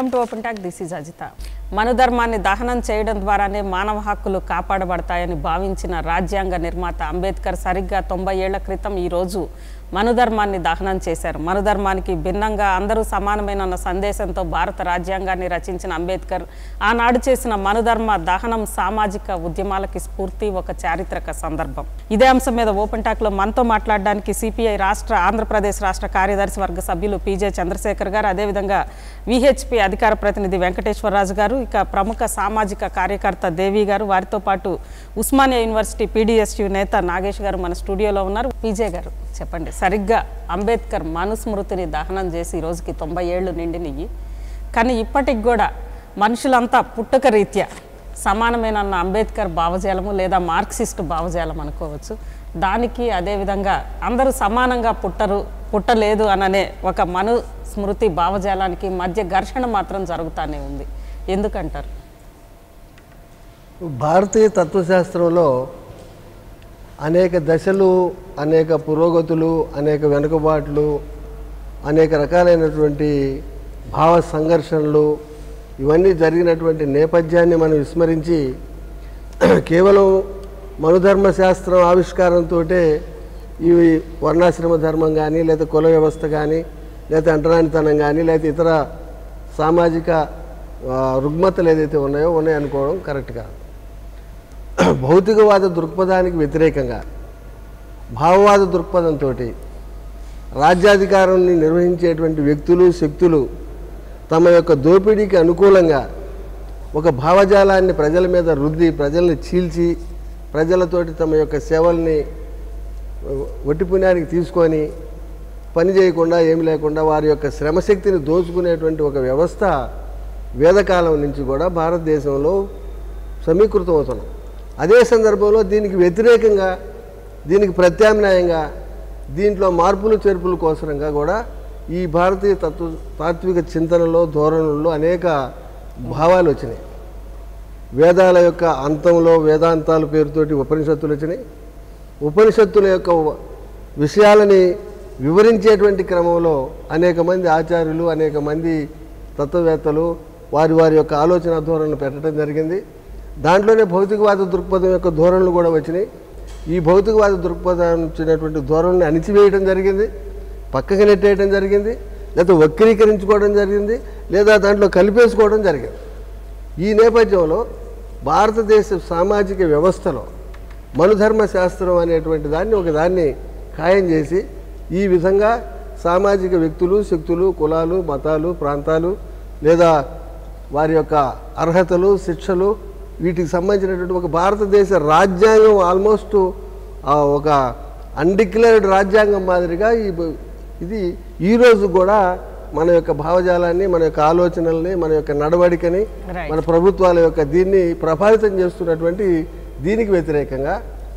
Welcome to open talk this is Ajitha మనుధర్మాన్ని దహనం చేయడం ద్వారానే మానవ హక్కులు కాపాడబడతాయని భావించిన రాజ్యాంగ నిర్మాత అంబేద్కర్ సరిగ్గా తొంభై ఏళ్ల క్రితం ఈరోజు మనుధర్మాన్ని దహనం చేశారు మనుధర్మానికి భిన్నంగా అందరూ సమానమైన సందేశంతో భారత రాజ్యాంగాన్ని రచించిన అంబేద్కర్ ఆనాడు చేసిన మనుధర్మ దహనం సామాజిక ఉద్యమాలకి స్ఫూర్తి ఒక చారిత్రక సందర్భం ఇదే అంశం మీద ఓపెన్ టాక్లో మనతో మాట్లాడడానికి సిపిఐ రాష్ట్ర ఆంధ్రప్రదేశ్ రాష్ట్ర కార్యదర్శి వర్గ సభ్యులు పీజే చంద్రశేఖర్ గారు అదేవిధంగా విహెచ్పి అధికార ప్రతినిధి వెంకటేశ్వరరాజు గారు ఇక ప్రముఖ సామాజిక కార్యకర్త దేవి గారు వారితో పాటు ఉస్మానియా యూనివర్సిటీ పీడిఎస్యు నేత నాగేష్ గారు మన స్టూడియోలో ఉన్నారు పీజే గారు చెప్పండి సరిగ్గా అంబేద్కర్ మనుస్మృతిని దహనం చేసి ఈ రోజుకి తొంభై ఏళ్ళు నిండినవి కానీ ఇప్పటికి కూడా మనుషులంతా పుట్టుక రీత్యా సమానమైన అన్న అంబేద్కర్ భావజాలము లేదా మార్క్సిస్ట్ భావజాలం అనుకోవచ్చు దానికి అదేవిధంగా అందరూ సమానంగా పుట్టరు పుట్టలేదు అననే ఒక మను స్మృతి భావజాలానికి మధ్య ఘర్షణ మాత్రం జరుగుతూనే ఉంది ఎందుకంటారు భారతీయ తత్వశాస్త్రంలో అనేక దశలు అనేక పురోగతులు అనేక వెనుకబాట్లు అనేక రకాలైనటువంటి భావ సంఘర్షణలు ఇవన్నీ జరిగినటువంటి నేపథ్యాన్ని మనం విస్మరించి కేవలం మనుధర్మ శాస్త్రం ఆవిష్కారంతో ఇవి వర్ణాశ్రమ ధర్మం కానీ లేదా కుల వ్యవస్థ కానీ లేదా అంటరానితనం కానీ లేదా ఇతర సామాజిక ఆ, రుగ్మతలు ఏదైతే ఉన్నాయో ఉన్నాయనుకోవడం కరెక్ట్ కాదు భౌతికవాద దృక్పథానికి వ్యతిరేకంగా భావవాద దృక్పథంతో రాజ్యాధికారాన్ని నిర్వహించేటువంటి వ్యక్తులు శక్తులు తమ యొక్క దోపిడీకి అనుకూలంగా ఒక భావజాలాన్ని ప్రజల మీద రుద్ది ప్రజల్ని చీల్చి ప్రజలతోటి తమ యొక్క సేవల్ని ఒట్టిపుణ్యానికి తీసుకొని పని చేయకుండా ఏమి లేకుండా వారి యొక్క శ్రమశక్తిని దోచుకునేటువంటి ఒక వ్యవస్థ వేదకాలం నుంచి కూడా భారతదేశంలో సమీకృతం అవుతున్నాం అదే సందర్భంలో దీనికి వ్యతిరేకంగా దీనికి ప్రత్యామ్నాయంగా దీంట్లో మార్పులు చేర్పుల కోసరంగా కూడా ఈ భారతీయ తత్వ తాత్విక చింతనలో ధోరణుల్లో అనేక భావాలు వచ్చినాయి వేదాల యొక్క అంతంలో వేదాంతాల పేరుతోటి ఉపనిషత్తులు వచ్చినాయి ఉపనిషత్తుల యొక్క విషయాలని వివరించేటువంటి క్రమంలో అనేక మంది ఆచార్యులు అనేక మంది తత్వవేత్తలు వారి వారి యొక్క ఆలోచన ధోరణులు పెట్టడం జరిగింది దాంట్లోనే భౌతికవాద దృక్పథం యొక్క ధోరణులు కూడా వచ్చినాయి ఈ భౌతికవాద దృక్పథం వచ్చినటువంటి ధోరణిని అణిచివేయడం జరిగింది పక్కకి నెట్టేయడం జరిగింది లేదా వక్రీకరించుకోవడం జరిగింది లేదా దాంట్లో కలిపేసుకోవడం జరిగింది ఈ నేపథ్యంలో భారతదేశ సామాజిక వ్యవస్థలో మనుధర్మ శాస్త్రం అనేటువంటి దాన్ని ఒక దాన్ని ఖాయం చేసి ఈ విధంగా సామాజిక వ్యక్తులు శక్తులు కులాలు మతాలు ప్రాంతాలు లేదా వారి యొక్క అర్హతలు శిక్షలు వీటికి సంబంధించినటువంటి ఒక భారతదేశ రాజ్యాంగం ఆల్మోస్ట్ ఆ, ఒక అన్డిక్లేర్డ్ రాజ్యాంగం మాదిరిగా ఈ బ- ఇది ఈరోజు కూడా మన యొక్క భావజాలాన్ని మన యొక్క ఆలోచనల్ని మన యొక్క నడవడికని Right. మన ప్రభుత్వాల యొక్క దీన్ని ప్రభావితం చేస్తున్నటువంటి దీనికి వ్యతిరేకంగా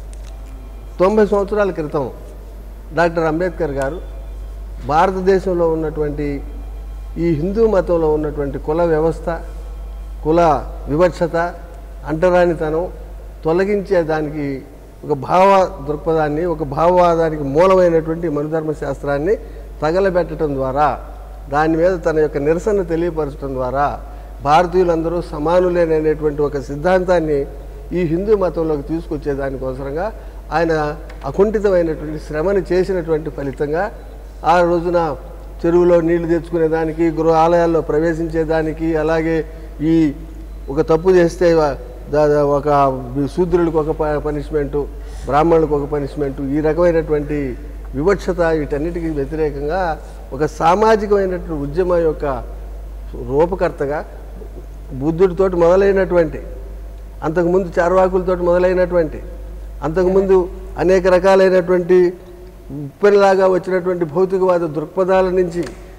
తొంభై సంవత్సరాల క్రితం డాక్టర్ అంబేద్కర్ గారు భారతదేశంలో ఉన్నటువంటి ఈ హిందూ మతంలో ఉన్నటువంటి కుల వ్యవస్థ కుల వివక్షత అంటరానితనం తొలగించే దానికి ఒక భావ దృక్పథాన్ని ఒక భావవాదానికి మూలమైనటువంటి మనుధర్మ శాస్త్రాన్ని తగలబెట్టడం ద్వారా దాని మీద తన యొక్క నిరసన తెలియపరచడం ద్వారా భారతీయులందరూ సమానులేననేటువంటి ఒక సిద్ధాంతాన్ని ఈ హిందూ మతంలోకి తీసుకొచ్చే దానికోసరంగా ఆయన అకుంఠితమైనటువంటి శ్రమని చేసినటువంటి ఫలితంగా ఆ రోజున చెరువులో నీళ్లు తెచ్చుకునేదానికి గృహ ఆలయాల్లో ప్రవేశించేదానికి అలాగే ఈ ఒక తప్పు చేస్తే వ- దా- దా- ఒక శూద్రులకు ఒక ప- పనిష్మెంటు బ్రాహ్మణులకు ఒక పనిష్మెంటు ఈ రకమైనటువంటి వివక్షత వీటన్నిటికీ వ్యతిరేకంగా ఒక సామాజికమైనటువంటి ఉద్యమం యొక్క రూపకర్తగా బుద్ధుడితోటి మొదలైనటువంటి అంతకుముందు చార్వాకులతోటి మొదలైనటువంటి అంతకుముందు అనేక రకాలైనటువంటి ఉప్పెనలాగా వచ్చినటువంటి భౌతికవాద దృక్పథాల నుంచి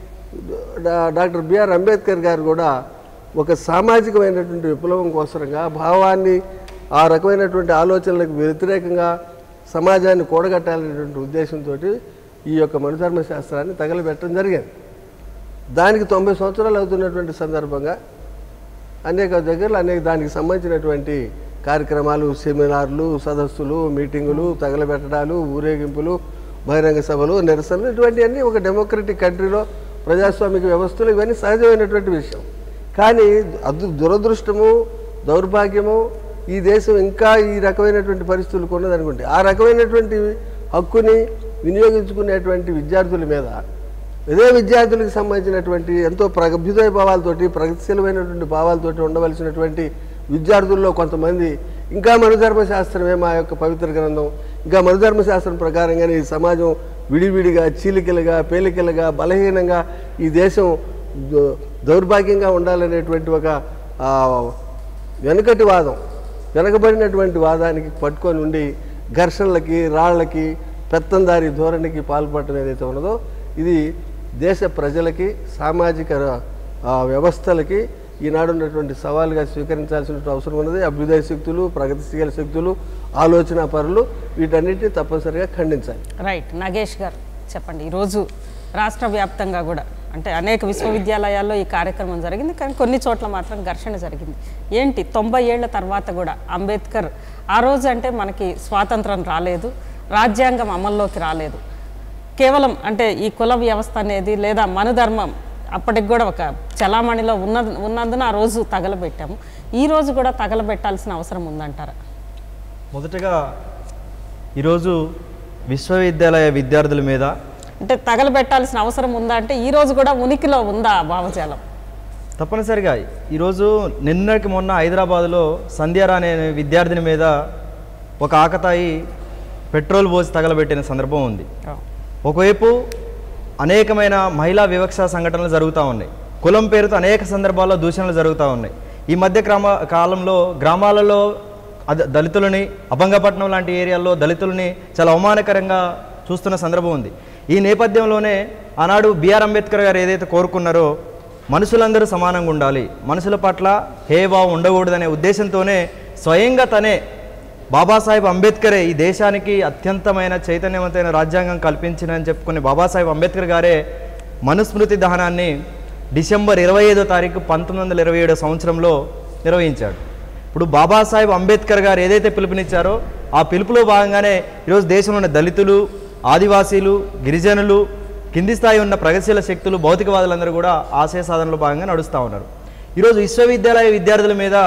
డా- డాక్టర్ బిఆర్ అంబేద్కర్ గారు కూడా ఒక సామాజికమైనటువంటి విప్లవం కోసరంగా భావాన్ని ఆ రకమైనటువంటి ఆలోచనలకు వ్యతిరేకంగా సమాజాన్ని కూడగట్టాలనేటువంటి ఉద్దేశంతో ఈ యొక్క మనుధర్మ శాస్త్రాన్ని తగలబెట్టడం జరిగింది దానికి తొంభై సంవత్సరాలు అవుతున్నటువంటి సందర్భంగా అనేక దగ్గరలో అనేక దానికి సంబంధించినటువంటి కార్యక్రమాలు సెమినార్లు సదస్సులు మీటింగులు తగలబెట్టడాలు ఊరేగింపులు బహిరంగ సభలు నిరసనలు ఇటువంటివన్నీ ఒక డెమోక్రటిక్ కంట్రీలో ప్రజాస్వామిక వ్యవస్థలో ఇవన్నీ సహజమైనటువంటి విషయం కానీ అదృ దురదృష్టము దౌర్భాగ్యము ఈ దేశం ఇంకా ఈ రకమైనటువంటి పరిస్థితులు కొన్నదనుకోండి ఆ రకమైనటువంటి హక్కుని వినియోగించుకునేటువంటి విద్యార్థుల మీద ఇదే విద్యార్థులకు సంబంధించినటువంటి ఎంతో ప్రగభ్యుదయ భావాలతోటి ప్రగతిశీలమైనటువంటి భావాలతోటి ఉండవలసినటువంటి విద్యార్థుల్లో కొంతమంది ఇంకా మనుధర్మ శాస్త్రమే మా యొక్క పవిత్ర గ్రంథం ఇంకా మనుధర్మ శాస్త్రం ప్రకారంగానే ఈ సమాజం విడివిడిగా చీలికలుగా పేలికలుగా బలహీనంగా ఈ దేశం ద- దౌర్భాగ్యంగా ఉండాలనేటువంటి ఒక ఆ, వెనుకటి వాదం వెనకబడినటువంటి వాదానికి పట్టుకొని ఉండి ఘర్షణలకి రాళ్లకి పెత్తందారి ధోరణికి పాల్పడటం ఏదైతే ఉన్నదో ఇది దేశ ప్రజలకి సామాజిక ఆ, వ్యవస్థలకి ఈనాడు ఉన్నటువంటి సవాలుగా స్వీకరించాల్సిన అవసరం ఉన్నది అభ్యుదయ శక్తులు ప్రగతిశీల శక్తులు ఆలోచన పరులు వీటన్నిటిని తప్పనిసరిగా ఖండించాలి రైట్ నాగేష్ గారు చెప్పండి ఈరోజు రాష్ట్ర వ్యాప్తంగా కూడా అంటే అనేక విశ్వవిద్యాలయాల్లో ఈ కార్యక్రమం జరిగింది కానీ కొన్ని చోట్ల మాత్రం ఘర్షణ జరిగింది ఏంటి తొంభై ఏళ్ల తర్వాత కూడా అంబేద్కర్ ఆ రోజు అంటే మనకి స్వాతంత్రం రాలేదు రాజ్యాంగం అమల్లోకి రాలేదు కేవలం అంటే ఈ కుల వ్యవస్థ అనేది లేదా మనుధర్మం అప్పటికి కూడా ఒక చలామణిలో ఉన్న ఉన్నందున ఆ రోజు తగలబెట్టాము ఈ రోజు కూడా తగలబెట్టాల్సిన అవసరం ఉందంటారా మొదటగా ఈరోజు విశ్వవిద్యాలయ విద్యార్థుల మీద అంటే తగలబెట్టాల్సిన అవసరం ఉందా అంటే ఈ రోజు కూడా ఉనికిలో ఉందా ఆ భావజాలం తప్పనిసరిగా ఈరోజు నిన్నటికి మొన్న హైదరాబాద్లో సంధ్యారా అనే విద్యార్థిని మీద ఒక ఆకతాయి పెట్రోల్ పోసి తగలబెట్టిన సందర్భం ఉంది ఒకవైపు అనేకమైన మహిళా వివక్ష సంఘటనలు జరుగుతూ ఉన్నాయి కులం పేరుతో అనేక సందర్భాల్లో దూషణలు జరుగుతూ ఉన్నాయి ఈ మధ్య గ్రామ కాలంలో గ్రామాలలో అద- దళితులని అభంగపట్నం లాంటి ఏరియాల్లో దళితులని చాలా అవమానకరంగా చూస్తున్న సందర్భం ఉంది ఈ నేపథ్యంలోనే ఆనాడు బిఆర్ అంబేద్కర్ గారు ఏదైతే కోరుకున్నారో మనుషులందరూ సమానంగా ఉండాలి మనుషుల పట్ల హేభావం ఉండకూడదనే ఉద్దేశంతోనే స్వయంగా తనే బాబాసాహెబ్ అంబేద్కరే ఈ దేశానికి అత్యంతమైన చైతన్యవంతమైన రాజ్యాంగం కల్పించినని చెప్పుకునే బాబాసాహెబ్ అంబేద్కర్ గారే మనుస్మృతి దహనాన్ని డిసెంబర్ ఇరవై ఐదో తారీఖు పంతొమ్మిది వందల ఇరవై ఏడో సంవత్సరంలో నిర్వహించాడు ఇప్పుడు బాబాసాహెబ్ అంబేద్కర్ గారు ఏదైతే పిలుపునిచ్చారో ఆ పిలుపులో భాగంగానే ఈరోజు దేశంలో ఉన్న దళితులు ఆదివాసీలు గిరిజనులు కింది స్థాయి ఉన్న ప్రగతిశీల శక్తులు భౌతికవాదులందరూ కూడా ఆశయ సాధనలో భాగంగా నడుస్తూ ఉన్నారు ఈరోజు విశ్వవిద్యాలయ విద్యార్థుల మీద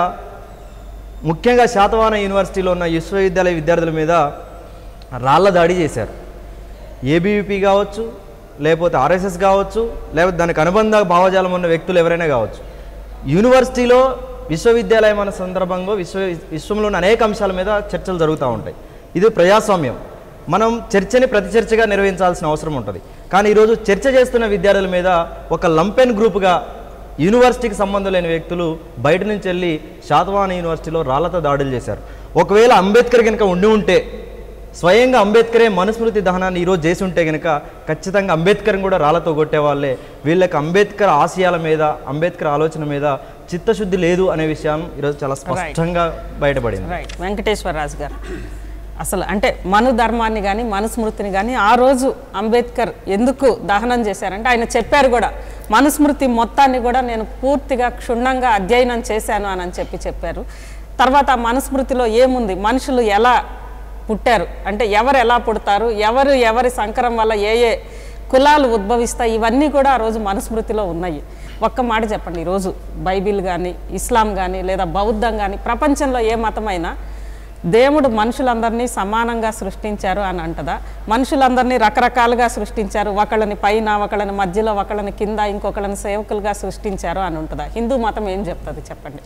ముఖ్యంగా శాతవాహన యూనివర్సిటీలో ఉన్న విశ్వవిద్యాలయ విద్యార్థుల మీద రాళ్ల దాడి చేశారు ఏబీవీపీ కావచ్చు లేకపోతే ఆర్ఎస్ఎస్ కావచ్చు లేకపోతే దానికి అనుబంధ భావజాలం ఉన్న వ్యక్తులు ఎవరైనా కావచ్చు యూనివర్సిటీలో విశ్వవిద్యాలయం అనే సందర్భంలో విశ్వ విశ్వంలోని అనేక అంశాల మీద చర్చలు జరుగుతూ ఉంటాయి ఇది ప్రజాస్వామ్యం మనం చర్చని ప్రతి చర్చగా నిర్వహించాల్సిన అవసరం ఉంటుంది కానీ ఈరోజు చర్చ చేస్తున్న విద్యార్థుల మీద ఒక లంపెన్ గ్రూప్గా యూనివర్సిటీకి సంబంధం లేని వ్యక్తులు బయట నుంచి వెళ్ళి శాతవాహన యూనివర్సిటీలో రాళ్లతో దాడులు చేశారు ఒకవేళ అంబేద్కర్ కనుక ఉండి ఉంటే స్వయంగా అంబేద్కరే మనుస్మృతి దహనాన్ని ఈరోజు చేసి ఉంటే కనుక ఖచ్చితంగా అంబేద్కర్ని కూడా రాళ్లతో కొట్టేవాళ్ళే వీళ్ళకి అంబేద్కర్ ఆశయాల మీద అంబేద్కర్ ఆలోచన మీద చిత్తశుద్ధి లేదు అనే విషయం ఈరోజు చాలా స్పష్టంగా బయటపడింది రైట్ వెంకటేశ్వరరాజు గారు అసలు అంటే మను ధర్మాన్ని కానీ మనుస్మృతిని కానీ ఆ రోజు అంబేద్కర్ ఎందుకు దహనం చేశారంటే ఆయన చెప్పారు కూడా మనుస్మృతి మొత్తాన్ని కూడా నేను పూర్తిగా క్షుణ్ణంగా అధ్యయనం చేశాను అని అని చెప్పి చెప్పారు తర్వాత ఆ మనుస్మృతిలో ఏముంది మనుషులు ఎలా పుట్టారు అంటే ఎవరు ఎలా పుడతారు ఎవరు ఎవరి సంకరం వల్ల ఏ ఏ కులాలు ఉద్భవిస్తాయి ఇవన్నీ కూడా ఆ రోజు మనుస్మృతిలో ఉన్నాయి ఒక్క మాట చెప్పండి ఈరోజు బైబిల్ కానీ ఇస్లాం కానీ లేదా బౌద్ధం కానీ ప్రపంచంలో ఏ మతమైనా దేవుడు మనుషులందరినీ సమానంగా సృష్టించారు అని అంటదా మనుషులందరినీ రకరకాలుగా సృష్టించారు ఒకళ్ళని పైన ఒకళ్ళని మధ్యలో ఒకళ్ళని కింద ఇంకొకళ్ళని సేవకులుగా సృష్టించారు అని ఉంటుందా హిందూ మతం ఏం చెప్తుంది చెప్పండి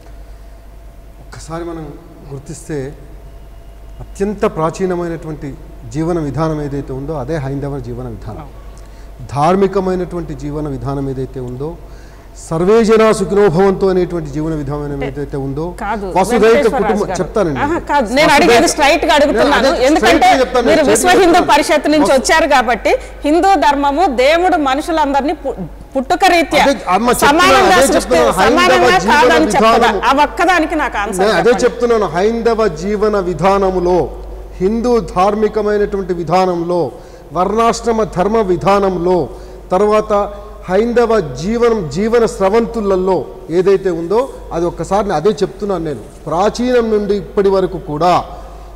ఒక్కసారి మనం గుర్తిస్తే అత్యంత ప్రాచీనమైనటువంటి జీవన విధానం ఏదైతే ఉందో అదే హైందవ జీవన విధానం ధార్మికమైనటువంటి జీవన విధానం ఏదైతే ఉందో సర్వే జనా సుఖినోభవంతో అనేటువంటి జీవన విధానం ఏదైతే ఉందో కాదు వసుధైక వెంకటేశ్వర కుటుంబం రాజు గారు. చెప్తానండి ఆహా, కాదు నేను వసుధైక- అడిగేది స్ట్రైట్ గా అడుగుతున్నాను నేను అదే ఎందుకంటే straight గా చెప్తాను. మీరు నేను విశ్వ straight గా హిందూ చెప్తాను. పరిషత్ నుంచి వసు- వచ్చారు కాబట్టి హిందూ ధర్మము దేవుడు మనుషులందరినీ పు- పుట్టుక రీత్యా అదే- అమ్మ చెప్తున్నా, సమానంగా అదే సృష్టి చెప్తున్నా. హైందవ సమానంగా జీవన కాదని చెప్తుందా విధానము. ఆ ఒక్కదానికి నాకు ఆన్సర్ నేను అదే చెప్తున్నాను హైందవ జీవన విధానములో హిందూ ధార్మికమైనటువంటి విధానంలో వర్ణాశ్రమ ధర్మ విధానంలో తర్వాత హైందవ జీవనం జీవన స్రవంతులలో ఏదైతే ఉందో అది ఒక్కసారి నేను అదే చెప్తున్నాను నేను ప్రాచీనం నుండి ఇప్పటి వరకు కూడా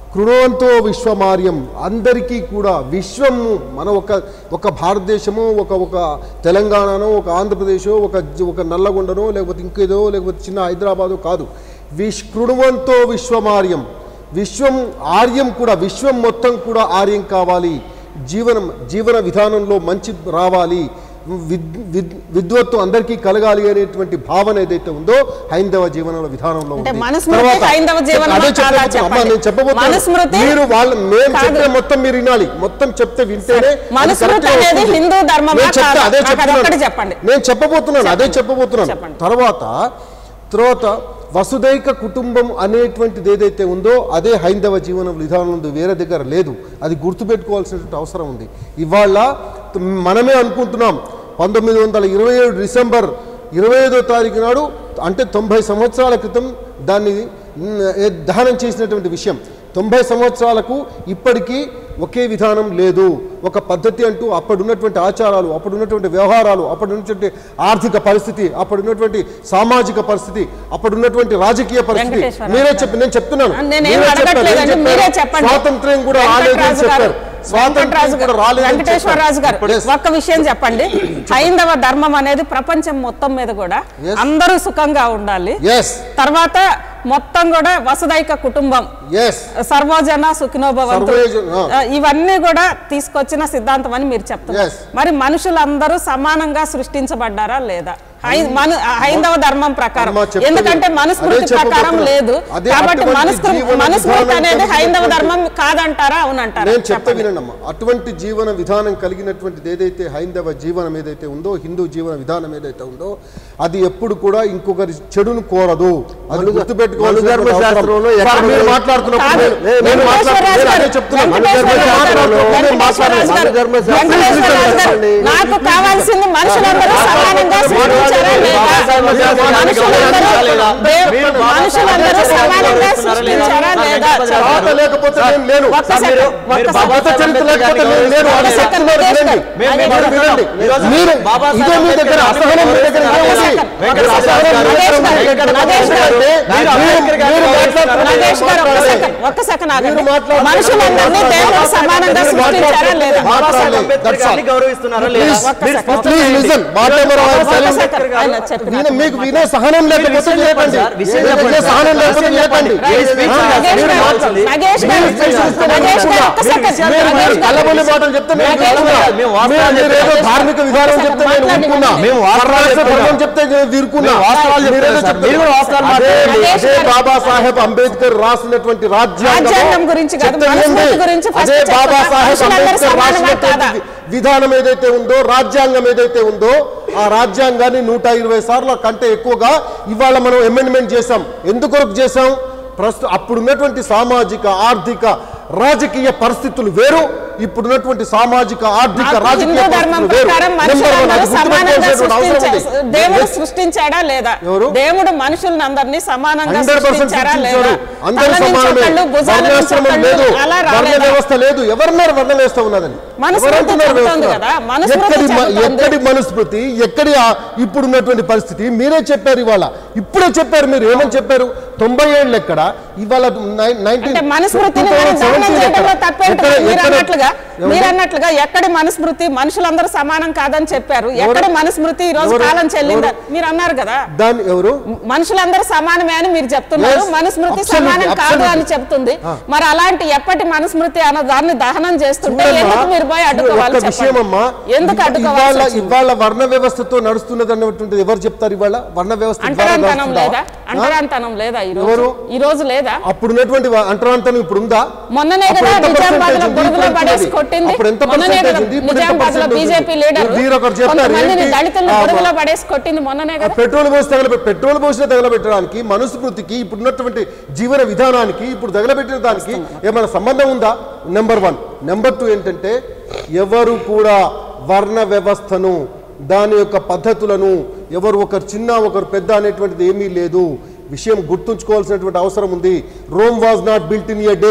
కృణవంతో విశ్వమార్యం అందరికీ కూడా విశ్వము మన ఒక ఒక భారతదేశము ఒక ఒక తెలంగాణనో ఒక ఆంధ్రప్రదేశో ఒక జ- ఒక నల్లగొండనో లేకపోతే ఇంకేదో లేకపోతే చిన్న హైదరాబాదో కాదు విశ్ కృణవంతో విశ్వమార్యం విశ్వం ఆర్యం కూడా విశ్వం మొత్తం కూడా ఆర్యం కావాలి జీవనం జీవన విధానంలో మంచి రావాలి విద్ విద్ విద్వత్తు అందరికీ కలగాలి అనేటువంటి భావన ఏదైతే ఉందో హైందవ జీవన విధానంలో అంటే ఉంది. మనుస్మృతి తర్వాత- హైందవ జీవనమా అదే కాదా చెప్పబోతున్నా. అమ్మా, చెప్పండి. నేను చెప్పబోతున్నాను. మనుస్మృతి మీరు వాళ్ళ మేము కాదు. చెప్పే మొత్తం మీరు వినాలి మొత్తం చెప్తే వింటేనే అది మనుస్మృతి correct గా అనేది వస్తుంది. హిందూ ధర్మమా నేను చెప్తా, కాదా? అదే నాకు చెప్తున్నాను. అదొక్కటి చెప్పండి. నేను చెప్పబోతున్నాను అదే చెప్పబోతున్నాను చెప్పండి. తర్వాత తర్వాత వసుదైక కుటుంబం అనేటువంటిది ఏదైతే ఉందో అదే హైందవ జీవన విధానం ఉంది వేరే దగ్గర లేదు అది గుర్తుపెట్టుకోవాల్సినటువంటి అవసరం ఉంది ఇవాళ త- మనమే అనుకుంటున్నాం పంతొమ్మిది వందల ఇరవై ఏడు డిసెంబర్ ఇరవై ఐదో తారీఖు నాడు అంటే తొంభై సంవత్సరాల క్రితం దాన్ని మ్, ఏ- దహనం చేసినటువంటి విషయం తొంభై సంవత్సరాలకు ఇప్పటికీ ఒకే విధానం లేదు ఒక పద్ధతి అంటూ అప్పుడున్నటువంటి ఆచారాలు అప్పుడున్నటువంటి వ్యవహారాలు అప్పుడున్నటువంటి ఆర్థిక పరిస్థితి అప్పుడున్నటువంటి సామాజిక పరిస్థితి అప్పుడున్నటువంటి రాజకీయ పరిస్థితి వెంకటేశ్వర మీరే రావు చెప్పి నేను చెప్తున్నాను నేనేం మీరే చెప్పారు, అడగట్లేదండి, ఏం చెప్పారు? మీరే చెప్పండి. స్వాతంత్ర్యం కూడా రాలేదని వెంకటరాజు గారు, చెప్పారు స్వాతంత్ర్యం వెంకటరాజు కూడా గారు, రాలేదని వెంకటేశ్వరరాజు గారు చెప్పారు. Yes. ఒక్క విషయం చెప్పండి హైందవ ధర్మం అనేది ప్రపంచం మొత్తం మీద కూడా Yes. అందరూ సుఖంగా ఉండాలి ఎస్ తర్వాత మొత్తం కూడా వసుదైక కుటుంబం ఎస్ సర్వజన సుఖినోభవంతు సర్వజన, ఆ. ఆ, ఇవన్నీ కూడా తీసుకొచ్చిన సిద్ధాంతం అని మీరు చెప్తున్నారు Yes. మరి మనుషులందరూ సమానంగా సృష్టించబడ్డారా లేదా హై- మను- హైందవ ధర్మం ప్రకారం అమ్మా, చెప్తా ఎందుకంటే అదే మనుస్మృతి ప్రకారం చెప్పబోతున్నా. లేదు అదే కాబట్టి అటువంటి మనుస్మృతి జీవన మనుస్మృతి విధానం అనేది హైందవ కలిగినటువంటి- ధర్మం కాదంటారా అవునంటారా నేను చెప్తా చెప్పండి. వినండి అమ్మా అటువంటి జీవన విధానం కలిగినటువంటిది ఏదైతే హైందవ జీవనం ఏదైతే ఉందో హిందూ జీవన విధానం ఏదైతే ఉందో అది ఎప్పుడు కూడా ఇంకొకరి చెడును కోరదు అది మనుధ- గుర్తుపెట్టుకోవాల్సినటువంటి మనుధర్మ శాస్త్రంలో అవసరం. ఎక్కడ మీరు లేదు. మాట్లాడుతున్నప్పుడు కాదు. నేను- నేను వెంకటేశ్వర మాట్లాడుతున్నా- రాజు నేను అదే గారు, చెప్తున్నాను. వెంకటేశ్వర నేను రాజు గారు, మాట్లాడుతున్నా- నేను వెంకటేశ్వర రాజు గారు, మనుధర్మ శాస్త్రం వెంకటేశ్వర రాజు గారు, చెప్పండి. నాకు కావాల్సింది మనుషులందరూ సమానంగా సృష్టించారా లేదా మనుషులందరూ దేవ్- మనుషులందరూ సమానంగా సృష్టించారా లేదా తర్వాత లేకపోతే నేను లేను ఒక్క సెకండ్, ఒక్క బాబా సెకండ్. చరిత్ర లేకపోతే నేను లేను ఒక్క అది సెకండ్ చెప్తున్నారు నగేష్ వినండి. గారు. మేము- మేము మరి వినండి. ఈరోజు మీరు బాబా ఇదే మీ సాహెబ్ దగ్గర అంబేద్కర్ అసహనం మీ దగ్గర ఒక్క ఏముంది? సెకండ్. ఇక్కడ నగేష్ అసహనం గారు, మీ దగ్గర నగేష్ ఉంది. గారు, ఇక్కడ నగేష్ గారు, అంటే మీరు మీరు- అంబేద్కర్ గారిని మీరు గౌరవిస్తున్నారు. మాట్లాడుతున్నారు. నగేష్ గారు ఒక్క మాట్లాడండి. సెకండ్ ఒక్క సెకండ్ ఆగండి మీరు మాట్లాడుతున్నారు. మనుషులందరినీ దేవుడు సమానంగా మీరు సృష్టించారా లేదా బాబా సాహెబ్ మాట్లాడండి. అంబేద్కర్ That's గారిని all. గౌరవిస్తున్నారా లేదా Please, ఒక్క మీరు సెకండ్. స్పష్టం ప్లీజ్ చేయండి. లిసన్ వాటెవర్ ఐ ఒక్క సెలింగ్ సెకండ్. ఆయన చెప్పిన విన మీకు వినే సహనం లేకపోతే విషయం లేపండి చెప్పండి సార్, విషయం వినే చెప్పండి సహనం సార్. లేకపోతే విషయం లేపండి చెప్పండి. Please, please, ఆ, నగేష్ మీరు గారు, మాట్లాడండి. నగేష్ గారు, మీరు విశ్వసిస్తే నేను నగేష్ గారు, ఒక్క ఊరుకున్నా. సెకండ్. మీరు నగేష్ మీరు గారు. కలబొల్లి మాటలు చెప్తే నేను నగేష్ గారు, ఊరుకున్నా. మేము మీరు వాస్తవాలు మీరేదో చెప్తాం. ధార్మిక విధానం ఒక్క చెప్తే నేను మాట్లాడండి. ఊరుకున్నా మేము వాస్తవాలు పరరాష్ట్ర చెప్తున్నాం. ధర్మం చెప్తే నేను వీరుకున్నా మేము వాస్తవాలు మీరేదో చెప్తున్నాం సార్. చెప్తున్నారు. మీరు కూడా వాస్తవాలు అదే మాట్లాడండి. అదే బాబా సాహెబ్ అంబేద్కర్ రాసినటువంటి రాజ్యాంగంలో రాజ్యాంగం గురించి కాదు, చెప్తే మనుస్మృతి ఏంది? గురించి first అదే బాబా చెప్తున్నా. సాహెబ్ మనుషులందరూ అంబేద్కర్ సమానమా రాసినటువంటి కాదా? విధానం ఏదైతే ఉందో రాజ్యాంగం ఏదైతే ఉందో ఆ రాజ్యాంగాన్ని నూట ఇరవై సార్ల కంటే ఎక్కువగా ఇవాళ మనం అమెండ్మెంట్ చేశాం ఎందుకొరకు చేశాం ప్రస్తుతం అప్పుడున్నటువంటి సామాజిక ఆర్థిక రాజకీయ పరిస్థితులు వేరు ఇప్పుడున్నటువంటి సామాజిక ఆర్థిక నాకు రాజకీయ హిందూ ధర్మం పరిస్థితులు వేరు ప్రకారం Number one, మనుషులందరూ అది సమానంగా గుర్తుపెట్టుకోవాల్సినటువంటి అవసరం సృష్టించా ఉంది. దేవుడు సృష్టించాడా లేదా ఎవరు? దేవుడు మనుషులందరినీ సమానంగా హండ్రెడ్ పర్సెంట్ సృష్టించారా సృష్టించారు లేదా అందరూ తల నుంచి సమానమే ఒకళ్ళు, భుజాల నుంచి వర్ణాశ్రమం ఒకళ్ళు, లేదు అలా వర్ణ రాలేదా వ్యవస్థ లేదు ఎవరున్నారు వర్ణ వ్యవస్థ ఉన్నదని మనుస్మృతి ఎవరంటున్నారు చెబుతోంది వ్యవస్థ? కదా, మనుస్మృతి ఎక్కడి మ- చెబుతోంది. ఎక్కడి మనుస్మృతి ఎక్కడి ఆ ఇప్పుడున్నటువంటి పరిస్థితి మీరే చెప్పారు ఇవాళ ఇప్పుడే చెప్పారు మీరు ఏమని చెప్పారు తొంభై ఏళ్ళు ఎక్కడ ఇవాళ అంటే మనుస్మృతిని మనం దహనం చేయడంలో తప్పేంటి మీరు అన్నట్లుగా మీరు అన్నట్లుగా ఎక్కడి మనుస్మృతి మనుషులందరూ సమానం కాదని చెప్పారు ఎక్కడి మనుస్మృతి ఈ రోజు ఎవరు? కాలం చెల్లిందా ఎవరు? మీరు అన్నారు కదా దాని ఎవరు మనుషులందరూ సమానమే అని మీరు చెప్తున్నారు Yes, మనుస్మృతి absolutely, సమానం కాదు absolutely. అని చెప్తుంది మరి అలాంటి ఎప్పటి మనుస్మృతి అన్న దాన్ని దహనం చేస్తుంటే చూడమ్మా, ఎందుకు మీరు పోయి ఒక్క అడ్డుకోవాలి విషయం అమ్మా చెప్పండి. ఎందుకు ఇవ- అడ్డుకోవాలి ఇవాళ ఇవాళ వర్ణ వ్యవస్థతో నడుస్తున్నది అన్నటువంటిది ఎవరు చెప్తారు ఇవాళ వర్ణ వ్యవస్థ ద్వారా అంటరాంతనం నడుస్తుందా? లేదా ఆ? అంటరాంతనం లేదా ఈ రోజు ఎవరు? ఈ రోజు లేదా అప్పుడున్నటువంటి వ- అంటరాంతనం ఇప్పుడు ఉందా మొన్ననే అప్పుడు కదా ఎంత నిజామాబాద్ లో percentage ఉంది? బురుగులో ఇప్పుడు పడేసి ఉంది. కొట్టింది అప్పుడు ఎంత మొన్ననే percentage కదా ఉంది? ఇప్పుడు ఎంత నిజామాబాద్ లో percentage ఉంది? బీజేపీ లీడర్ వీరు ఒకరు చెప్పారు, కొంతమందిని ఏంటి? దళితులను ఆ, బురుగులో పడేసి కొట్టింది మొన్ననే కదా పెట్రోల్ పోసి తగలబె పెట్రోల్ పోసిన తగలబెట్టడానికి మనుస్మృతికి ఇప్పుడున్నటువంటి జీవన విధానానికి ఇప్పుడు తగలబెట్టిన దానికి ఏమైనా సంబంధం ఉందా నెంబర్ వన్ నెంబర్ టూ ఏంటంటే ఎవరు కూడా వర్ణ వ్యవస్థను దాని యొక్క పద్ధతులను ఎవరు ఒకరు చిన్న ఒకరు పెద్ద అనేటువంటిది ఏమీ లేదు విషయం గుర్తుంచుకోవాల్సినటువంటి అవసరం ఉంది Rome was not built in a day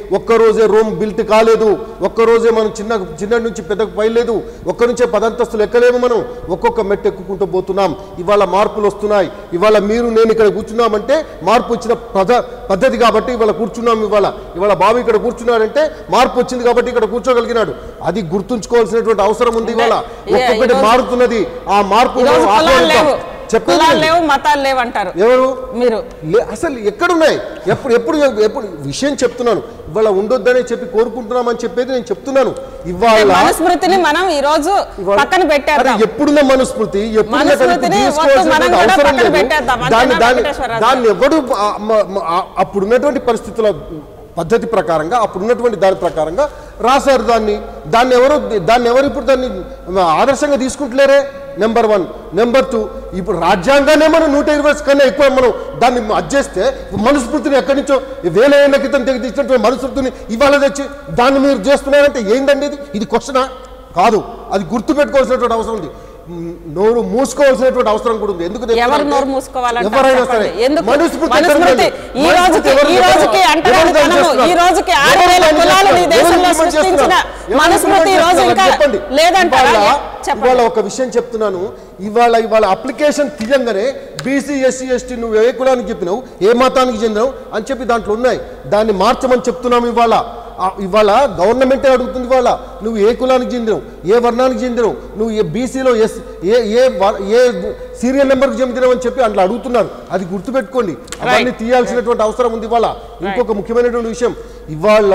ఒక్కరోజే రోమ్ బిల్ట్ కాలేదు ఒక్కరోజే మనం చిన్న చిన్న నుంచి పెద్దకు పైలేదు ఒక్క నుంచే పదంతస్తులు ఎక్కలేము మనం ఒక్కొక్క మెట్టు ఎక్కుకుంటూ పోతున్నాం ఇవాళ మార్పులు వస్తున్నాయి ఇవాళ మీరు నేను ఇక్కడ కూర్చున్నామంటే మార్పు వచ్చిన పద పద్ధతి కాబట్టి ఇవాళ కూర్చున్నాం ఇవాళ ఇవాళ బాబు ఇక్కడ కూర్చున్నాడంటే మార్పు వచ్చింది కాబట్టి ఇక్కడ కూర్చోగలిగినాడు అది గుర్తుంచుకోవాల్సినటువంటి అవసరం ఉంది ఇవాళ ఏ- ఒక్కొక్కటి ఈరోజు- మారుతున్నది ఆ మార్పు ఈరోజు కులాలు లేవు చెప్పండి కులాలు లేవు మతాలు లేవు అంటారు ఎవరు మీరు లే- అసలు ఎక్కడున్నాయి ఎప్పుడు ఎప్పుడు ఎప్పుడు విషయం చెప్తున్నాను ఇవాళ ఉండొద్దనే చెప్పి కోరుకుంటున్నామని చెప్పేది నేను చెప్తున్నాను ఇవాళ మనుస్మృతిని మనం ఈ రోజు ఇవాళ- పక్కన అరే పెట్టేద్దాం ఎప్పుడున్న మనుస్మృతి ఎప్పుడున్న మనుస్మృతిని కనుక వద్దు, తీసుకోవాల్సినటువంటి మనం కూడా అవసరం పక్కన లేదు. పెట్టేద్దాం. దాన్ని అంతేనా దాన్ని వెంకటేశ్వరరావు దాన్ని ఎవడు ఆ- మ- మ- ఆ- అప్పుడున్నటువంటి పరిస్థితుల పద్ధతి ప్రకారంగా అప్పుడున్నటువంటి దాని ప్రకారంగా రాశారు దాన్ని దాన్ని ఎవరు దాన్ని ఎవరు ఇప్పుడు దాన్ని ఆదర్శంగా తీసుకుంటలేరే నెంబర్ వన్ నెంబర్ టూ ఇప్పుడు రాజ్యాంగానే మనం నూట ఇరవై కన్నా ఎక్కువ మనం దాన్ని అడ్జేస్తే మనుస్మృతిని ఎక్కడి నుంచో వేల ఏళ్ల క్రితం తెగి తీసినటువంటి మనుస్మృతిని ఇవాళ తెచ్చి దాన్ని మీరు చేస్తున్నారంటే ఏందండి ఇది ఇది క్వశ్చనా కాదు అది గుర్తు పెట్టుకోవాల్సినటువంటి అవసరం ఉంది మ్, నోరు మూసుకోవాల్సినటువంటి అవసరం కూడా ఉంది ఎందుకు ఎవరు చెప్తున్నానంటే నోరు మూసుకోవాలంటారు ఎవరైనా సరే చెప్పండి. ఎందుకు మనుస్మృతి మనుస్మృతి ఎక్కడ ఈ ఉంది? రోజుకి ఎవరు- ఈ ఎవరు- రోజుకి ఎవరు అంటరాని దాన్ని తనము, చేస్తున్నారు? ఈ రోజుకి ఎవరు ఆరు వేల దాన్ని కులాలను ఈ చేస్తున్నారు? దేశంలో ఎవరు implement సృష్టించిన చేస్తున్నారు? ఎవరు మనుస్మృతి ఈ implement రోజు ఇంకా చేస్తున్నారు? చెప్పండి. లేదంటారా ఇవాళ- చెప్పండి ఇవాళ ఒక విషయం చెప్తున్నాను ఇవాళ ఇవాళ అప్లికేషన్ తీయంగానే బీసీ ఎస్సీ ఎస్టీ నువ్వు ఏ కులానికి చెప్పినావు ఏ మతానికి చెందినావు అని చెప్పి దాంట్లో ఉన్నాయి దాన్ని మార్చమని చెప్తున్నాం ఇవాళ ఆ, ఇవాళ గవర్నమెంటే అడుగుతుంది ఇవాళ నువ్వు ఏ కులానికి చెందినావు ఏ వర్ణానికి చెందినావు నువ్వు ఏ బీసీలో ఎస్ ఏ ఏ వ- ఏ సీరియల్ నెంబర్కి చెందినావు అని చెప్పి అట్లా అడుగుతున్నారు అది గుర్తుపెట్టుకోండి అవన్నీ తీయాల్సినటువంటి అవసరం ఉంది ఇవాళ ఇంకొక ముఖ్యమైనటువంటి విషయం ఇవాళ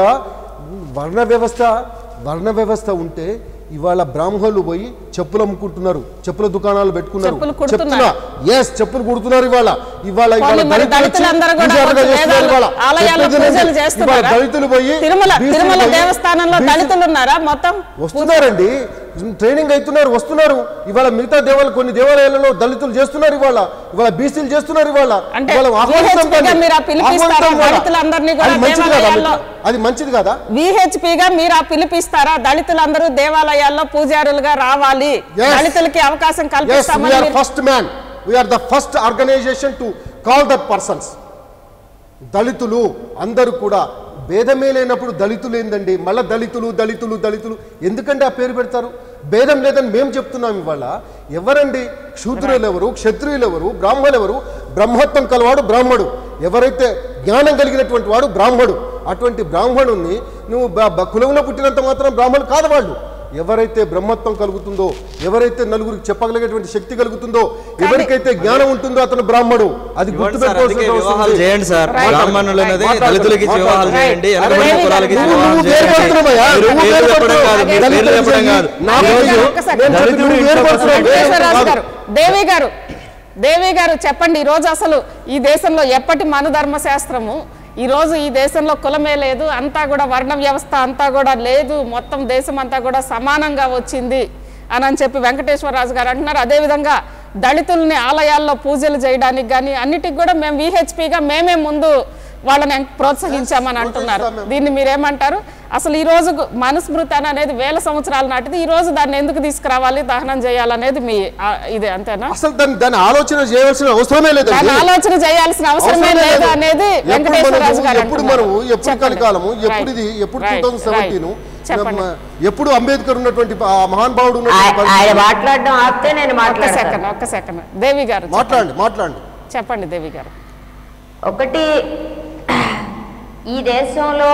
వర్ణ వ్యవస్థ వర్ణ వ్యవస్థ ఉంటే ఇవాళ బ్రాహ్మణులు పోయి చెప్పులు అమ్ముకుంటున్నారు చెప్పుల దుకాణాలు పెట్టుకున్నారు చెప్పులు కుడుతున్నారు. ఎస్ చెప్పులు కుడుతున్నారు ఇవాళ ఇవాళ ఇవాళ పోనీ మరి దళితులు వచ్చి దళితులందరూ కూడా పూజారులుగా వచ్చి చేస్తున్నారు ఇవాళ. వేదాలు, ఆలయాల్లో చెప్పేది పూజలు ఏంటి? చేస్తున్నారా? ఇవాళ దళితులు పోయి తిరుమల బీసీలు తిరుమల పోయి- దేవస్థానంలో బీసీ- దళితులు ఉన్నారా మొత్తం వస్తున్నారండి ట్రైనింగ్ అవుతున్నారు వస్తున్నారు ఇవాళ మిగతా దేవాలయాలు కొన్ని దేవాలయాలలో దళితులు చేస్తున్నారు ఇవాళ ఇవాళ బీసీలు చేస్తున్నారు ఇవాళ అంటే ఇవాళ ఆహ్వానిస్తాం VHP గా దాన్ని. మీరు ఆ పిలిపిస్తారా? ఆహ్వానిస్తాం ఇవాళ. దళితులందరినీ కూడా అది మంచిది కాదా దేవాలయాల్లో- మీకు? అది మంచిది కాదా విహెచ్పిగా మీరు ఆ పిలిపిస్తారా దళితులందరూ దేవాలయాల్లో పూజారులుగా రావాలి Yes. దళితులకి అవకాశం ఎస్ కల్పిస్తామని వీఆర్ మీరు- first man we're the first organization to call that persons దళితులు అందరూ కూడా భేదమే లేనప్పుడు దళితులు ఏందండి మళ్ళీ దళితులు దళితులు దళితులు ఎందుకంటే ఆ పేరు పెడతారు భేదం లేదని మేము చెప్తున్నాం ఇవాళ ఎవరండి శూద్రులు ఎవరు క్షత్రియులు ఎవరు బ్రాహ్మణులు ఎవరు బ్రహ్మత్వం కలవాడు బ్రాహ్మడు ఎవరైతే జ్ఞానం కలిగినటువంటి వాడు బ్రాహ్మడు అటువంటి బ్రాహ్మణుణ్ణి నువ్వు బ- బ- కులంలో పుట్టినంత మాత్రం బ్రాహ్మణులు కాదు వాళ్ళు ఎవరైతే బ్రహ్మత్వం కలుగుతుందో ఎవరైతే నలుగురికి చెప్పగలిగేటువంటి శక్తి కలుగుతుందో ఎవరికైతే జ్ఞానం ఉంటుందో అతను బ్రాహ్మణుడు అది ఇవ్వండి సార్, అందుకే గుర్తుపెట్టుకోవాల్సిన అవసరం వివాహాలు ఉంది. చేయండి సార్ Right. బ్రాహ్మణులు ఉన్నది మాట్లాడండి. దళితులకి ఇచ్చి వివాహాలు మాట్లాడండి. చేయండి Right. వెనకబడిన Right. కులాలకి ఇచ్చి నువ్వు- వివాహాలు నువ్వు పేరు చేయండి. పెడుతున్నావయ్యా, మీరు నువ్వు పేర్లు పేరు చెప్పడం కాదు పెడుతున్నావు. మీరు పేర్లు దళితులు చెప్పడం చేయి. కాదు నా దేవి రోజు గారు, ఒక్కసారి. నేను చెప్పి దళితుడు నువ్వు పేరు ఇంట్లో పెడుతున్నావు. వెంకటేశ్వరరాజు కాదు. గారు దేవి గారు దేవి గారు చెప్పండి ఈ రోజు అసలు ఈ దేశంలో ఎప్పటి మనుధర్మ శాస్త్రము ఈ రోజు ఈ దేశంలో కులమే లేదు అంతా కూడా వర్ణ వ్యవస్థ అంతా కూడా లేదు మొత్తం దేశం అంతా కూడా సమానంగా వచ్చింది అని అని చెప్పి వెంకటేశ్వరరాజు గారు అంటున్నారు అదేవిధంగా దళితుల్ని ఆలయాల్లో పూజలు చేయడానికి కానీ అన్నిటికి కూడా మేము విహెచ్పిగా మేమే ముందు వాళ్ళని ఎం- ప్రోత్సహించామని అంటున్నారు ప్రోత్సహిస్తాం మేము. దీన్ని మీరేమంటారు అసలు ఈ రోజు గు- మనుస్మృతి అని అనేది వేల సంవత్సరాల నాటిది ఈ రోజు దాన్ని ఎందుకు తీసుకురావాలి దహనం చేయాలనేది మీ ఆ, ఇదే అంతేనా అసలు దాన్ని దాన్ని ఆలోచన చేయవలసిన అవసరమే లేదు దాని ఆలోచన చేయాల్సిన అవసరమే అవసరమే లేదు లేదు. అనేది ఎప్పుడు వెంకటేశ్వరరాజు మనము- గారు ఎప్పుడు అంటున్నారు. మనము ఎప్పుడు చెప్పండి. కలికాలము ఎప్పుడు Right. ఇది ఎప్పుడు two Right. Thousand seventeen Right. చెప్పండి ఎప్పుడు అంబేద్కర్ ఉన్నటువంటి ఆ మహానుభావుడు ఉన్నటువంటి ఆయ- ఆయన పరిస్థితి. మాట్లాడడం ఆపితే నేను ఒక్క మాట్లాడతాను సెకండ్ ఒక్క సెకండ్ దేవి గారు చెప్పండి. మాట్లాడండి మాట్లాడండి చెప్పండి దేవి గారు ఒకటి ఈ దేశంలో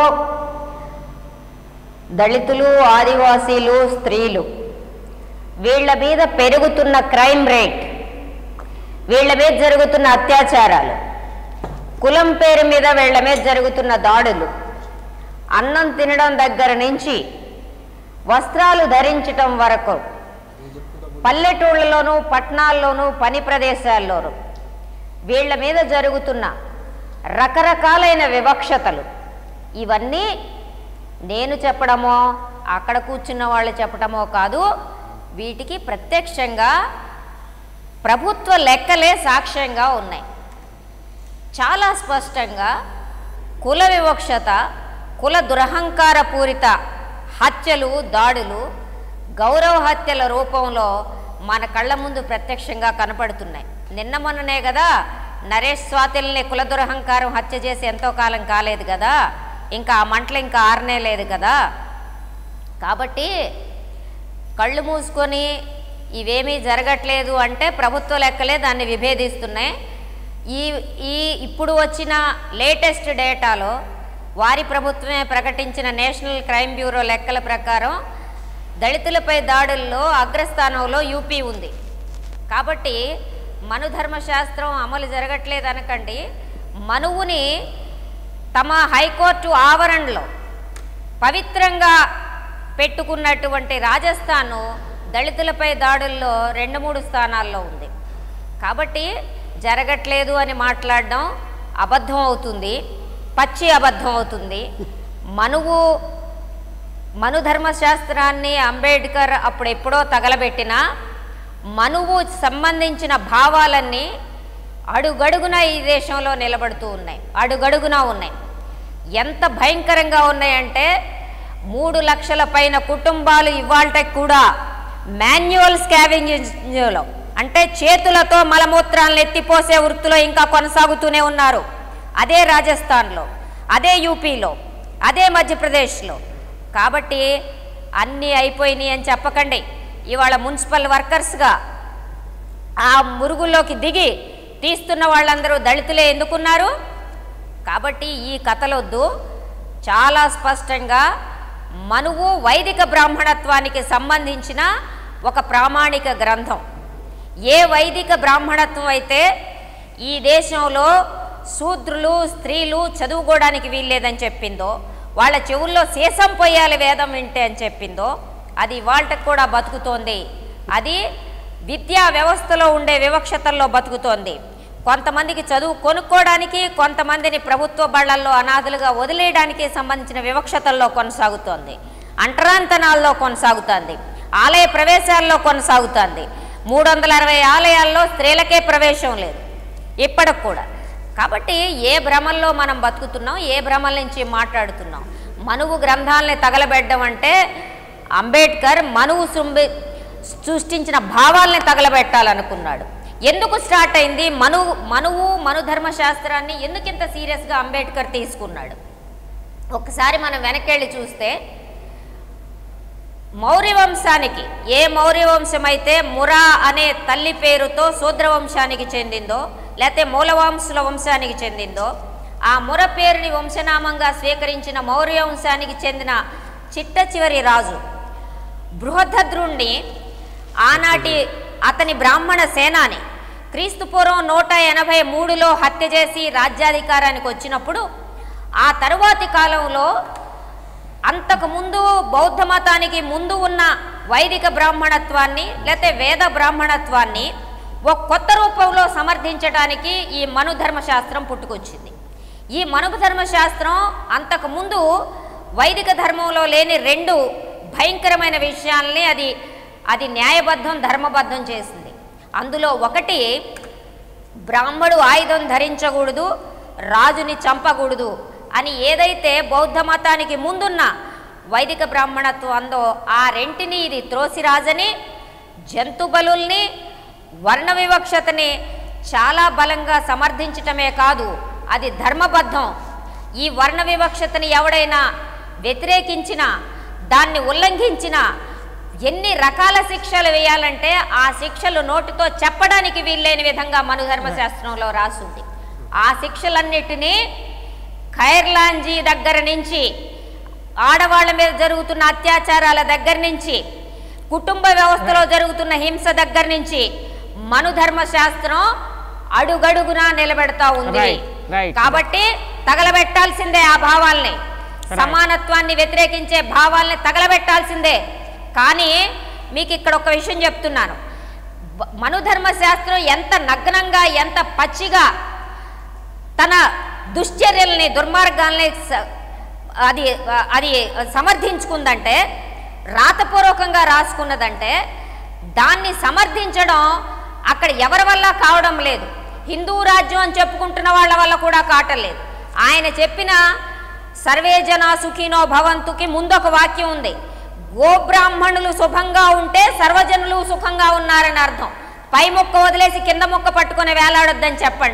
దళితులు ఆదివాసీలు స్త్రీలు వీళ్ళ మీద పెరుగుతున్న క్రైమ్ రేట్ వీళ్ళ మీద జరుగుతున్న అత్యాచారాలు కులం పేరు మీద వీళ్ళ మీద జరుగుతున్న దాడులు అన్నం తినడం దగ్గర నుంచి వస్త్రాలు ధరించటం వరకు పల్లెటూళ్ళలోనూ పట్టణాల్లోనూ పని ప్రదేశాల్లోనూ వీళ్ళ మీద జరుగుతున్న రకరకాలైన వివక్షతలు ఇవన్నీ నేను చెప్పడమో అక్కడ కూర్చున్న వాళ్ళు చెప్పడమో కాదు వీటికి ప్రత్యక్షంగా ప్రభుత్వ లెక్కలే సాక్ష్యంగా ఉన్నాయి చాలా స్పష్టంగా కుల వివక్షత కుల దురహంకార పూరిత హత్యలు దాడులు గౌరవ హత్యల రూపంలో మన కళ్ళ ముందు ప్రత్యక్షంగా కనపడుతున్నాయి నిన్న మొన్ననే కదా నరేష్ స్వాతిల్ని కుల దురహంకారం హత్య చేసి ఎంతో కాలం కాలేదు కదా ఇంకా ఆ మంటలు ఇంకా ఆరనే లేదు కదా కాబట్టి కళ్ళు మూసుకొని ఇవేమీ జరగట్లేదు అంటే ప్రభుత్వ లెక్కలే దాన్ని విభేదిస్తున్నాయి ఈ ఈ ఇప్పుడు వచ్చిన లేటెస్ట్ డేటాలో వారి ప్రభుత్వమే ప్రకటించిన నేషనల్ క్రైమ్ బ్యూరో లెక్కల ప్రకారం దళితులపై దాడుల్లో అగ్రస్థానంలో యూపీ ఉంది కాబట్టి మను ధర్మశాస్త్రం అమలు జరగట్లేదు అనకండి మనువుని తమ హైకోర్టు ఆవరణలో పవిత్రంగా పెట్టుకున్నటువంటి రాజస్థాను దళితులపై దాడుల్లో రెండు మూడు స్థానాల్లో ఉంది కాబట్టి జరగట్లేదు అని మాట్లాడడం అబద్ధం అవుతుంది పచ్చి అబద్ధం అవుతుంది మనువు మను ధర్మశాస్త్రాన్ని అంబేద్కర్ అప్పుడు ఎప్పుడో తగలబెట్టిన మనువు సంబంధించిన భావాలన్నీ అడుగడుగున ఈ దేశంలో నిలబడుతూ ఉన్నాయి అడుగడుగునా ఉన్నాయి ఎంత భయంకరంగా ఉన్నాయంటే మూడు లక్షల పైన కుటుంబాలు ఇవాళకి కూడా మాన్యువల్ స్కావింగ్లో అంటే చేతులతో మలమూత్రాలను ఎత్తిపోసే వృత్తిలో ఇంకా కొనసాగుతూనే ఉన్నారు అదే రాజస్థాన్లో అదే యూపీలో అదే మధ్యప్రదేశ్లో కాబట్టి అన్నీ అయిపోయినాయి అని చెప్పకండి ఇవాళ మున్సిపల్ వర్కర్స్గా ఆ మురుగుల్లోకి దిగి తీస్తున్న వాళ్ళందరూ దళితులే ఎందుకున్నారు కాబట్టి ఈ కథలొద్దు చాలా స్పష్టంగా మనువు వైదిక బ్రాహ్మణత్వానికి సంబంధించిన ఒక ప్రామాణిక గ్రంథం ఏ వైదిక బ్రాహ్మణత్వం అయితే ఈ దేశంలో శూద్రులు స్త్రీలు చదువుకోవడానికి వీల్లేదని చెప్పిందో వాళ్ళ చెవుల్లో సీసం పొయ్యాలి వేదం వింటే అని చెప్పిందో అది వాళ్ళకి కూడా బతుకుతోంది అది విద్యా వ్యవస్థలో ఉండే వివక్షతల్లో బతుకుతోంది కొంతమందికి చదువు కొనుక్కోవడానికి కొంతమందిని ప్రభుత్వ బళ్ళల్లో అనాథలుగా వదిలేయడానికి సంబంధించిన వివక్షతల్లో కొనసాగుతోంది అంటరాంతనాల్లో కొనసాగుతోంది ఆలయ ప్రవేశాల్లో కొనసాగుతోంది మూడు వందల అరవై ఆలయాల్లో స్త్రీలకే ప్రవేశం లేదు ఇప్పటికి కూడా కాబట్టి ఏ భ్రమల్లో మనం బతుకుతున్నాం ఏ భ్రమల నుంచి మాట్లాడుతున్నాం మనువు గ్రంథాలని తగలబెట్టడం అంటే అంబేద్కర్ మనువు సృంబి సృష్టించిన భావాల్ని తగలబెట్టాలనుకున్నాడు ఎందుకు స్టార్ట్ అయింది మనువు మనువు మనుధర్మ శాస్త్రాన్ని ఎందుకు ఇంత సీరియస్గా అంబేద్కర్ తీసుకున్నాడు ఒకసారి మనం వెనకెళ్ళి చూస్తే మౌర్య వంశానికి ఏ మౌర్య వంశం అయితే మురా అనే తల్లి పేరుతో శూద్ర వంశానికి చెందిందో లేకపోతే మూలవంశుల వంశానికి చెందిందో ఆ ముర పేరుని వంశనామంగా స్వీకరించిన మౌర్య వంశానికి చెందిన చిట్ట చివరి రాజు బృహద్రుణ్ణి ఆనాటి అతని బ్రాహ్మణ సేనాని క్రీస్తుపూర్వం నూట ఎనభై మూడులో హత్య చేసి రాజ్యాధికారానికి వచ్చినప్పుడు ఆ తరువాతి కాలంలో అంతకుముందు బౌద్ధ మతానికి ముందు ఉన్న వైదిక బ్రాహ్మణత్వాన్ని లేకపోతే వేద బ్రాహ్మణత్వాన్ని ఒక కొత్త రూపంలో సమర్థించడానికి ఈ మనుధర్మశాస్త్రం పుట్టుకొచ్చింది ఈ మనుధర్మశాస్త్రం అంతకుముందు వైదిక ధర్మంలో లేని రెండు భయంకరమైన విషయాల్ని అది అది న్యాయబద్ధం ధర్మబద్ధం చేసింది అందులో ఒకటి బ్రాహ్మడు ఆయుధం ధరించకూడదు రాజుని చంపకూడదు అని ఏదైతే బౌద్ధ మతానికి ముందున్న వైదిక బ్రాహ్మణత్వం అందో ఆ రెంటిని ఇది త్రోసిరాజని జంతు బలుల్ని వర్ణ వివక్షతని చాలా బలంగా సమర్థించటమే కాదు అది ధర్మబద్ధం ఈ వర్ణ వివక్షతని ఎవడైనా వ్యతిరేకించినా దాన్ని ఉల్లంఘించినా ఎన్ని రకాల శిక్షలు వేయాలంటే ఆ శిక్షలు నోటితో చెప్పడానికి వీల్లేని విధంగా మనుధర్మశాస్త్రంలో రాసుంది ఆ శిక్షలన్నిటినీ ఖైర్లాంజీ దగ్గర నుంచి ఆడవాళ్ళ మీద జరుగుతున్న అత్యాచారాల దగ్గర నుంచి కుటుంబ వ్యవస్థలో జరుగుతున్న హింస దగ్గర నుంచి మనుధర్మ శాస్త్రం అడుగడుగునా నిలబెడతా ఉంది Right, right. కాబట్టి తగలబెట్టాల్సిందే ఆ భావాల్ని సమానత్వాన్ని వ్యతిరేకించే భావాల్ని తగలబెట్టాల్సిందే కానీ మీకు ఇక్కడ ఒక విషయం చెప్తున్నాను బ- మనుధర్మ శాస్త్రం ఎంత నగ్నంగా ఎంత పచ్చిగా తన దుశ్చర్యల్ని దుర్మార్గాల్ని స- అది అది సమర్థించుకుందంటే రాతపూర్వకంగా రాసుకున్నదంటే దాన్ని సమర్థించడం అక్కడ ఎవరి వల్ల కావడం లేదు హిందూ రాజ్యం అని చెప్పుకుంటున్న వాళ్ళ వల్ల కూడా కావటం లేదు ఆయన చెప్పిన సర్వే జన సుఖినో భవంతుకి ముందు ఒక వాక్యం ఉంది గోబ్రాహ్మణులు శుభంగా ఉంటే సర్వజనులు సుఖంగా ఉన్నారని అర్థం పై మొక్క వదిలేసి కింద మొక్క పట్టుకొని వేలాడొద్దని చెప్పండి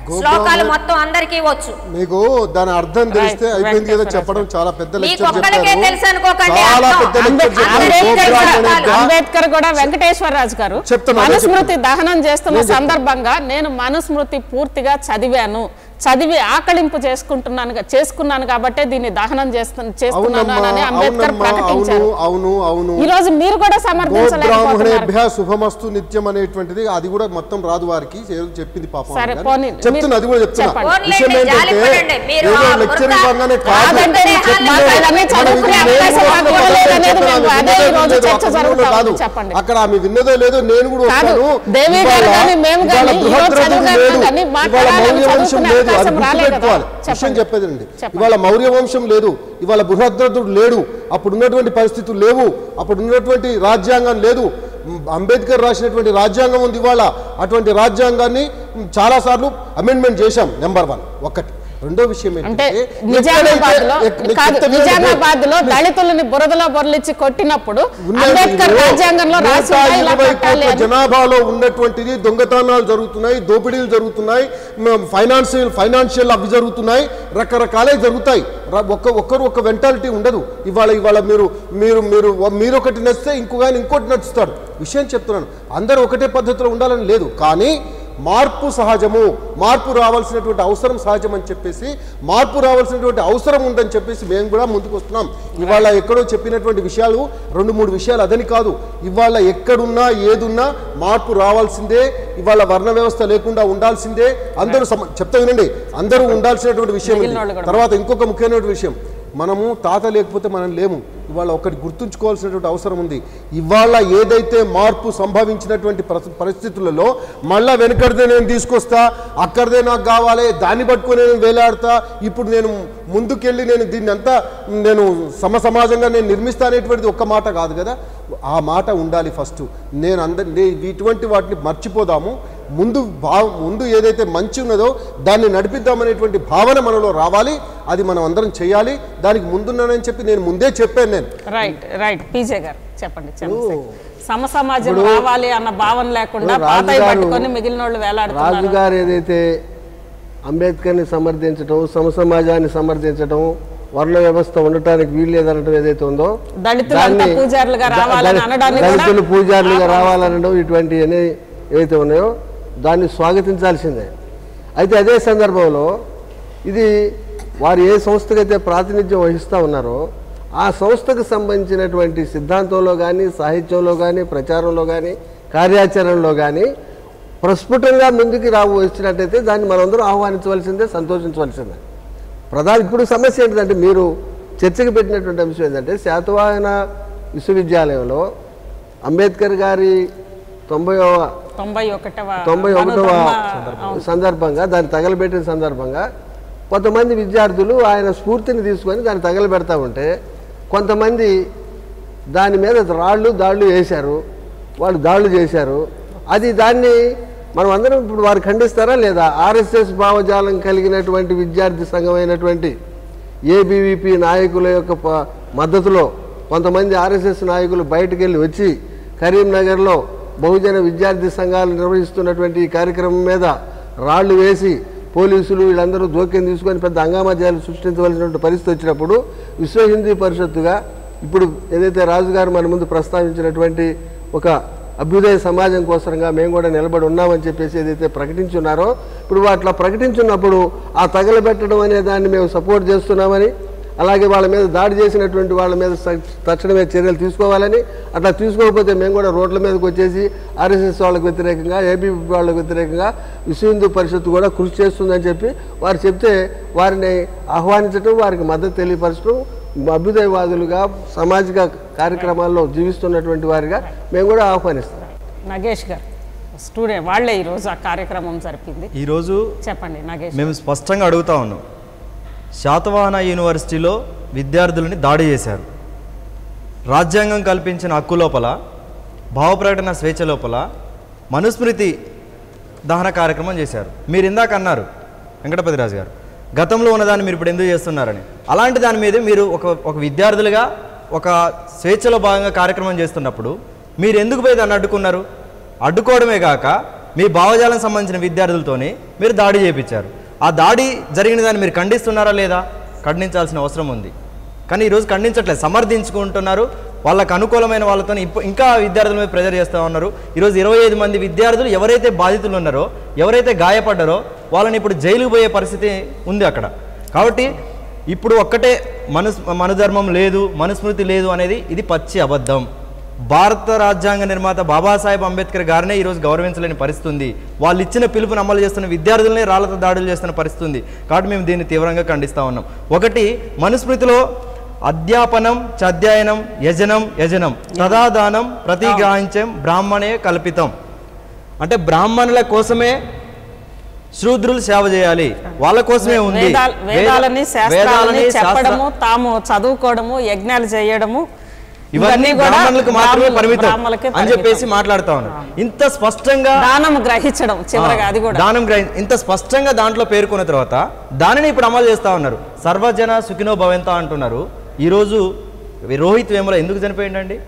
శ్లోకాలు మొత్తం అందరికీ వచ్చు మీకు దాని అర్థం తెలిస్తే Right, అయిపోయింది కదా right, చెప్పడం చాలా పెద్ద మీకు లెక్చర్ ఒక్కళ్ళకే చెప్పారు తెలుసు అనుకోకండి చాలా అర్థం. పెద్ద లెక్చర్ అంబేద్కర్ చెప్పారు అంబేద్కర్ గోపురాలు కూడా- అనేది గా- అంబేద్కర్ కూడా వెంకటేశ్వరరాజు గారు చెప్తాను, అదే మనుస్మృతి చెప్తాను. దహనం చేస్తున్న నేను చెప్తాను. సందర్భంగా నేను మనుస్మృతి పూర్తిగా చదివాను చదివి ఆకలింపు చేసుకుంటున్నాను చేసుకున్నాను కాబట్టే దీన్ని దహనం చేస్తు చేస్తున్నాను అవునమ్మా అని అంబేద్కర్ అవునమ్మా అవును ప్రకటించారు అవును అవును ఈ రోజు మీరు కూడా సమర్థించలేకపోతున్నారు గోబ్రాహ్మణేభ్య శుభమస్తు నిత్యం అనేటువంటిది అది కూడా మొత్తం రాదు వారికి ఏదో చెప్పింది పాపం సరే, కానీ. పోనీ, చెప్తున్నా మీరు అది కూడా చెప్తున్నా చెప్పండి. విషయం పోనీలేండి, ఏంటంటే జాలిపడండి. మీరు ఏదో ఆ లెక్చర్ బృందా- ఇవ్వగానే కాదు కాదంటే చెప్పిందే. మాకు అవన్నీ చదువుకునే మనం అవకాశం నేను మాకు కూడా ఇవ్వలేదు అనేది చెప్తున్నా, మేము ఆమె అదే విన్నదో ఈ రోజు లేదో, చర్చ అక్కడ జరుగుతా కాదు. ఉంది. చెప్పండి. అక్కడ ఆమె విన్నదో లేదో నేను కూడా కాదు, వస్తాను దేవి గారు ఇవాళ- కానీ మేము ఇవాళ కానీ ఈ రోజు బృహద్రథుడు చదువుకున్నాం లేదు. కానీ ఇవాళ మాట్లాడాలని మౌర్య వంశం చదువుకునే లేదు అది అవకాశం రాలే కదా. గుర్తుపెట్టుకోవాలి విషయం చెప్పండి. చెప్పేదండి చెప్పండి. ఇవాళ మౌర్య వంశం లేదు ఇవాళ బృహద్రథుడు లేడు అప్పుడు ఉన్నటువంటి పరిస్థితులు లేవు అప్పుడు ఉన్నటువంటి రాజ్యాంగం లేదు మ్, అంబేద్కర్ రాసినటువంటి రాజ్యాంగం ఉంది ఇవాళ అటువంటి రాజ్యాంగాన్ని మ్, చాలాసార్లు అమెండ్మెంట్ చేశాం నెంబర్ వన్ ఒకటి రెండో విషయం అంటే ఏంటంటే నిజామాబాద్ లో ఎక్కడైతే- ఎక్- కాదు చెప్తా వినండి. నిజామాబాద్ లో దళితులని బురదలో బొరలిచ్చి కొట్టినప్పుడు ఉన్నాయి అంబేద్కర్ ఇదిగో, రాజ్యాంగంలో రాసి నూట ఉందా ఇలా ఇరవై కొట్టాలి కోట్ల అని? జనాభాలో ఉన్నటువంటిది దొంగతనాలు జరుగుతున్నాయి దోపిడీలు జరుగుతున్నాయి మ- ఫైనాన్షియల్ ఫైనాన్షియల్ అవి జరుగుతున్నాయి రకరకాలే జరుగుతాయి ర- ఒక్క ఒక్కరు ఒక వెంటాలిటీ ఉండదు ఇవాళ ఇవాళ మీరు మీరు మీరు మీరు ఒకటి నచ్చితే ఇంకొక ఆయన ఇంకోటి నచ్చుతాడు విషయం చెప్తున్నాను అందరూ ఒకటే పద్ధతిలో ఉండాలని లేదు కానీ మార్పు సహజము మార్పు రావాల్సినటువంటి అవసరం సహజం అని చెప్పేసి మార్పు రావాల్సినటువంటి అవసరం ఉందని చెప్పేసి మేము కూడా ముందుకు వస్తున్నాం ఇవాళ ఎక్కడో చెప్పినటువంటి విషయాలు రెండు మూడు విషయాలు అదని కాదు ఇవాళ ఎక్కడున్నా ఏదున్నా మార్పు రావాల్సిందే ఇవాళ వర్ణ వ్యవస్థ లేకుండా ఉండాల్సిందే అందరూ సమ- చెప్తా వినండి అందరూ ఉండాల్సినటువంటి విషయం ఇది. మిగిలిన వాళ్ళు కూడా. తర్వాత ఇంకొక ముఖ్యమైనటువంటి విషయం మనము తాత లేకపోతే మనం లేము ఇవాళ ఒకటి గుర్తుంచుకోవాల్సినటువంటి అవసరం ఉంది ఇవాళ ఏదైతే మార్పు సంభవించినటువంటి పరిస్థి- పరిస్థితులలో మళ్ళా వెనకడిదే నేను తీసుకొస్తా అక్కడిదే నాకు కావాలి దాన్ని పట్టుకొని నేను వేలాడతా ఇప్పుడు నేను ముందుకెళ్ళి నేను దీన్ని అంతా నేను సమ సమాజంగా నేను నిర్మిస్తా అనేటువంటిది ఒక్క మాట కాదు కదా ఆ మాట ఉండాలి ఫస్ట్ నేను అందరి ఇటువంటి వాటిని మర్చిపోదాము ముందు భావ ముందు ఏదైతే మంచి ఉన్నదో దాన్ని నడిపిద్దామనేటువంటి భావన మనలో రావాలి అది మనం అందరం చేయాలి దానికి ముందున్నానని చెప్పి నేను ముందే చెప్పాను నేను రైట్ రైట్ పీజే గారు చెప్పండి చంద్రశేఖర్. సమ సమాజం రావాలి అన్న భావన లేకుండా ఇప్పుడు రాజు పాతయి గారు- పట్టుకొని మిగిలిన వాళ్ళు రాజు వేలాడుతున్నారు గారు ఏదైతే అంబేద్కర్ని సమర్థించడం సమసమాజాన్ని సమర్థించడం వర్ణ వ్యవస్థ ఉండటానికి వీలు లేదనడం ఏదైతే ఉందో దళితులంతా దాన్ని- పూజారులుగా ద- రావాలని దళి- అనడాన్ని కూడా దళితులు పూజారులుగా రావాలనడం ఇటువంటి ఏవైతే ఉన్నాయో దాన్ని స్వాగతించాల్సిందే అయితే అదే సందర్భంలో ఇది వారు ఏ సంస్థకైతే ప్రాతినిధ్యం వహిస్తూ ఉన్నారో ఆ సంస్థకు సంబంధించినటువంటి సిద్ధాంతంలో కానీ సాహిత్యంలో కానీ ప్రచారంలో కానీ కార్యాచరణలో కానీ ప్రస్ఫుటంగా ముందుకు రావు వచ్చినట్టయితే దాన్ని మనందరం ఆహ్వానించవలసిందే సంతోషించవలసిందే ప్రధాన ఇప్పుడు సమస్య ఏంటంటే మీరు చర్చకు పెట్టినటువంటి అంశం ఏంటంటే శాతవాహన విశ్వవిద్యాలయంలో అంబేద్కర్ గారి తొంభైవ తొంభై ఒకటవ తొంభై ఒకటవ మనోధర్మ- సందర్భంగా దాన్ని తగలబెట్టిన సందర్భంగా కొంతమంది విద్యార్థులు ఆయన స్ఫూర్తిని తీసుకొని దాన్ని తగలబెడతా ఉంటే కొంతమంది దాని మీద రాళ్ళు దాళ్ళు వేశారు వాళ్ళు దాళ్ళు చేశారు అది దాన్ని మనం అందరం ఇప్పుడు వారు ఖండిస్తారా లేదా ఆర్ఎస్ఎస్ భావజాలం కలిగినటువంటి విద్యార్థి సంఘమైనటువంటి ఏబీవీపీ నాయకుల యొక్క ప- మద్దతులో కొంతమంది ఆర్ఎస్ఎస్ నాయకులు బయటకు వెళ్ళి వచ్చి కరీంనగర్లో బహుజన విద్యార్థి సంఘాలు నిర్వహిస్తున్నటువంటి ఈ కార్యక్రమం మీద రాళ్లు వేసి పోలీసులు వీళ్ళందరూ జోక్యం తీసుకొని పెద్ద హంగామాజాలు సృష్టించవలసినటువంటి పరిస్థితి వచ్చినప్పుడు విశ్వ హిందూ పరిషత్తుగా ఇప్పుడు ఏదైతే రాజుగారు మన ముందు ప్రస్తావించినటువంటి ఒక అభ్యుదయ సమాజం కోసంగా మేము కూడా నిలబడి ఉన్నామని చెప్పేసి ఏదైతే ప్రకటించున్నారో ఇప్పుడు అట్లా ప్రకటించున్నప్పుడు ఆ తగలబెట్టడం అనే దాన్ని మేము సపోర్ట్ చేస్తున్నామని అలాగే వాళ్ళ మీద దాడి చేసినటువంటి వాళ్ళ మీద స- తక్షణమే చర్యలు తీసుకోవాలని అట్లా తీసుకోకపోతే మేము కూడా రోడ్ల మీదకి వచ్చేసి ఆర్ఎస్ఎస్ వాళ్ళకు వ్యతిరేకంగా ఏబీ వాళ్ళకు వ్యతిరేకంగా విశ్వ హిందూ పరిషత్తు కూడా కృషి చేస్తుందని చెప్పి వారు చెప్తే వారిని ఆహ్వానించడం వారికి మద్దతు తెలియపరచడం అభ్యుదయవాదులుగా సామాజిక కార్యక్రమాల్లో జీవిస్తున్నటువంటి వారిగా మేము కూడా ఆహ్వానిస్తాం నగేష్ గారు స్టూడెంట్ వాళ్ళే ఈరోజు ఆ కార్యక్రమం జరిపింది ఈరోజు చెప్పండి నగేష్ మేము స్పష్టంగా అడుగుతా ఉన్నాం శాతవాహన యూనివర్సిటీలో విద్యార్థులని దాడి చేశారు రాజ్యాంగం కల్పించిన హక్కు లోపల భావ ప్రకటన స్వేచ్ఛ లోపల మనుస్మృతి దహన కార్యక్రమం చేశారు మీరు ఇందాక అన్నారు వెంకటపతిరాజు గారు గతంలో ఉన్నదాన్ని మీరు ఇప్పుడు ఎందుకు చేస్తున్నారని అలాంటి దాని మీద మీరు ఒక ఒక విద్యార్థులుగా ఒక స్వేచ్ఛలో భాగంగా కార్యక్రమం చేస్తున్నప్పుడు మీరు ఎందుకు పోయి దాన్ని అడ్డుకున్నారు అడ్డుకోవడమే కాక మీ భావజాలం సంబంధించిన విద్యార్థులతోని మీరు దాడి చేయించారు ఆ దాడి జరిగిన దాన్ని మీరు ఖండిస్తున్నారా లేదా ఖండించాల్సిన అవసరం ఉంది కానీ ఈరోజు ఖండించట్లేదు సమర్థించుకుంటున్నారు వాళ్ళకు అనుకూలమైన వాళ్ళతో ఇంకా విద్యార్థుల మీద ప్రెజర్ చేస్తూ ఉన్నారు ఈరోజు ఇరవై ఐదు మంది విద్యార్థులు ఎవరైతే బాధితులు ఉన్నారో ఎవరైతే గాయపడ్డారో వాళ్ళని ఇప్పుడు జైలుకు పోయే పరిస్థితి ఉంది అక్కడ కాబట్టి ఇప్పుడు ఒక్కటే మను మనుధర్మం లేదు మనుస్మృతి లేదు అనేది ఇది పచ్చి అబద్ధం భారత రాజ్యాంగ నిర్మాత బాబాసాహెబ్ అంబేద్కర్ గారినే ఈరోజు గౌరవించలేని పరిస్థితి ఉంది వాళ్ళు ఇచ్చిన పిలుపుని అమలు చేస్తున్న విద్యార్థులనే రాళ్లతో దాడులు చేస్తున్న పరిస్థితి ఉంది కాబట్టి మేము దీన్ని తీవ్రంగా ఖండిస్తా ఉన్నాం ఒకటి మనుస్మృతిలో అధ్యాపనం చధ్యాయనం యజనం యజనం తదాదానం ప్రతిగ్రహించం బ్రాహ్మణే కల్పితం అంటే బ్రాహ్మణుల కోసమే శూద్రులు సేవ చేయాలి వాళ్ళ కోసమే ఉంది వేదాల- వేద- వేదాలని శాస్త్రాలని వేదాలని శాస్త్ర- చెప్పడము తాము చదువుకోవడము యజ్ఞాలు చేయడము ఇవన్నీ కూడా బ్రాహ్మణులకు మాత్రమే బ్రాహ్మణుల- పరిమితం బ్రాహ్మణులకే అని పరిమితం. చెప్పేసి మాట్లాడుతా ఉన్నారు ఇంత స్పష్టంగా దానం గ్రహించడం చివరగా అది కూడా దానం గ్రహి ఇంత స్పష్టంగా దాంట్లో పేర్కొన్న తర్వాత దానిని ఇప్పుడు అమలు చేస్తా ఉన్నారు సర్వజన సుఖినో భవంత అంటున్నారు ఈరోజు రోహిత్ వేముల ఎందుకు చనిపోయిండండి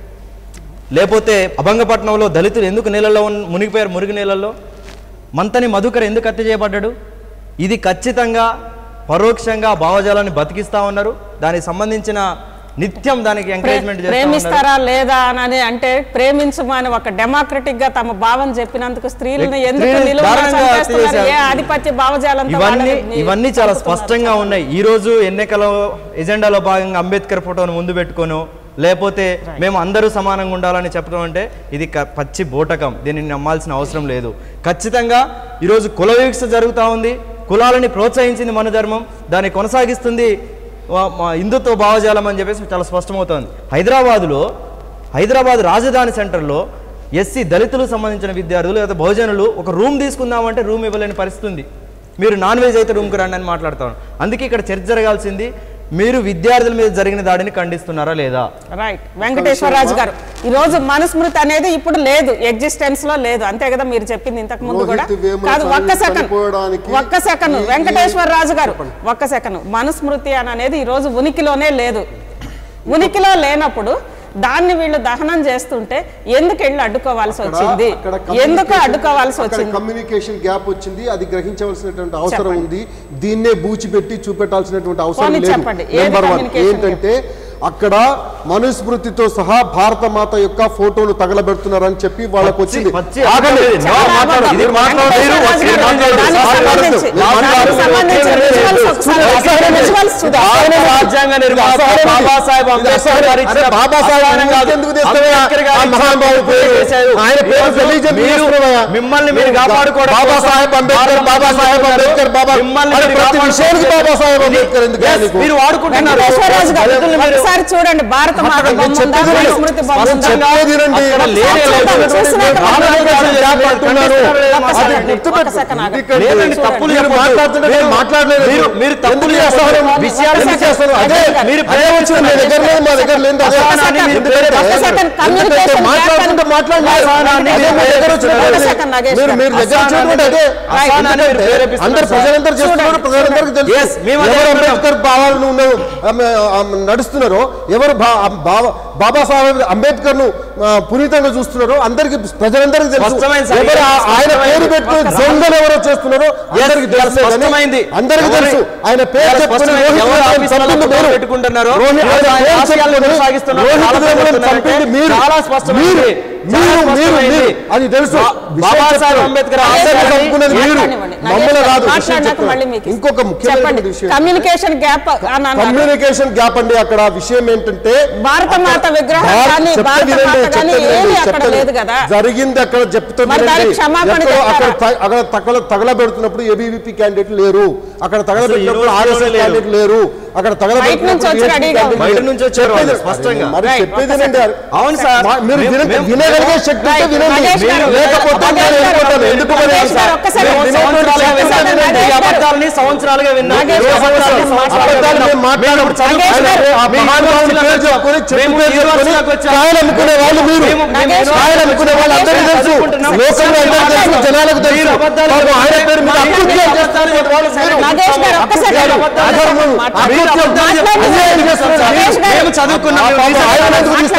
లేకపోతే అభంగపట్నంలో దళితులు ఎందుకు నీళ్ళల్లో ఉన్- మునిగిపోయారు మురిగి నీళ్ళల్లో మంతని మధుకర్ ఎందుకు హత్య చేయబడ్డాడు ఇది ఖచ్చితంగా పరోక్షంగా భావజాలాన్ని బతికిస్తా ఉన్నారు దానికి సంబంధించిన నిత్యం దానికి ఎంకరేజ్మెంట్ చేస్తా ఉన్నారు ప్రేమిస్తారా లేదా అని అంటే ప్రేమించమని ఒక డెమోక్రటిక్ గా తమ భావం చెప్పినందుకు స్త్రీలను ఎందుకు స్త్రీలను నిలువునా దారుణంగా చంపేస్తున్నారు? హత్య ఏ చేశారు. ఆధిపత్య భావజాలంతో ఇవన్నీ వాళ్ళని ఇవన్నీ చాలా చంపుతున్నారు. స్పష్టంగా ఉన్నాయి ఈ రోజు ఎన్నికల ఎజెండాలో భాగంగా అంబేద్కర్ ఫోటోను ముందు పెట్టుకోను లేకపోతే మేము అందరూ సమానంగా ఉండాలని చెప్పడం అంటే ఇది క- పచ్చి బోటకం దీనిని నమ్మాల్సిన అవసరం లేదు ఖచ్చితంగా ఈరోజు కుల వివక్ష జరుగుతూ ఉంది కులాలని ప్రోత్సహించింది మన ధర్మం దాన్ని కొనసాగిస్తుంది వా- మా హిందుత్వ భావజాలం అని చెప్పేసి చాలా స్పష్టమవుతోంది హైదరాబాదులో హైదరాబాద్ రాజధాని సెంటర్లో ఎస్సీ దళితులకు సంబంధించిన విద్యార్థులు లేదా బహుజనులు ఒక రూమ్ తీసుకుందామంటే రూమ్ ఇవ్వలేని పరిస్థితి ఉంది మీరు నాన్ వెజ్ అయితే రూమ్కి రండి అని మాట్లాడతాను అందుకే ఇక్కడ చర్చ జరగాల్సింది మీరు విద్యార్థుల మీద జరిగిన దాడిని ఖండిస్తున్నారా లేదా రైట్ వెంకటేశ్వరరాజు గారు ఈ రోజు మనుస్మృతి అనేది ఇప్పుడు లేదు ఎగ్జిస్టెన్స్ లో లేదు అంతే కదా మీరు చెప్పింది ఇంతకు ముందు కూడా రోహిత్ వేముల కాదు ఒక్క చనిపోవడానికి సెకండ్ ఒక్క సెకండ్ ఈ- ఈ- వెంకటేశ్వరరాజు గారు ఒక్క సెకండ్ మనుస్మృతి అని అనేది ఈ రోజు ఉనికిలోనే లేదు ఉనికిలో లేనప్పుడు దాన్ని వీళ్ళు దహనం చేస్తుంటే ఎందుకు వెళ్ళి అడ్డుకోవాల్సి వచ్చింది అక్కడ ఎందుకు communication- అడ్డుకోవాల్సి అక్కడ వచ్చింది కమ్యూనికేషన్ గ్యాప్ వచ్చింది అది గ్రహించవలసినటువంటి అవసరం చెప్పండి. ఉంది దీన్నే బూచిపెట్టి చూపెట్టాల్సినటువంటి అవసరం పోనీ లేదు చెప్పండి. ఏది నెంబర్ వన్ communication ఏంటంటే అక్కడ మనుస్మృతితో సహా భారత మాత యొక్క ఫోటోను తగలబెడుతున్నారని చెప్పి వాళ్ళకు వచ్చింది పచ్చి ఆగండి. అబద్ధం. చాలా మాట్లాడు. అబద్ధం. ఇది మాట్లాడు. మీరు వెంకటేశ్వరరాజు మీరు గారు మాట్లాడు. దానికి మాట్లాడు. సంబంధించి- మాట్లాడు. దానికి సంబంధించిన visuals ఒకసారి అసహనం ఒకసారి visuals చూద్దాం. భారత రాజ్యాంగ నిర్మాత అసహనం. బాబాసాహెబ్ అంబేద్కర్ గారు ఇచ్చిన అరే బాబాసాహెబ్ అసహనం కాదు. ఎందుకు తెస్తావయ్యా? అంబేద్కర్ గారు ఆ ఇచ్చిన మహానుభావుడి పేరు. చేశారు. ఆయన పేరు ఈరోజు తెలియజేసి మీరు తీసుకురావయ్యా. మిమ్మల్ని మీరు మీరు కాపాడుకోవడం బాబాసాహెబ్ కోసం అంబేద్కర్, భారత బాబాసాహెబ్ అంబేద్కర్, బాబా- మిమ్మల్ని మరి మీరు ప్రతి కాపాడుకోవడం విషయానికి కోసం బాబాసాహెబ్ ఇది- అంబేద్కర్ ఎందుకు Yes, నీకు? మీరు వాడుకుంటున్నారు వెంకటేశ్వరరాజు గారు దళితుల్ని మీరు- ఒకసారి చూడండి భారత మాత అక్కడ బొమ్మ ఉందా చెప్పేది వినండి. మనుస్మృతి బొమ్మ ఉందా స్పష్టంగా చెప్పేది వినండి. అక్కడ లేనే చూద్దాం, లేదు. చూసినాక రామరాజు గారు గ్యాప్ పడుతున్నారు. ఒక్క అది సెకండ్, గుర్తుపెట్టు. ఒక్క సెకండ్ ఆగండి. ఎందుకంటే లేదండి, తప్పులు మీరు చెప్పొద్దు. మాట్లాడుతుంటే నేను మీరు- మాట్లాడలేదు. మీరు- మీరు తప్పులు ఎందుకు చేస్తారు? చెప్పొద్దు. విషయాలు ఒక్క ఎందుకు సెకండ్. చేస్తారు? అదే మీరు అదే వచ్చింది మీ దగ్గర లేదు మా దగ్గర లేదు అదే ఒక్క సెకండ్. ఎందుకంటే- ఒక్క సెకండ్. ఎందుకంటే కమ్యూనికేషన్ మాట్లాడుతుంటే గ్యాప్ మాట్లాడలేదు. అసహనాన్ని అదే మా దగ్గర వచ్చింది. ఒక్క సెకండ్ నాగేష్ మీరు గారు. మీరు దగ్గర అసహనాన్ని వచ్చినటువంటి అదే అసహనాన్ని మీరు ఎందుకంటే ప్రేరేపిస్తున్నారు అందరు సార్. ప్రజలందరూ చేస్తున్నారు చూడండి, ప్రజలందరికీ తెలుసు Yes, మేము అదే ఎవరు అంటున్నాం. అంబేద్కర్ భావాలను ఉన్న- ఆమె, ఆమె నడుస్తున్నారో ఎవరు బా- బాబా బాబాసాహెబ్ అంబేద్కర్ ను పునీతంగా చూస్తున్నారో అందరికి ప్రజలందరికీ తెలుసు స్పష్టమైన సార్. ఎవరు ఆ- ఆయన పేరు స్పష్టమైంది. పెట్టుకుని ఒక్క దొంగలు ఎవరో చేస్తున్నారో అందరికి Yes, తెలుసు స్పష్టమైంది. అందరికి ఎవరి- తెలుసు ఆయన పేరు చాలా చెప్పుకుని స్పష్టమైంది. రోహిత్ ఎవరు వేములను ఆఫీసులలో చంపింది ఫోటోలు మీరు. పెట్టుకుంటున్నారో, రోహిత్ ఎవరు ఆయన ఆయన పేరు ఆశయాలను చెప్పుకుని కొనసాగిస్తున్నారో, రోహిత్ చాలా వేములను స్పష్టమైంది. చంపింది మీరు. చాలా స్పష్టమైంది. మీరు చాలా మీరు మీరు స్పష్టమైంది. మీరు అది తెలుసు బా- విషయం బాబాసాహెబ్ చెప్తాను. అంబేద్కర్ అందరినీ ఆశయాలని చంపుకున్నది మీరు మాట్లాడనివ్వండి. మమ్మల్ని కాదు విషయం మాట్లాడినాక చెప్తాను. మళ్ళీ మీకు ఇంకొక ముఖ్యమైన చెప్పండి విషయం కమ్యూనికేషన్ గ్యాప్ అని అన్నారు కమ్యూనికేషన్ గ్యాప్ అండి అక్కడ విషయం ఏంటంటే భారత మాత విగ్రహం భారత- కానీ చెప్తే భారత వినండి, మాత చెప్తే కానీ వినండి, ఏమీ అక్కడ చెప్తే లేదు కదా జరిగింది అక్కడ చెప్తే మరి దానికి వినండి. క్షమాపణ ఎక్కడో అక్కడ చెప్పారా? త- అక్కడ తగల తగలబెడుతున్నప్పుడు ఏబీవీపీ క్యాండిడేట్ లేరు అక్కడ అసలు ఈ తగలబెట్టినప్పుడు రోజు ఆర్ఎస్ఎస్ లేరు. క్యాండిడేట్ లేరు అక్కడ బయట నుంచి వచ్చి తగలబెట్టినప్పుడు రెడీగా ASP ఉన్నారు. బయట క్యాండిడేట్ నుంచి వచ్చారు వాళ్ళు, చెప్పేది- స్పష్టంగా. మరి Right. చెప్పేది ఒక్క వినండి అవును సార్. మా- మీరు మేము- వినండి. మేము- వినగలిగే శక్తి ఉంటే Right. వినండి నగేష్ గారు, లేకపోతే నగేష్ నేను గారు, వెళ్ళిపోతాను. ఎందుకు మరి నగేష్ గారు, ఒక్కసారి మేము ఒక్కసారి సంవత్సరాలుగా ఒక్కసారి విన్నాం. నగేష్ ఈ గారు. అబద్ధాలని సంవత్సరాలుగా విన్నాం. నగేష్ గారు, సంవత్సరాలు, ఒక్కసారి సంవత్సరాలుగా అబద్ధాలు విన్నాం. మేము మాట్లాడము. చదువు నగేష్ గారు, ఆ మేము మహానుభావుని యూనివర్సిటీలకు పేరు చెప్పుకొని వచ్చాం. చెప్పు మేము పేరు చెప్పుకొని యూనివర్సిటీలకు వచ్చాం. కాయలు అమ్ముకునే వాళ్ళు మీరు మేము- మేము నగేష్ గారు, కాయలు అమ్ముకునే వాళ్ళు అందరికీ తెలుసు చదువుకుంటున్నాం. లోకంలో అందరికీ తెలుసు జనాలకు తెలుసు మీరు అబద్ధాలు పాపం ఆయన పేరు మీద మాట్లాడండి. అకృత్యాలు చేస్తారు వాళ్ళు మీరు. నగేష్ గారు, ఒక్కసారి అకృత్యాలు, మాట్లాడండి. అధర్మం, మాట్లాడండి. అకృత్యాలు, మాట్లాడండి. అన్యాయం చేస్తున్నారు నగేష్ మీరు. గారు. మేము చదువుకున్నాం ఆ మేము పాపం రీసెర్చ్ ఆయన చేసాం. ఎందుకు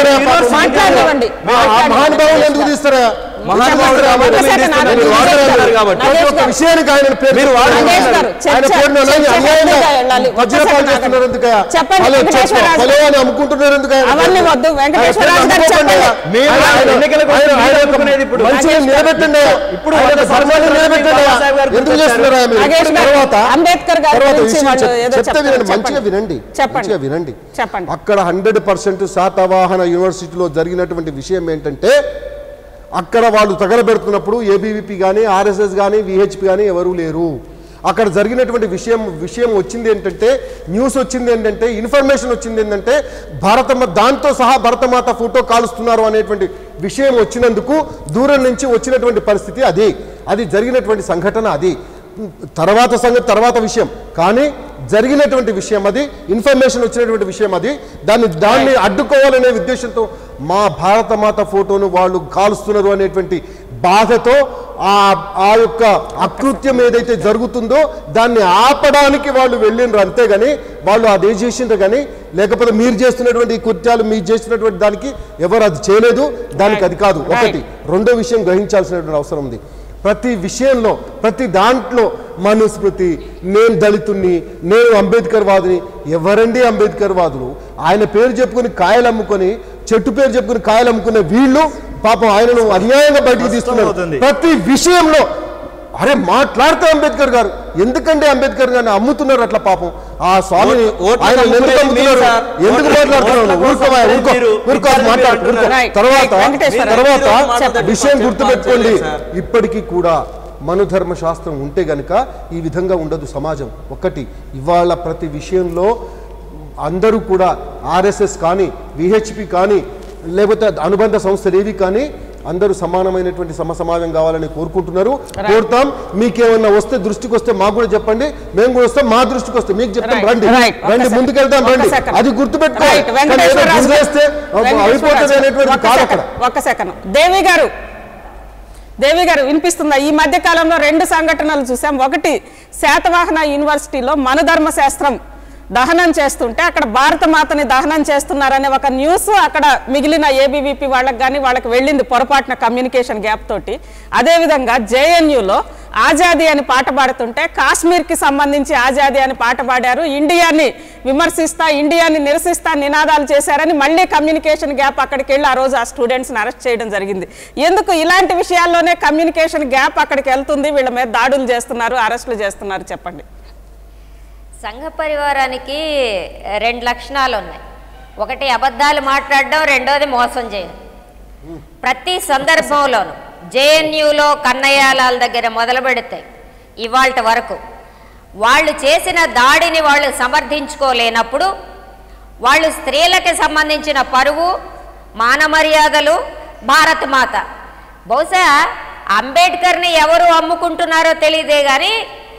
తీస్తారా పాపం? మాట్లాడనివ్వండి. ఆ మహానుభావులు ఎందుకు తీస్తారా మహానుభావుడు కాబట్టి ఒక్క మీరు సెకండ్ ఇస్తున్నారు. ఆగండి. మీరు నగేష్ వాడుతున్నారు గారు, కాబట్టి. నగేష్ ప్రతి ఒక్క గారు. విషయానికి ఆయన పేరు మీరు వాడు- నగేష్ గారు, ఆయన చర్చ- పేరును అలాగే చర్చ అన్యాయంగా హద్దుగా వెళ్ళాలి. ఒక్క వజ్రపాలు సెకండ్ చేస్తున్నారు ఎందుకు చెప్పండి, వాళ్ళు వెంకటేశ్వర రాజు భలే అని అమ్ముకుంటున్నారు ఎందుకు ఆయన? అవన్నీ వద్దు, వెంకటేశ్వర రాజు గారు ఆయన చెప్పండి. మీరు ఆయన- ఆయన- ఎన్నికలకు ఆయన- మీరు ఆయన అనుకునేది ఇప్పుడు. మంచిగా నగేష్ గారు. నిలబెట్టండి ఇప్పుడు ఆయన వంద ధర్మాన్ని సంవత్సరాల నిలబెట్టండి బాబాసాహెబ్ గారు ఎందుకు గుర్తొచ్చారు. చేస్తున్నారు ఆయన? నగేష్ గారు, తర్వాత అంబేద్కర్ గారి తర్వాత గురించి విషయం వాళ్ళు చెప్- ఏదో చెప్తే చెప్తారు, వినండి మంచిగా చెప్పండి. వినండి చెప్పండి. మంచిగా వినండి చెప్పండి. అక్కడ హండ్రెడ్ పర్సెంట్ శాతవాహన యూనివర్సిటీలో జరిగినటువంటి విషయం ఏంటంటే అక్కడ వాళ్ళు తగలబెడుతున్నప్పుడు ఏబీవీపీ కానీ ఆర్ఎస్ఎస్ కానీ విహెచ్పి కానీ ఎవరూ లేరు అక్కడ జరిగినటువంటి విషయం విషయం వచ్చింది ఏంటంటే న్యూస్ వచ్చింది ఏంటంటే ఇన్ఫర్మేషన్ వచ్చింది ఏంటంటే భారతమ్మ దాంతో సహా భరతమాత ఫోటో కాలుస్తున్నారు అనేటువంటి విషయం వచ్చినందుకు దూరం నుంచి వచ్చినటువంటి పరిస్థితి అది అది జరిగినటువంటి సంఘటన అది తర్వాత సంగతి తర్వాత విషయం కానీ జరిగినటువంటి విషయం అది ఇన్ఫర్మేషన్ వచ్చినటువంటి విషయం అది దాన్ని దాన్ని అడ్డుకోవాలనే ఉద్దేశంతో మా భారతమాత ఫోటోను వాళ్ళు కాలుస్తున్నారు అనేటువంటి బాధతో ఆ ఆ యొక్క అకృత్యం ఏదైతే జరుగుతుందో దాన్ని ఆపడానికి వాళ్ళు వెళ్ళిండ్రు అంతేగాని వాళ్ళు అదే చేసిండ్రు కానీ లేకపోతే మీరు చేస్తున్నటువంటి ఈ కృత్యాలు మీరు చేస్తున్నటువంటి దానికి ఎవరు అది చేయలేదు దానికి అది కాదు ఒకటి రెండో విషయం గ్రహించాల్సినటువంటి అవసరం ఉంది ప్రతి విషయంలో ప్రతి దాంట్లో మనుస్మృతి నేను దళితుణ్ణి నేను అంబేద్కర్ వాదిని ఎవరండి అంబేద్కర్ వాదులు ఆయన పేరు చెప్పుకొని కాయలు అమ్ముకొని చెట్టు పేరు చెప్పుకొని కాయలు అమ్ముకునే వీళ్ళు పాపం ఆయనను అన్యాయంగా బయటికి తీస్తున్నారు అవుతుంది. ప్రతి విషయంలో అరే మాట్లాడితే అంబేద్కర్ గారు ఎందుకంటే అంబేద్కర్ గారిని అమ్ముతున్నారు అట్లా పాపం ఆ స్వామిని ఓట్- ఓట్లకు ఆయన ఎందుకు అమ్ముకునేది అమ్ముతున్నారు మీరు సార్. ఎందుకు ఓట్లకు- మాట్లాడుతున్నావు ఓట్ల ఊరుకో కోసం ఊరుకో మీరు ఊరుకో విద్యార్థులు మాట్లాడు అంటున్నారు. ఊరుకో. రైట్, తర్వాత రైట్, వెంకటేశ్వర గారు. తర్వాత మీరు మాట్లాడండి. విషయం చెప్పాలి గుర్తుపెట్టుకోండి సార్. ఇప్పటికీ కూడా మనుధర్మ శాస్త్రం ఉంటే గనుక ఈ విధంగా ఉండదు సమాజం ఒకటి ఇవాళ ప్రతి విషయంలో అందరూ కూడా ఆర్ఎస్ఎస్ కానీ విహెచ్పి కానీ లేకపోతే అనుబంధ సంస్థలు ఏవి కానీ అందరూ సమానమైనటువంటి సమసమాజం కావాలని కోరుకుంటున్నారు కోరుతాం మీకేమన్నా వస్తే దృష్టికి వస్తే మాకు కూడా చెప్పండి మేము కూడా వస్తాం మా దృష్టికి వస్తే మీకు చెప్తాం Right, రండి right. ఒక్క రండి second. ముందుకెళ్తాం ఒక్క రండి second. అది గుర్తుపెట్టుకోవాలి రైట్, కానీ ఏదో వెంకటేశ్వర రాజు గారు. గుర్తేస్తే వెంకటేశ్వర అయిపోతుంది రాజు గారు. అనేటువంటిది ఒక్క కాదు సెకండ్, అక్కడ ఒక్క సెకండ్ దేవి గారు దేవి గారు వినిపిస్తుందా ఈ మధ్య కాలంలో రెండు సంఘటనలు చూసాం ఒకటి శాతవాహన యూనివర్సిటీలో మనుధర్మ శాస్త్రం దహనం చేస్తుంటే అక్కడ భారత మాతని దహనం చేస్తున్నారనే ఒక న్యూస్ అక్కడ మిగిలిన ఏబీవీపీ వాళ్ళకి కానీ వాళ్ళకి వెళ్ళింది పొరపాటున కమ్యూనికేషన్ గ్యాప్ తోటి అదేవిధంగా జేఎన్యూలో ఆజాదీ అని పాట పాడుతుంటే కాశ్మీర్కి సంబంధించి ఆజాదీ అని పాట పాడారు ఇండియాని విమర్శిస్తా ఇండియాని నిరసిస్తా నినాదాలు చేశారని మళ్ళీ కమ్యూనికేషన్ గ్యాప్ అక్కడికి వెళ్ళి ఆ రోజు ఆ స్టూడెంట్స్ని అరెస్ట్ చేయడం జరిగింది ఎందుకు ఇలాంటి విషయాల్లోనే కమ్యూనికేషన్ గ్యాప్ అక్కడికి వెళ్తుంది వీళ్ళ మీద దాడులు చేస్తున్నారు అరెస్టులు చేస్తున్నారు చెప్పండి సంఘ పరివారానికి రెండు లక్షణాలు ఉన్నాయి ఒకటి అబద్ధాలు మాట్లాడడం రెండోది మోసం చేయడం ప్రతి సందర్భంలోనూ జేఎన్యూలో కన్నయ్యాలాల దగ్గర మొదలు పెడితే ఇవాళ వరకు వాళ్ళు చేసిన దాడిని వాళ్ళు సమర్థించుకోలేనప్పుడు వాళ్ళు స్త్రీలకు సంబంధించిన పరువు మాన మర్యాదలు భారత మాత బహుశా అంబేద్కర్ని ఎవరు అమ్ముకుంటున్నారో తెలియదే కానీ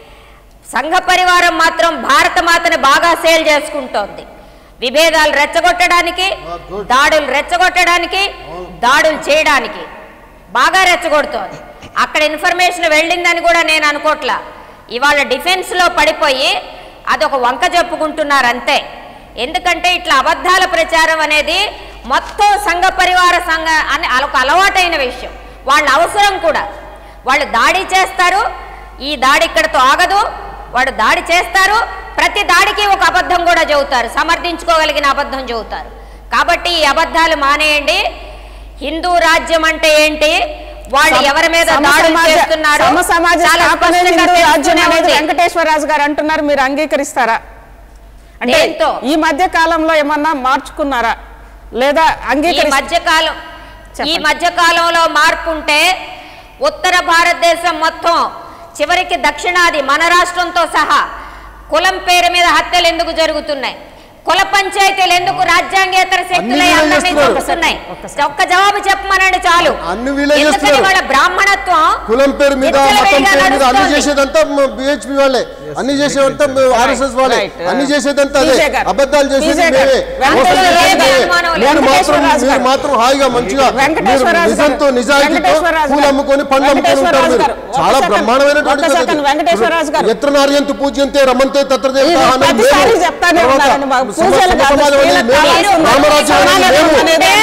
సంఘ పరివారం మాత్రం భారత మాతని బాగా సేల్ చేసుకుంటోంది విభేదాలు రెచ్చగొట్టడానికి దాడులు రెచ్చగొట్టడానికి దాడులు చేయడానికి బాగా రెచ్చగొడుతోంది అక్కడ ఇన్ఫర్మేషన్ వెళ్ళిందని కూడా నేను అనుకోట్లా ఇవాళ డిఫెన్స్లో పడిపోయి అదొక వంక చెప్పుకుంటున్నారు అంతే ఎందుకంటే ఇట్లా అబద్ధాల ప్రచారం అనేది మొత్తం సంఘ పరివార సంఘ అని ఒక అలవాటైన విషయం వాళ్ళ అవసరం కూడా వాళ్ళు దాడి చేస్తారు ఈ దాడి ఇక్కడతో ఆగదు వాడు దాడి చేస్తారు ప్రతి దాడికి ఒక అబద్ధం కూడా చెబుతారు సమర్థించుకోగలిగిన అబద్ధం చెబుతారు కాబట్టి ఈ అబద్ధాలు మానేయండి హిందూ రాజ్యం అంటే ఏంటి వాళ్ళు సమ- ఎవరి మీద సమ దాడులు సమాజ- చేస్తున్నారు సమ సమాజ చాలా స్థాపనే స్పష్టంగా హిందూ రాజ్యం తెలుస్తూనే అనేది ఉంది. వెంకటేశ్వర రాజు గారు అంటున్నారు మీరు అంగీకరిస్తారా అంటే దేంతో? ఈ మధ్య కాలంలో ఏమన్నా మార్చుకున్నారా లేదా ఈ అంగీకరి మధ్యకాలం ఈ చెప్పండి. మధ్యకాలంలో మార్పు ఉంటే ఉత్తర భారతదేశం మొత్తం చివరికి దక్షిణాది మన రాష్ట్రంతో సహా కులం పేరు మీద హత్యలు ఎందుకు జరుగుతున్నాయి కుల పంచాయతీలు ఎందుకు రాజ్యాంగేతర శక్తులై వీళ్ళే అందరినీ చేస్తున్నారు. చూపిస్తున్నాయి ఒక్కసారి. ఒక్క జవాబు చెప్పమనండి చాలు అన్ని వీళ్ళే ఎందుకని చేస్తున్నారు. వాళ్ళ బ్రాహ్మణత్వం కులం పేరు మీద విచ్చలవిడిగా మతం పేరు మీద అన్ని నడుస్తోంది. చేసేదంతా బిహెచ్పి వాళ్ళే అన్ని చేసేదంతా ఆర్ఎస్ఎస్ వాళ్ళే right. అన్ని చేసేదంతా అదే PJ గారు. అబద్ధాలు చేసేది PJ గారు. మేమే వెంకటేశ్వర మోసం చేసేది రాజు గారు. మేమే. వెంకటేశ్వర మీరు మాత్రం రాజు మీరు గారు. మాత్రం హాయిగా మంచిగా మీరు వెంకటేశ్వర రాజు గారు. నిజంతో నిజాయితీతో వెంకటేశ్వర రాజు పూలు గారు. అమ్ముకొని పండ్లు అమ్ముకొని వెంకటేశ్వర ఉంటారు రాజు మీరు గారు. ఒక్క చాలా సెకండ్. బ్రహ్మాండమైనటువంటి ఒక్క సెకండ్. వెంకటేశ్వర రాజు గారు. ఎత్ర నార్యంతు పూజ్యంతే రమంతే తత్ర ఇది దేవతా అని ప్రతిసారి మేము. చెప్తానే తర్వాత ఉన్నారండి మాకు. సమ- పూజలు సమ కాదు, సమాజం అనేది స్త్రీలకు మేము. కావాల్సింది రామరాజ్యం అనేది సమానత్వం మేము. అనేది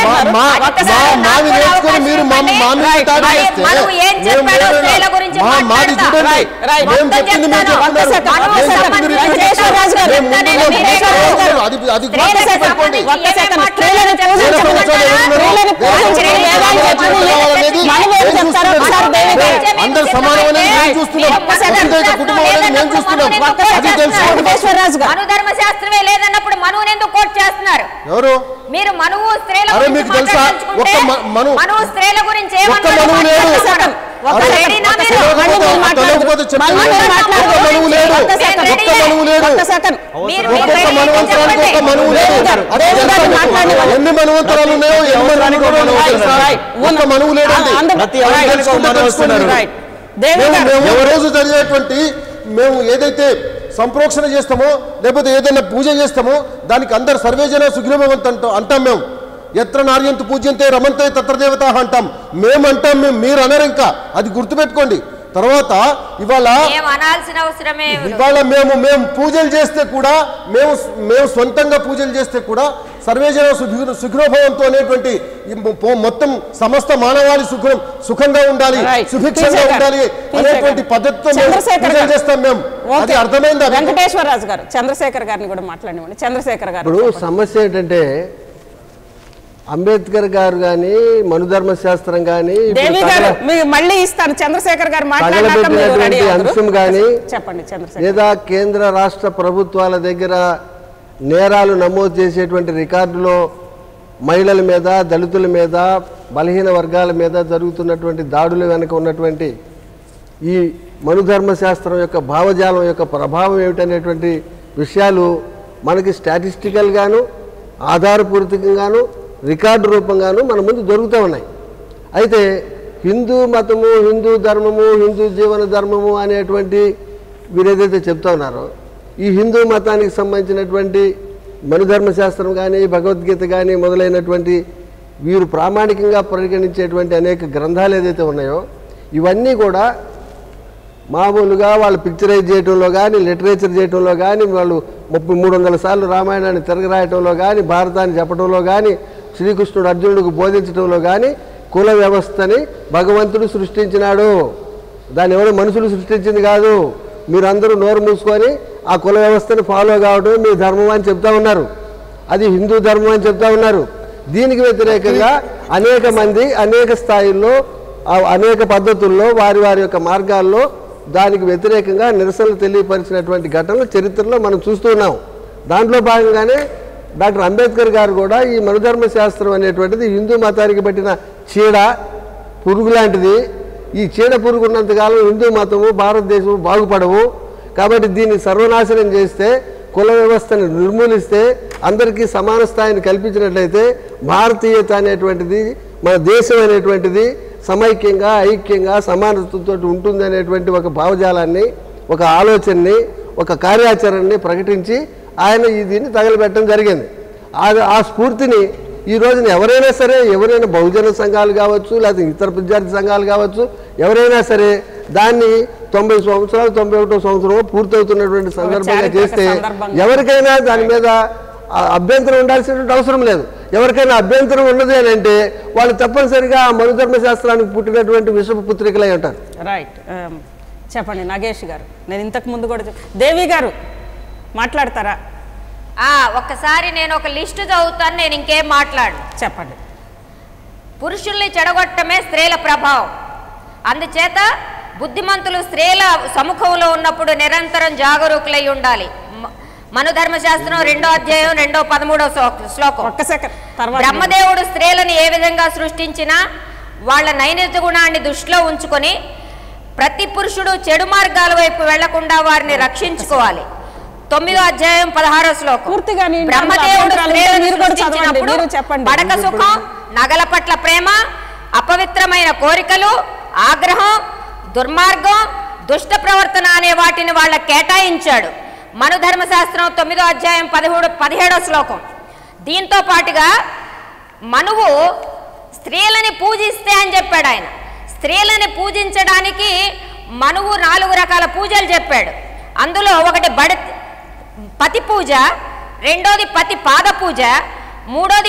అంటున్నారు మా- ఒక్కసారి మా- నాకు మాది కూడా నేర్చుకొని అవకాశం మీరు మా- ఇవ్వండి. మా మీద రైట్. దాడి మరి చేస్తే మనువు ఏం మేము చెప్పాడో ఏమైనా- స్త్రీల గురించి మా- మాది మాట్లాడతా. చూడండి. Right, right. మేము మొత్తం చెప్పింది మీరు చెప్తాను. చెప్తున్నారు. ఒక్క సెకండ్, మనువు ఒక్క సెకండ్. సంబంధించి వెంకటేశ్వరరాజు గారు, చెప్తాను. వెంకటేశ్వరరాజు నేను గారు, చెప్తాను. అది అది స్త్రీలకు ఒక్క సెకండ్, సంబంధించి ఒక్క ఏమేం సెకండ్. మాట్లాడాలో స్త్రీలను చెప్పమంటారా? స్త్రీలను పూజించడం వేదాలు చెప్తుంది. మనం ఏం చెప్తారో ఒకసారి దేవి గారు. అందరు సమానం అనేది మేము చూస్తున్నాం ఒక్క సెకండ్. ప్రత్యేక కుటుంబం అనేది మేము చూస్తున్నాం ఒక్క అది సెకండ్. తెలుసుకోండి వెంకటేశ్వరరాజు గారు మను ధర్మశాస్త్రమే లేదన్నప్పుడు మనువుని ఎందుకు కోట్ చేస్తున్నారు ఎవరు మీరు మనువు స్త్రీల అరే గురించి మీకు తెలుసా? మాట్లాడదలుచుకుంటే ఒక్క మ- మను- మనువు స్త్రీల గురించి ఒక్క ఏమన్నాడో మనువు లేడు. మాట్లాడతాను. ఒక్క అరే, సెకండ్, రెడీనా ఒక్క మీరు? సెకండ్. మళ్ళీ మీరు తెలియకపోతే మాట్లాడదు. చెప్పండి. మళ్ళీ మీరు మాట్లాడదు. ఒక్క మనువు లేడు. ఒక్క సెకండ్. ఒక్క మనువు లేడు. ఒక్క సెకండ్. మీరు ఒక్కొక్క మీరు మనువంతరానికి ఒక్క మనువు లేదు దేవి గారు, అదే దేవి గారు తెలుసా? మాట్లాడండి. ఎన్ని మనువంతరాలు ఉన్నాయో ఎన్ని అవసరానికి ఒక మనువులు మనువు తెలుసా? రైట్. ఒక్క మనువు లేడండి అందు- ప్రతి అవసరానికి ఒక మనువు వస్తున్నారు. రైట్. దేవి మేము గారు మేము ఏ రోజు జరిగేటువంటి మేము ఏదైతే సంప్రోక్షణ చేస్తామో లేకపోతే ఏదైనా పూజ చేస్తామో దానికి అందరు సర్వేజన సుగ్రీభవంత అంటాం అంటాం మేము ఎత్ర నార్యంతు పూజ్యంతే రమంతే తత్ర దేవత అంటాం మేము అంటాం మేము మీరు అనరు ఇంకా అది గుర్తుపెట్టుకోండి తర్వాత ఇవాళ ఏం అనాల్సిన అవసరమే ఇవాళ మేము మేము పూజలు చేస్తే కూడా మేము మేము సొంతంగా పూజలు చేస్తే కూడా సర్వేజన సుఖ సుఖభవంతో అనేటువంటి ఈ మొ- మొత్తం సమస్త మానవాళి సుఖం సుఖంగా ఉండాలి Right. సుభిక్షంగా Please, ఉండాలి Please, అనేటువంటి Please, పద్ధతితో మేము చంద్రశేఖర్ పూజలు గారు. చేస్తాం మేము ఓకే. అది అర్థమైందా మీకు? వెంకటేశ్వరరాజు గారు చంద్రశేఖర్ గారిని కూడా మాట్లాడివ్వండి చంద్రశేఖర్ గారు ఇప్పుడు సమస్య ఏంటంటే అంబేద్కర్ గారు కానీ మనుధర్మ శాస్త్రం కానీ దేవి గారు మీకు మళ్ళీ ఇస్తాను చంద్రశేఖర్ గారు మాట్లాడినాక మీరు రెడీ తగలబెట్టినటువంటి అవుతారు. అంశం కానీ చెప్పండి చంద్రశేఖర్ లేదా కేంద్ర రాష్ట్ర ప్రభుత్వాల దగ్గర నేరాలు నమోదు చేసేటువంటి రికార్డులో మహిళల మీద దళితుల మీద బలహీన వర్గాల మీద జరుగుతున్నటువంటి దాడుల వెనుక ఉన్నటువంటి ఈ మనుధర్మ శాస్త్రం యొక్క భావజాలం యొక్క ప్రభావం ఏమిటనేటువంటి విషయాలు మనకి స్టాటిస్టికల్గాను ఆధారపూరితంగాను రికార్డు రూపంగాను మన ముందు దొరుకుతూ ఉన్నాయి అయితే హిందూ మతము హిందూ ధర్మము హిందూ జీవన ధర్మము అనేటువంటి వీరు ఏదైతే చెప్తా ఉన్నారో ఈ హిందూ మతానికి సంబంధించినటువంటి మనుధర్మ శాస్త్రం కానీ భగవద్గీత కానీ మొదలైనటువంటి వీరు ప్రామాణికంగా పరిగణించేటువంటి అనేక గ్రంథాలు ఏదైతే ఉన్నాయో ఇవన్నీ కూడా మామూలుగా వాళ్ళు పిక్చరైజ్ చేయడంలో కానీ లిటరేచర్ చేయడంలో కానీ వాళ్ళు ముప్పై మూడు వందల సార్లు రామాయణాన్ని తిరగరాయటంలో కానీ భారతాన్ని చెప్పడంలో కానీ శ్రీకృష్ణుడు అర్జునుడికి బోధించడంలో కానీ కుల వ్యవస్థని భగవంతుడు సృష్టించినాడు దాన్ని ఎవరో మనుషులు సృష్టించింది కాదు మీరందరూ నోరు మూసుకొని ఆ కుల వ్యవస్థని ఫాలో కావడం మీ ధర్మం అని చెప్తా ఉన్నారు అది హిందూ ధర్మం అని చెప్తా ఉన్నారు దీనికి వ్యతిరేకంగా అనేక మంది అనేక స్థాయిల్లో ఆ అనేక పద్ధతుల్లో వారి వారి యొక్క మార్గాల్లో దానికి వ్యతిరేకంగా నిరసనలు తెలియపరిచినటువంటి ఘటనలు చరిత్రలో మనం చూస్తూ ఉన్నాం దాంట్లో భాగంగానే డాక్టర్ అంబేద్కర్ గారు కూడా ఈ మనుధర్మ శాస్త్రం అనేటువంటిది హిందూ మతానికి పట్టిన చీడ పురుగు లాంటిది ఈ చీడ పురుగు ఉన్నంతకాలం హిందూ మతము భారతదేశము బాగుపడవు కాబట్టి దీన్ని సర్వనాశనం చేస్తే కుల వ్యవస్థను నిర్మూలిస్తే అందరికీ సమాన స్థాయిని కల్పించినట్లయితే భారతీయత అనేటువంటిది మన దేశం అనేటువంటిది సమైక్యంగా ఐక్యంగా సమానతతో ఉంటుంది అనేటువంటి ఒక భావజాలాన్ని ఒక ఆలోచనని ఒక కార్యాచరణని ప్రకటించి ఆయన ఈ దీన్ని తగలబెట్టడం జరిగింది ఆ- ఆ స్ఫూర్తిని ఈ రోజున ఎవరైనా సరే ఎవరైనా బహుజన సంఘాలు కావచ్చు లేకపోతే ఇతర విద్యార్థి సంఘాలు కావచ్చు ఎవరైనా సరే దాన్ని తొంభై సంవత్సరాలు తొంభై ఒకటో సంవత్సరం పూర్తవుతున్నటువంటి సందర్భంగా చారిత్రక చేస్తే సందర్భంగా. ఎవరికైనా దాని మీద ఆ అభ్యంతరం ఉండాల్సినటువంటి అవసరం లేదు ఎవరికైనా అభ్యంతరం ఉన్నది అని అంటే వాళ్ళు తప్పనిసరిగా ఆ మనుధర్మ శాస్త్రానికి పుట్టినటువంటి విషపు పుత్రికలై ఉంటారు రైట్ ఆమ్, చెప్పండి నాగేష్ గారు నేను ఇంతకు ముందు కూడా చెప్- దేవి గారు మాట్లాడతారా ఆ ఒక్కసారి నేను ఒక లిస్టు చదువుతాను నేను ఇంకేం మాట్లాడు చెప్పండి పురుషుల్ని చెడగొట్టమే స్త్రీల ప్రభావం అందుచేత బుద్ధిమంతులు స్త్రీల సముఖంలో ఉన్నప్పుడు నిరంతరం జాగరూకులై ఉండాలి మ- మనుధర్మశాస్త్రం రెండో అధ్యాయం రెండో పదమూడో శ్లో- శ్లోకం ఒక్క సెకండ్ తర్వాత బ్రహ్మదేవుడు స్త్రీలను ఏ విధంగా సృష్టించినా వాళ్ళ నైనిత గుణాన్ని దృష్టిలో ఉంచుకొని ప్రతి పురుషుడు చెడు మార్గాల వైపు వెళ్లకుండా వారిని రక్షించుకోవాలి తొమ్మిదో అధ్యాయం పదహారో శ్లోకం పూర్తిగా నీ బ్రహ్మదేవుడు అభ్యంతరాలు ఉంటే స్త్రీలను మీరు కూడా చదవండి, సృష్టించినప్పుడు మీరు చెప్పండి. పడక సుఖం నగల పట్ల ప్రేమ అపవిత్రమైన కోరికలు ఆగ్రహం దుర్మార్గం దుష్ట ప్రవర్తన అనే వాటిని వాళ్ళ కేటాయించాడు మను ధర్మశాస్త్రం తొమ్మిదో అధ్యాయం పదిహేడు పదిహేడో శ్లోకం దీంతో పాటుగా మనువు స్త్రీలని పూజిస్తే అని చెప్పాడు ఆయన స్త్రీలని పూజించడానికి మనువు నాలుగు రకాల పూజలు చెప్పాడు అందులో ఒకటి బడి పతి పూజ రెండోది పతి పాద పూజ మూడోది పుత్ర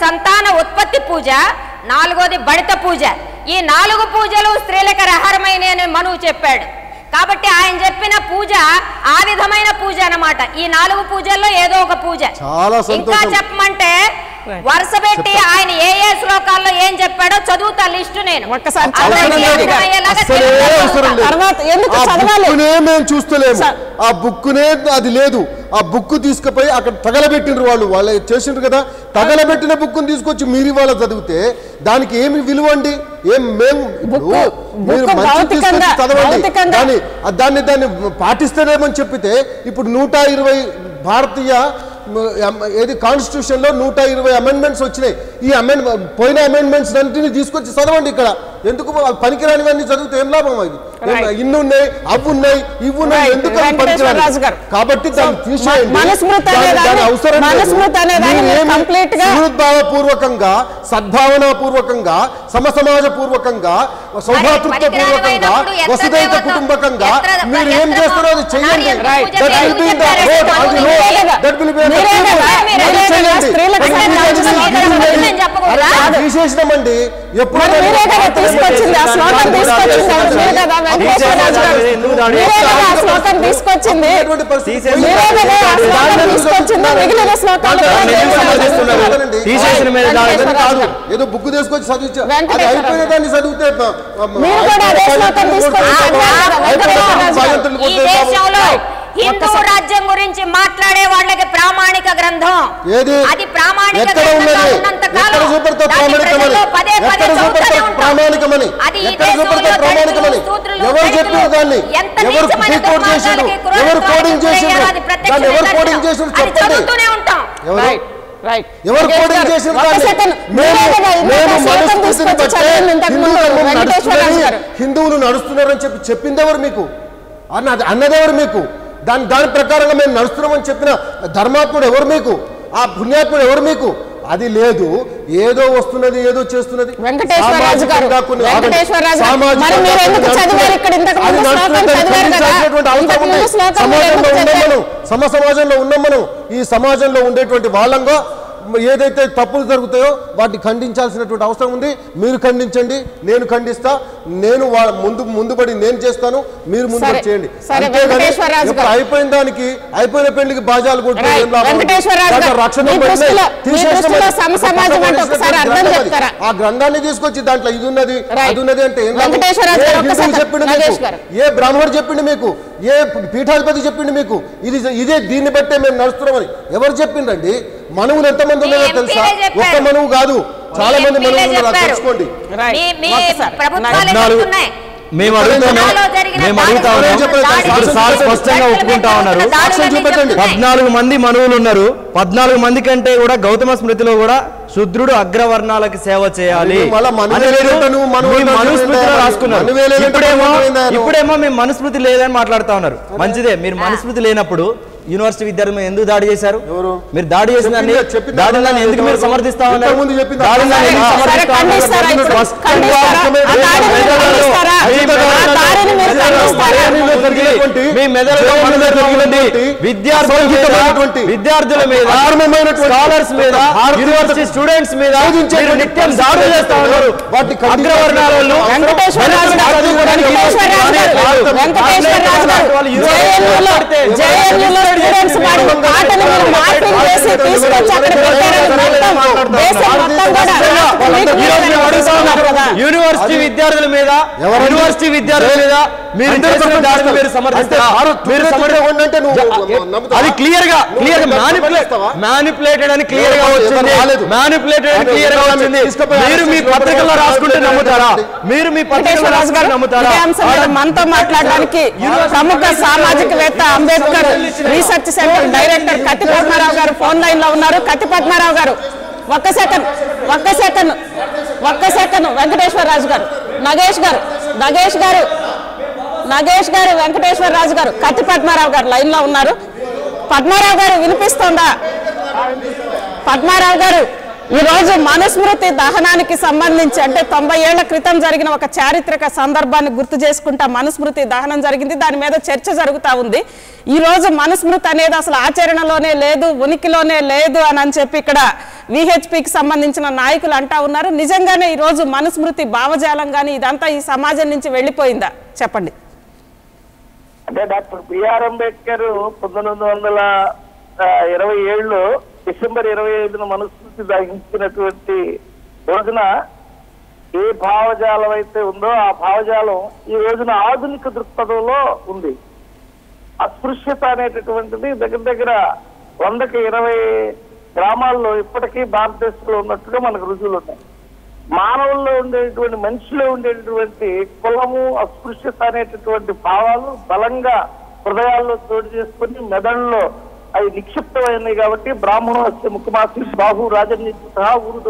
సంతాన ఉత్పత్తి పూజ నాలుగోది బడిత పూజ ఈ నాలుగు పూజలు స్త్రీలకు రహరమైన అని మనువు చెప్పాడు కాబట్టి ఆయన చెప్పిన పూజ ఆ విధమైన పూజ అన్నమాట ఈ నాలుగు పూజల్లో ఏదో ఒక పూజ చాలా ఇంకా సంతోషం. చెప్పమంటే వరుస పెట్టి ఆయన ఏ ఏ శ్లోకాల్లో ఏం చెప్పాడో చదువుతా లిస్టు నేను ఒక్కసారి అందరికీ చదవండి. అర్థమయ్యేలాగా అస్సలే తెలుగులో అవసరం చదువుతా. లేదు. తర్వాత ఎందుకు ఆ చదవాలి? బుక్కునే మేము చూస్తలేము స- ఆ బుక్కునే అది లేదు ఆ బుక్ తీసుకుపోయి అక్కడ తగలబెట్టిండ్రు వాళ్ళు వాళ్ళు చేసిండ్రు కదా తగలబెట్టిన బుక్కుని తీసుకొచ్చి మీరు ఇవాళ చదివితే దానికి ఏమి విలువ అండి ఏం మేము ఇప్పుడు బుక్కు- మీరు బుక్కు మంచి భౌతికంగా- తీసుకొచ్చి చదవండి భౌతికంగా- దాన్ని ఆ దాన్ని దాన్ని పాటిస్తేనేమని చెప్పితే ఇప్పుడు నూట ఇరవై భారతీయ మ, అమ- ఏది కాన్స్టిట్యూషన్ లో నూట ఇరవై అమెండ్మెంట్స్ వచ్చినాయి ఈ అమెండ్ పోయిన అమెండ్మెంట్స్ అన్నింటినీ తీసుకొచ్చి చదవండి ఇక్కడ ఎందుకు అవి పనికిరానివన్నీ చదివితే ఏం లాభం అది ఏం- Right. ఇన్ని ఉన్నాయి అవి ఉన్నాయి ఇవి ఉన్నాయి Right. ఎందుకు అవి వెంకటేశ్వర పనికిరాని? రాజు గారు. కాబట్టి దాన్ని So, తీసేయండి మ- మనుస్మృతి దాని- అనేదాన్ని- దాని అవసరం లేదు. మనుస్మృతి అనేదాన్ని మీరు మీరు ఏమి complete గా- సుహృద్భావ పూర్వకంగా సద్భావన పూర్వకంగా సమసమాజ పూర్వకంగా సౌభాతృత్వ పూర్వకంగా పనికిరానివైనప్పుడు ఎత్ర వసుదైక దేవత- కుటుంబకంగా ఎత్ర- మీరు ఏం ఎత్ర చేస్తారో అది చెయ్యండి నారీ Right. పూజ That will దేవుడు be the చెప్పారు. road. అది అది మీరే road. కదా. That will be the మీరే people. కదా. మీరే అది కదా. చేయండి. స్త్రీలకు అది సంబంధించిన తీసేయండి. విధానం అది నేను చెప్పకూడదా? అది తీసేసినామండి ఎప్పుడు మరి మీరే కదా తీసుకొచ్చింది ఆ శ్లోకం తీసుకొచ్చింది ఎవరు? మీరే కదా వెంకటేశ్వర రాజు గారు ఎందుకు దాడి మీరే కదా ఆ శ్లోకం తీసుకొచ్చింది ఉన్నటువంటి పరిస్థితి తీసేసి- మీరే కదా ఆ శ్లోకం తీసుకొచ్చింది మిగిలిన శ్లోకాలు కూడా దాన్ని ఎందుకు మీరే సమర్థిస్తున్నారు? చదువుతున్నారు. తీసేసిన మీద దాడి వెంకటేశ్వర రాజు కాదు గారు. ఏదో బుక్ తీసుకొచ్చి చదివించా అది వెంకటేశ్వర అయిపోయిన రాజు. దాన్ని చదివితే ప- ప- మీరు కూడా అదే శ్లోకం తీసుకొచ్చి అయిపోయిన చదివారు కదా, వెంకటేశ్వర రాజు గారు. భగవంతుని ఈ కొట్టే దేశంలో బాబు. హిందూ రాజ్యం గురించి మాట్లాడే వాళ్ళకి ప్రామాణిక గ్రంథం ఏది అది ప్రామాణిక ఎక్కడ గ్రంథంగా ఉన్నది ఉన్నంత ఎక్కడ కాలం చూపెడతా దాన్ని ప్రామాణికమని ప్రజల్లో పదే పదే ఎక్కడ చదువుతూనే చూపెడతా ఉంటాం. ప్రామాణికమని అది ఈ ఎక్కడ దేశంలో చూపెడతా ప్రామాణికమని దళితులు, శూద్రులు, ఎవరు దళితులు చెప్పారు దాన్ని ఎంత ఎవరు నీచమైన డీకోడ్ చేసిండు దుర్మార్గాలకి, ఎవరు క్రూరత్వానికి కోడింగ్ చేసిండు గురయ్యారో అది ప్రత్యక్ష దాన్ని ఎవరు నిదర్శనం. కోడింగ్ చేసిండు అది చెప్పండి చదువుతూనే ఉంటాం ఎవరు రైట్ రైట్ ఎవరు నాగేష్ కోడింగ్ గారు, చేసిన ఒక్క దాన్ని? సెకండ్. మేము మీరే కదా ఇందాక మేము శ్లోకం మనుస్మృతిని తీసుకొచ్చి బట్టే చదివింది ఇంతకు ముందు హిందూ ధర్మం వెంకటేశ్వర రాజు నడుస్తున్నది, గారు హిందువులు నడుస్తున్నారని చెప్పి చెప్పింది ఎవరు మీకు అన్నది అన్నదెవరు మీకు దాని దాని ప్రకారంగా మేము నడుస్తున్నామని చెప్పిన ధర్మాత్ముడు ఎవరు మీకు ఆ పుణ్యాత్ముడు ఎవరు మీకు అది లేదు ఏదో వస్తున్నది ఏదో చేస్తున్నది వెంకటేశ్వర రాజు గారు, సామాజికంగా కొన్ని- వెంకటేశ్వర రాజు గారు, సామాజికంగా మరి మీరు ఎందుకు కొన్ని చదివారు ఇక్కడ? ఇంతకు అది ముందు శ్లోకం నడుస్తున్నది, చదివారు కదా? ఖండించాల్సినటువంటి అవసరం ఇంతకు ఉంది. ముందు శ్లోకం మీరు సమాజంలో ఎందుకు ఉన్నాం చదివారు? మనం సమ సమాజంలో ఉన్నాం మనం ఈ సమాజంలో ఉండేటువంటి వాళ్ళంగా ఏదైతే తప్పులు జరుగుతాయో వాటిని ఖండించాల్సినటువంటి అవసరం ఉంది మీరు ఖండించండి నేను ఖండిస్తా నేను వా- ముందు ముందుబడి నేను చేస్తాను మీరు ముందు సరే, చేయండి సరే, అంతేగాని వెంకటేశ్వర రాజు ఇప్పుడు గారు. అయిపోయిన దానికి అయిపోయిన పెళ్లికి బాజాలు కొట్టి రైట్. ఏం లాభం? వెంకటేశ్వర రాజు దాంట్లో గారు, రక్షణ మీ పడినాయి. దృష్టిలో- మీ తీసేసిన దృష్టిలో మరి. సమసమాజం అంటే ఒకసారి అర్థం గ్రంథం అది. చెప్తారా? ఆ గ్రంథాన్ని తీసుకొచ్చి దాంట్లో ఇది ఉన్నది రైట్. అది ఉన్నది అంటే ఏం లాభం? వెంకటేశ్వర రాజు ఏ గారు, హిందువు ఒక్కసారి చెప్పిండు నగేష్ మీకు? గారు. ఏ బ్రాహ్మణుడు చెప్పిండు మీకు ఏ పీఠాధిపతి చెప్పిండు మీకు ఇది ఇదే దీన్ని బట్టే మేము నడుస్తున్నామని ఎవరు చెప్పిండండి మనువులు ఎంతమంది ఉన్నారో మీ తెలుసా ఎంపీలే చెప్పారు. ఒక్క మనువు కాదు చాలా మంది ఎంపీలే మనువులు ఉన్నారు అది చెప్పారు. తెలుసుకోండి రైట్. మీ మీ ఒక్కసారి. ప్రభుత్వాలే పద్నాలుగు- చెప్తున్నాయి మేము అడుగుతున్నాం గతంలో జరిగిన మేము దాడులు అడుగుతా ఉన్నాం చెప్పండి, దాడులు ఇప్పుడు సార్ స్పష్టంగా ఒప్పుకుంటా ఉన్నారు. దాడులు సాక్ష్యం అన్నీ చూపెట్టండి. చెప్తున్నాయి. పద్నాలుగు మంది మనువులు ఉన్నారు పద్నాలుగు మంది కంటే కూడా గౌతమ స్మృతిలో కూడా శుద్రుడు అగ్రవర్ణాలకు సేవ చేయాలి అది మళ్ళా మనువే అని మీరు లేదంట నువ్వు మనువే మీ లేదంట మనుస్మృతిలో ఏందా? రాసుకున్నారు మనువే లేదంట ఇప్పుడేమో మనువే లేదంట నువ్వు. ఇప్పుడేమో మేము మనుస్మృతి లేదని మాట్లాడుతా ఉన్నారు మంచిదే మీరు మనుస్మృతి లేనప్పుడు యూనివర్సిటీ విద్యార్థులు మీద ఎందుకు దాడి చేశారు ఎవరు? మీరు దాడి చేసిందని చెప్పింది- చెప్పింది దాడిని అర్థం ఎందుకు మీరు కాదు. సమర్థిస్తా ఉన్నారు ఇంతకుముందు చెప్పింది దాడిని అర్థం ఎందుకు కాదు. సరే, సమర్థిస్తా ఉన్నారు? ఖండిస్తారా ఇప్పుడు? స్పష్టంగా ఖండిస్తారా? ఆ దాడిని మీరు ఖండిస్తారా? మీ ఆ దాడిని మీరు ఖండిస్తారా? మెదడులో మీ మెదడులో మనలో జరిగినటువంటి విద్యార్థుల మీద అసంఘటితమైనటువంటి విద్యార్థుల మీద దారుణమైనటువంటి స్కాలర్స్ మీద భారతీయ యూనివర్సిటీ స్టూడెంట్స్ మీద శోధించేటువంటి మీరు నిత్యం దాడులు చేస్తా ఉన్నారు వాటిని అగ్రవర్ణాల వాళ్ళు వెంకటేశ్వర రాజు గారు, చదువుకోవడానికి వెంకటేశ్వర రాజు గారు, వెంకటేశ్వర రాజు గారు, జేఎన్యూలో జేఎన్యూలో స్టూడెంట్స్ వాడి పాటను మీరు మార్పింగ్ చేసి తీసుకొచ్చి అక్కడ పెట్టారని మొత్తం దేశం మొత్తం కూడా మీకు ఈ రోజు మేము అడుగుతా ఉన్నాం. కదా. యూనివర్సిటీ విద్యార్థుల మీద ఎవరండి? యూనివర్సిటీ విద్యార్థుల మీద మీరు అందరూ చేసిన చెప్పండి. దాడిని మీరు సమర్థిస్తారా అంటే మీరు మీరు సమర్థి- అంటే నువ్వు నమ్ముతావా? అది క్లియర్ గా నువ్వు క్లియర్ గా నమ్ముతావా? మ్యానిపులేట్ నమ్ముతావా? మ్యానిపులేటెడ్ అని క్లియర్ గా ఎవరు వచ్చింది రాలేదు. మ్యానిపులేటెడ్ అని అది క్లియర్ గా ఎవరు వచ్చింది తీసుకుపోయి మీరు మీ ఆర్ఎస్ఎస్ పత్రికల్లో లోపల రాసుకుంటే రాలేదు. నమ్ముతారా మీరు మీ పత్రికల్లో వెంకటేశ్వర రాజు రాసుకుంటే గారు నమ్ముతారా ఇదే అంశం మీద మనతో మాట్లాడడానికి ప్రముఖ సామాజికవేత్త Ambedkar research centre director Kathi Padmarao గారు ఫోన్ లైన్ లో ఉన్నారు కత్తి పద్మారావు గారు ఒక్క సెకండ్ ఒక్క సెకండ్ ఒక్క సెకండ్ వెంకటేశ్వర రాజు గారు నగేష్ గారు నగేష్ గారు నగేష్ గారు వెంకటేశ్వర రాజు గారు కత్తి పద్మారావు గారు లైన్ లో ఉన్నారు పద్మారావు గారు వినిపిస్తోందా పద్మారావు గారు ఈ రోజు మనుస్మృతి దహనానికి సంబంధించి అంటే తొంభై ఏళ్ల క్రితం జరిగిన ఒక చారిత్రక సందర్భాన్ని గుర్తు చేసుకుంటా మనుస్మృతి దహనం జరిగింది దాని మీద చర్చ జరుగుతా ఉంది ఈ రోజు మనుస్మృతి అనేది అసలు ఆచరణలోనే లేదు ఉనికిలోనే లేదు అని అని చెప్పి ఇక్కడ విహెచ్పికి సంబంధించిన నాయకులు అంటా ఉన్నారు నిజంగానే ఈ రోజు మనుస్మృతి భావజాలం కానీ ఇదంతా ఈ సమాజం నుంచి వెళ్ళిపోయిందా చెప్పండి అంటే డాక్టర్ బిఆర్ అంబేద్కర్ పంతొమ్మిది వందల ఆ, ఇరవై ఏడులో డిసెంబర్ ఇరవై ఐదున మనుస్మృతి దహించినటువంటి రోజున ఏ భావజాలం అయితే ఉందో ఆ భావజాలం ఈ రోజున ఆధునిక దృక్పథంలో ఉంది అస్పృశ్యత అనేటటువంటిది దగ్గర దగ్గర వందకి ఇరవై గ్రామాల్లో ఇప్పటికీ భారతదేశంలో ఉన్నట్టుగా మనకు రుజువులు ఉన్నాయి మానవుల్లో ఉండేటువంటి మనిషిలో ఉండేటటువంటి కులము అస్పృశ్యత అనేటటువంటి భావాలు బలంగా హృదయాల్లో చోటు చేసుకుని మెదడులో అవి నిక్షిప్తమైనవి కాబట్టి బ్రాహ్మణోస్య ముఖమాసి బాహు రాజనీయ ఊరు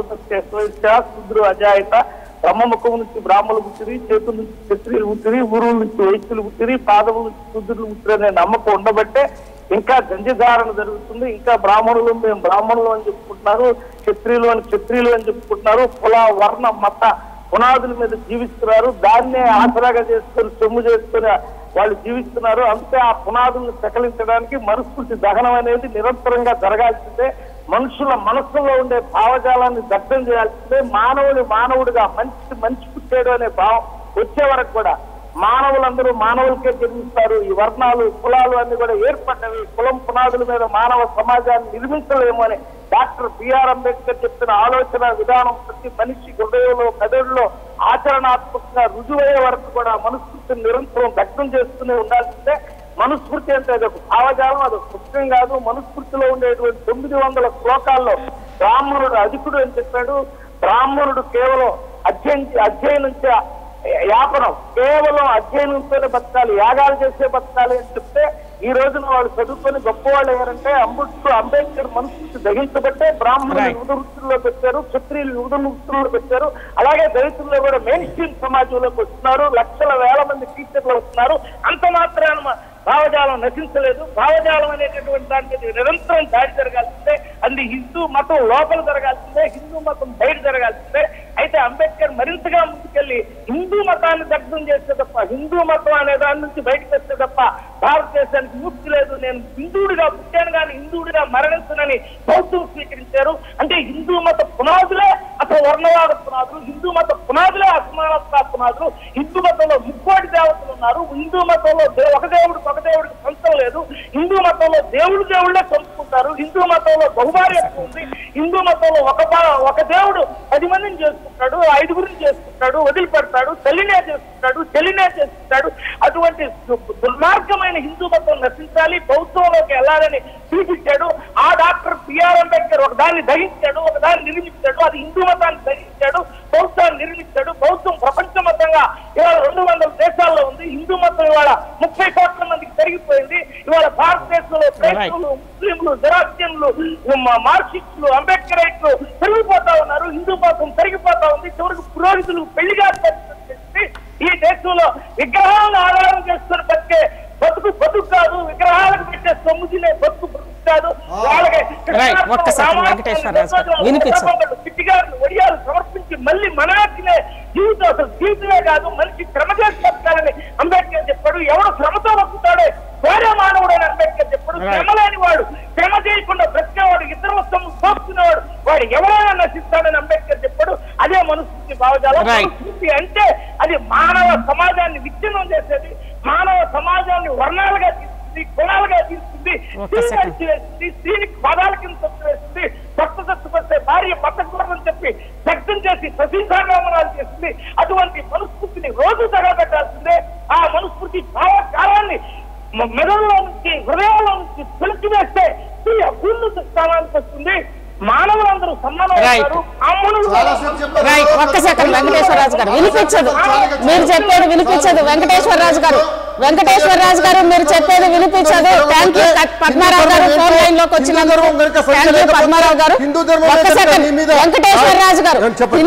శూద్రు అజాయత బ్రహ్మముఖం నుంచి బ్రాహ్మణులు పుట్టిరి చేతుల నుంచి క్షత్రియులు పుట్టిరి ఊరుల నుంచి వైశ్యులు పుట్టిరి పాదముల నుంచి శూద్రులు పుట్టిరి అనే నమ్మకం ఉండబట్టే ఇంకా గంజధారణ జరుగుతుంది ఇంకా బ్రాహ్మణులు మేము బ్రాహ్మణులు అని చెప్పుకుంటున్నారు క్షత్రియులు అని క్షత్రియులు అని చెప్పుకుంటున్నారు కుల వర్ణ మత పునాదుల మీద జీవిస్తున్నారు దాన్నే ఆసరాగా చేసుకొని సొమ్ము చేసుకొని వాళ్ళు జీవిస్తున్నారు అంతే ఆ పునాదులను సకలించడానికి మనుస్మృతి దహనం అనేది నిరంతరంగా జరగాల్సిందే మనుషుల మనస్సులో ఉండే భావజాలాన్ని దగ్ధం చేయాల్సిందే మానవుని మానవుడిగా మంచి మంచి పుట్టాడు అనే భావం వచ్చే వరకు కూడా మానవులందరూ మానవులకే జన్మిస్తారు ఈ వర్ణాలు కులాలు అన్ని కూడా ఏర్పడ్డవి కులం పునాదుల మీద మానవ సమాజాన్ని నిర్మించలేము అని డాక్టర్ బిఆర్ అంబేద్కర్ చెప్పిన ఆలోచన విధానం ప్రతి మనిషి హృదయంలో మెదడులో ఆచరణాత్మకంగా రుజువయ్యే వరకు కూడా మనుస్మృతిని నిరంతరం దగ్ధం చేస్తూనే ఉండాల్సిందే మనుస్మృతి అంటే అది ఒక భావజాలం అది ఒక పుస్తకం కాదు మనుస్మృతిలో ఉండేటువంటి తొమ్మిది వందల శ్లోకాల్లో బ్రాహ్మణుడు అధికుడు అని చెప్పాడు బ్రాహ్మణుడు కేవలం అధ్యయనం అధ్యయనం చే- యాపనం కేవలం అధ్యయనంతోనే బతకాలి యాగాలు చేసే బతకాలి అని చెప్తే ఈ రోజున వాళ్ళు చదువుకొని గొప్పవాళ్ళు ఎవరంటే అంబేద్కర్ అంబేద్కర్ మనసు దహించబట్టే బ్రాహ్మణులు Right. వివిధ వృత్తుల్లో పెట్టారు క్షత్రియులు వివిధ వృత్తుల్లో పెట్టారు అలాగే దళితుల్లో కూడా మెయిన్ స్ట్రీమ్ సమాజంలోకి వస్తున్నారు లక్షల వేల మంది టీచర్లు వస్తున్నారు అంత మాత్రాన మా భావజాలం నశించలేదు భావజాలం అనేటటువంటి దానికి నిరంతరం దాడి జరగాల్సిందే అది హిందూ మతం లోపల జరగాల్సిందే హిందూ మతం బయట జరగాల్సిందే అయితే అంబేద్కర్ మరింతగా ముందుకెళ్లి హిందూ మతాన్ని దగ్ధం చేస్తే తప్ప హిందూ మతం అనే దాని నుంచి బయటకు వస్తే తప్ప భారతదేశానికి ముక్తి లేదు నేను హిందువుడిగా పుట్టాను కానీ హిందువుడిగా మరణించనని బౌద్ధం స్వీకరించారు అంటే హిందూ మత పునాదులే అసలు వర్ణవాద పునాదులు హిందూ మత పునాదులే అసమానత పునాదులు హిందూ మతంలో ముక్కోటి దేవతలు ఉన్నారు హిందూ మతంలో దే- ఒక దేవుడు ఒక దేవుడికి సొంతం లేదు హిందూ మతంలో దేవుడు దేవుళ్ళే కొలుసుకుంటారు హిందూ మతంలో బహుభార్యత్వం ఉంది హిందూ మతంలో ఒక బా- ఒక దేవుడు పది మందిని చేసుకుంటాడు ఐదుగురిని చేసుకుంటాడు వదిలిపెడతాడు తల్లినే చేసుకుంటాడు చెల్లినే చేసుకుంటాడు అటువంటి దు- దుర్మార్గమైన హిందూ మతం నశించాలి బౌద్ధంలోకి వెళ్ళాలని చూపించాడు ఆ డాక్టర్ బిఆర్ అంబేద్కర్ ఒక దాన్ని దహించాడు ఒక దాన్ని నిర్మించాడు అది హిందూ మతాన్ని దహించాడు బౌద్ధాన్ని నిర్మించాడు బౌద్ధం ప్రపంచమతంగా ఇవాళ రెండు వందల దేశాల్లో ఉంది హిందూ మతం ఇవాళ ముప్పై కోట్ల మందికి పెరిగిపోయింది ఇవాళ భారతదేశంలో క్రైస్తవులు ముస్లింలు జరాస్యన్లు మార్క్సిస్టులు అంబేద్కరైట్లు పెరిగిపోతా ఉన్నారు హిందూ మతం పెరిగిపోతా ఉంది చివరికి పురోహితులు పెళ్లిగా చేసి ఈ దేశంలో విగ్రహాలను ఆధారం చేసుకుని బతికే బతుకు బతుకు కాదు విగ్రహాలకు పెట్టే సొమ్ము తినే బతుకు బతుకు కాదు వాళ్ళకి Right. ఒక్క second, వెంకటేశ్వరరాజు గారు. వినిపించండి. వాళ్ళు పిచ్చిగారిని వడియాలు సమర్పించి మళ్ళీ మనమే జీవితం అసలు జీవితమే కాదు మనిషి శ్రమ చేసి బతకాలని అంబేద్కర్ చెప్పాడు ఎవడు శ్రమతో బతుకుతాడే వేరే మానవుడు అని అంబేద్కర్ చెప్పాడు Right. శ్రమ లేని వాడు శ్రమ చేయకుండా బ్రతికేవాడు ఇతర వస్తువులు దోచుకునేవాడు వాడు ఎవరైనా నశిస్తాడని అంబేద్కర్ చెప్పాడు అదే మనుస్మృతి భావజాలం Right. మనుస్మృతి అంటే అది మానవ సమాజాన్ని విచ్ఛిన్నం చేసేది మానవ సమాజాన్ని వర్ణాలుగా తీసుకుంది కులాలుగా తీసుకుంది ఒక్క స్త్రీని second. అణిచివేసింది స్త్రీని పదాల కింద తొక్కివేసింది భర్త తట్టుకొస్తే భార్య భర్తకూడదని చెప్పి వ్యక్తం చేసి ప్రతీకారామనాలు చేసింది అటువంటి మనుస్మృతిని రోజు తగలబెట్టాల్సిందే ఆ మనుస్మృతి భావకాలాన్ని మ- మెదడులో నుంచి హృదయంలో నుంచి తొలచివేస్తే స్త్రీ అభ్యున్నత స్థానానికి వస్తుంది మానవులందరూ సమానం Right. అవుతారు బ్రాహ్మణులు చాలాసేపు చెప్పారు. రైట్ ఒక్క సెకండ్ వెంకటేశ్వరరాజు గారు వినిపించదు మీరు చెప్పేది వినిపించదు వెంకటేశ్వరరాజు గారు వెంకటేశ్వరరాజు గారు మీరు చెప్పేది వినిపించదు థ్యాంక్ యూ పద్మారావు గారు ఫోన్ లైన్ లోకి వచ్చినందుకు థ్యాంక్ యూ పద్మారావు గారు హిందూ ధర్మం ఒక్క మీద సెకండ్ మీ మీద- వెంకటేశ్వరరాజు గారు చెప్పండి. హిందూ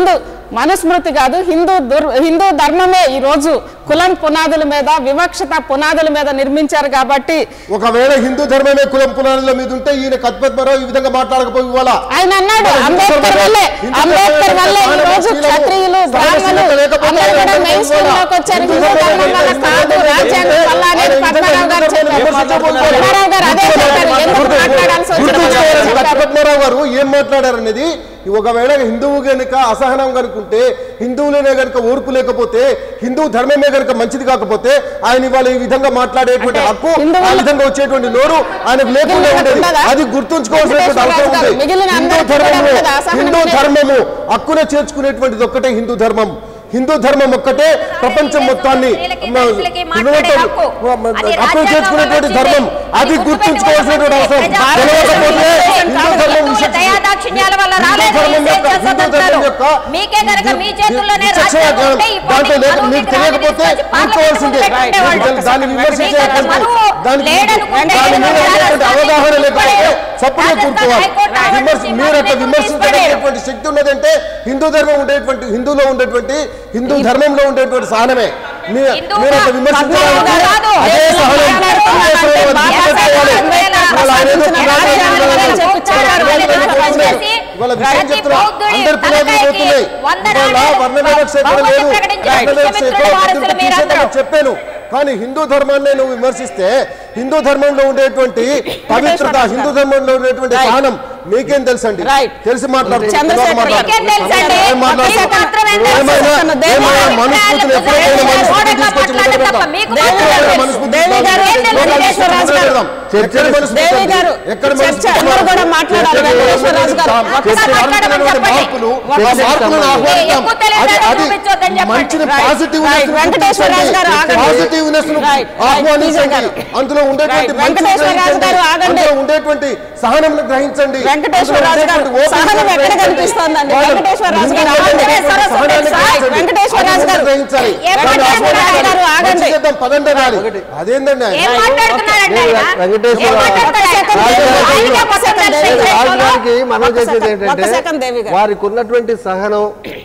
మనుస్మృతి కాదు హిందూ దుర్ హిందూ ధర్మమే ఈ రోజు కులం పునాదుల మీద వివక్షత పునాదుల మీద నిర్మించారు కాబట్టి ఒకవేళ హిందూ ధర్మమే కులం పునాదుల మీద ఉంటే ఈయన కత్పద్మరావు ఈ విధంగా మాట్లాడకపోయి ఇవాళ ఆయన అన్నాడు హిందూ అంబేద్కర్ ధర్మమే- వల్లే హిందూ అంబేద్కర్ ధర్మమే వల్లే ఈ సహన రోజు శీలము, క్షత్రియులు సహనశీలత బ్రాహ్మణులు లేకపోతే అందరూ కూడా ఆయన మెయిన్ హిందూ స్ట్రీమ్లోకి వచ్చారు హిందూ హిందూ ధర్మమే ధర్మం వల్ల కాదు రాజ్యాంగం వల్ల అనేది పద్మనాభం గారు చెప్పారు పద్మనాభం గారు అదే చెప్పారు ఎందుకు మాట్లాడాల్సి వచ్చింది పద్మనాభరావు గారు ఏం మాట్లాడారు అనేది ఒకవేళ హిందువు గనుక అసహనం కనుకుంటే హిందువులనే గనుక ఓర్పు లేకపోతే హిందూ ధర్మమే గనుక మంచిది కాకపోతే ఆయన ఇవాళ ఈ విధంగా మాట్లాడేటువంటి అంటే హక్కు ఆ హిందువులు- విధంగా వచ్చేటువంటి నోరు ఆయనకు లేకుండా మిగిలిన ఉండేది ఉండదా? అది గుర్తుంచుకోవాల్సినటువంటి అవసరం వెంకటేశ్వర రాజు ఉంది గారు, మిగిలిన హిందూ అందరికీ కూడా ధర్మము ఉండదా? అసహనం హిందూ ఉండేది? ధర్మము హక్కున చేర్చుకునేటువంటిది ఒక్కటే హిందూ ధర్మం హిందూ ధర్మం ఒక్కటే ప్రపంచం మొత్తాన్ని స్త్రీలకి, మ- పురుషులకి మాట్లాడే పిల్లలతో హక్కు. మ- అది హక్కును రాజ్యాంగంలో చేర్చుకునేటువంటి వచ్చింది. ధర్మం అది ఇది గుర్తుంచుకోవాల్సినటువంటి అవసరం ప్రజా- తెలియకపోతే హిందూ ధర్మం హిందువుల విశేష- దయాదాక్షిణ్యాల వల్ల హిందూ రాలేదు ఈ ధర్మం యొక్క- స్వేచ్ఛ హిందూ ధర్మం స్వతంత్రాలు. యొక్క మీకే గనక మీ చేతుల్లోనే విచక్షణ రాజ్యాంగం జ్ఞానం ఉంటే ఈ దాంట్లో పార్టీ లేక మనువు మీకు విగ్రహాన్ని తెలియకపోతే తీసుకొచ్చి పార్లమెంట్ కూర్చోవాల్సిందే ముందు పెట్టేవాళ్ళు. దాన్ని- దాన్ని విమర్శించే మీకు మనువు దానికి లేడనుకుంటే దాని మీద ఏదో ఉన్నటువంటి రాజస్థాన్ అవగాహన నుంచి లేకపోతే తీసుకుపోయారు. చప్పుడే రాజస్థాన్ కూర్చోవాలి హైకోర్టు ఆర్డర్ విమర్శ ఇచ్చి మీరు అట్లా పార్లమెంట్ విమర్శించగలిగేటువంటి శక్తి ఉన్నదంటే హిందూ ధర్మం ఉండేటువంటి హిందూలో ఉండేటువంటి హిందూ ధర్మంలో ఉండేటువంటి సహనమే మీ- హిందువుగా మీరు అట్లా విమర్శించగలిగితే పద్మనాభం కాదు. అదే సహనం అదే సహనం బాబా గుర్తుపెట్టుకోవాలి. సాహెబ్ ఇవాళ ఆయన ఏదో అంబేద్కర్ పునాదులు రాజ్యాంగం వేస్తున్నారు. చెప్పించారు. ఇవాళ విషయం ప్రతి చెప్తున్నా బౌద్ధుడి అందరి పునాదులు తలకాయకి పోతున్నాయి వంద ఇవాళ నాణేలు వర్ణ వివక్ష ఎక్కడ బహుమతి లేదు ప్రకటించిన వర్ణ వివక్ష విశ్వామిత్రుడి ఎక్కడ వారసులు తీసేదని మీరందరూ. చెప్పాను కానీ హిందూ ధర్మాన్ని నువ్వు విమర్శిస్తే హిందూ ధర్మంలో ఉండేటువంటి పవిత్రత హిందూ ధర్మంలో ఉండేటువంటి Right. సహనం మీకేం తెలుసండి Right. తెలిసి మాట్లాడుతున్నారు చంద్రశేఖర్ తెలియక గారు. మీకేం తెలుసండి? ఏం మాట్లాడుతున్నారు? మీకు మాత్రమే తెలుసు. ఏమైనా- దేవి ఏమైనా గారు మనుస్మృతిని దేవి ఎప్పుడైనా గారు మనుస్మృతిని ఓడగా తీసుకొచ్చి మాట్లాడే ముందర తప్ప పెడదాం. మీకు దేవి మాత్రమే గారు, తెలుసు. మనుస్మృతి దేవి గారు, ఏం తెలుసు ఎక్కడ వెంకటేశ్వర రాజు గారు. పెడదాం? ఎక్కడ మనుస్మృతి దేవి ఉంది? గారు, ఎక్కడ చర్చ మనుస్మృతి అందరూ కూడా మాట్లాడాలి. ఎక్కడ వెంకటేశ్వర రాజు గారు. చర్చ ఒక్కసారి మాట్లాడమని జరుగుతున్నటువంటి చెప్పండి. మార్పులు ఆ మార్పులను ఆహ్వానిద్దాం. ఎక్కువ తెలియదు అది- అది చూపించొద్దని చెప్పండి. మంచిని Right. Positiveness Right. Venkateswara Raju garu ఆగండి. Positiveness Right. Right. ఆహ్వానించండి గారు. అందులో ఉండేటువంటి Right. మంచిని వెంకటేశ్వర రాజు గ్రహించండి. గారు ఆగండి. అందులో ఉండేటువంటి సహనం గ్రహించండి వెంకటేశ్వర రాజు గారు అందులో ఉండేటువంటి సహనం ఓపికను ఎక్కడ గ్రహించండి. కనిపిస్తోందండి? వాళ్ళు వెంకటేశ్వర రాజు గారు హిందువులు ఆగండి. ఉండేటువంటి సహనాన్ని సార్, గ్రహించండి. వెంకటేశ్వర రాజు అది గారు. గ్రహించాలి ఏ దాన్ని వెంకటేశ్వర రాజు గారు ఆగండి. మంచి చేద్దాం పదండి అనాలి అదేందండి ఆయన? ఏం మాట్లాడుతున్నారండి ఆయన? వెంకటేశ్వర ఏం మాట్లాడుతున్నాడు ఆయన? ఒక్క సెకండ్ ఆయనకే ఒక్క పక్కన సెకండ్ దర్శనం దేవి రాజు చేసుకోను. గారికి మనం ఒక్క చేసేది సెకండ్, ఒక్క ఏంటంటే సెకండ్ దేవి గారు. వారికి ఉన్నటువంటి సహనం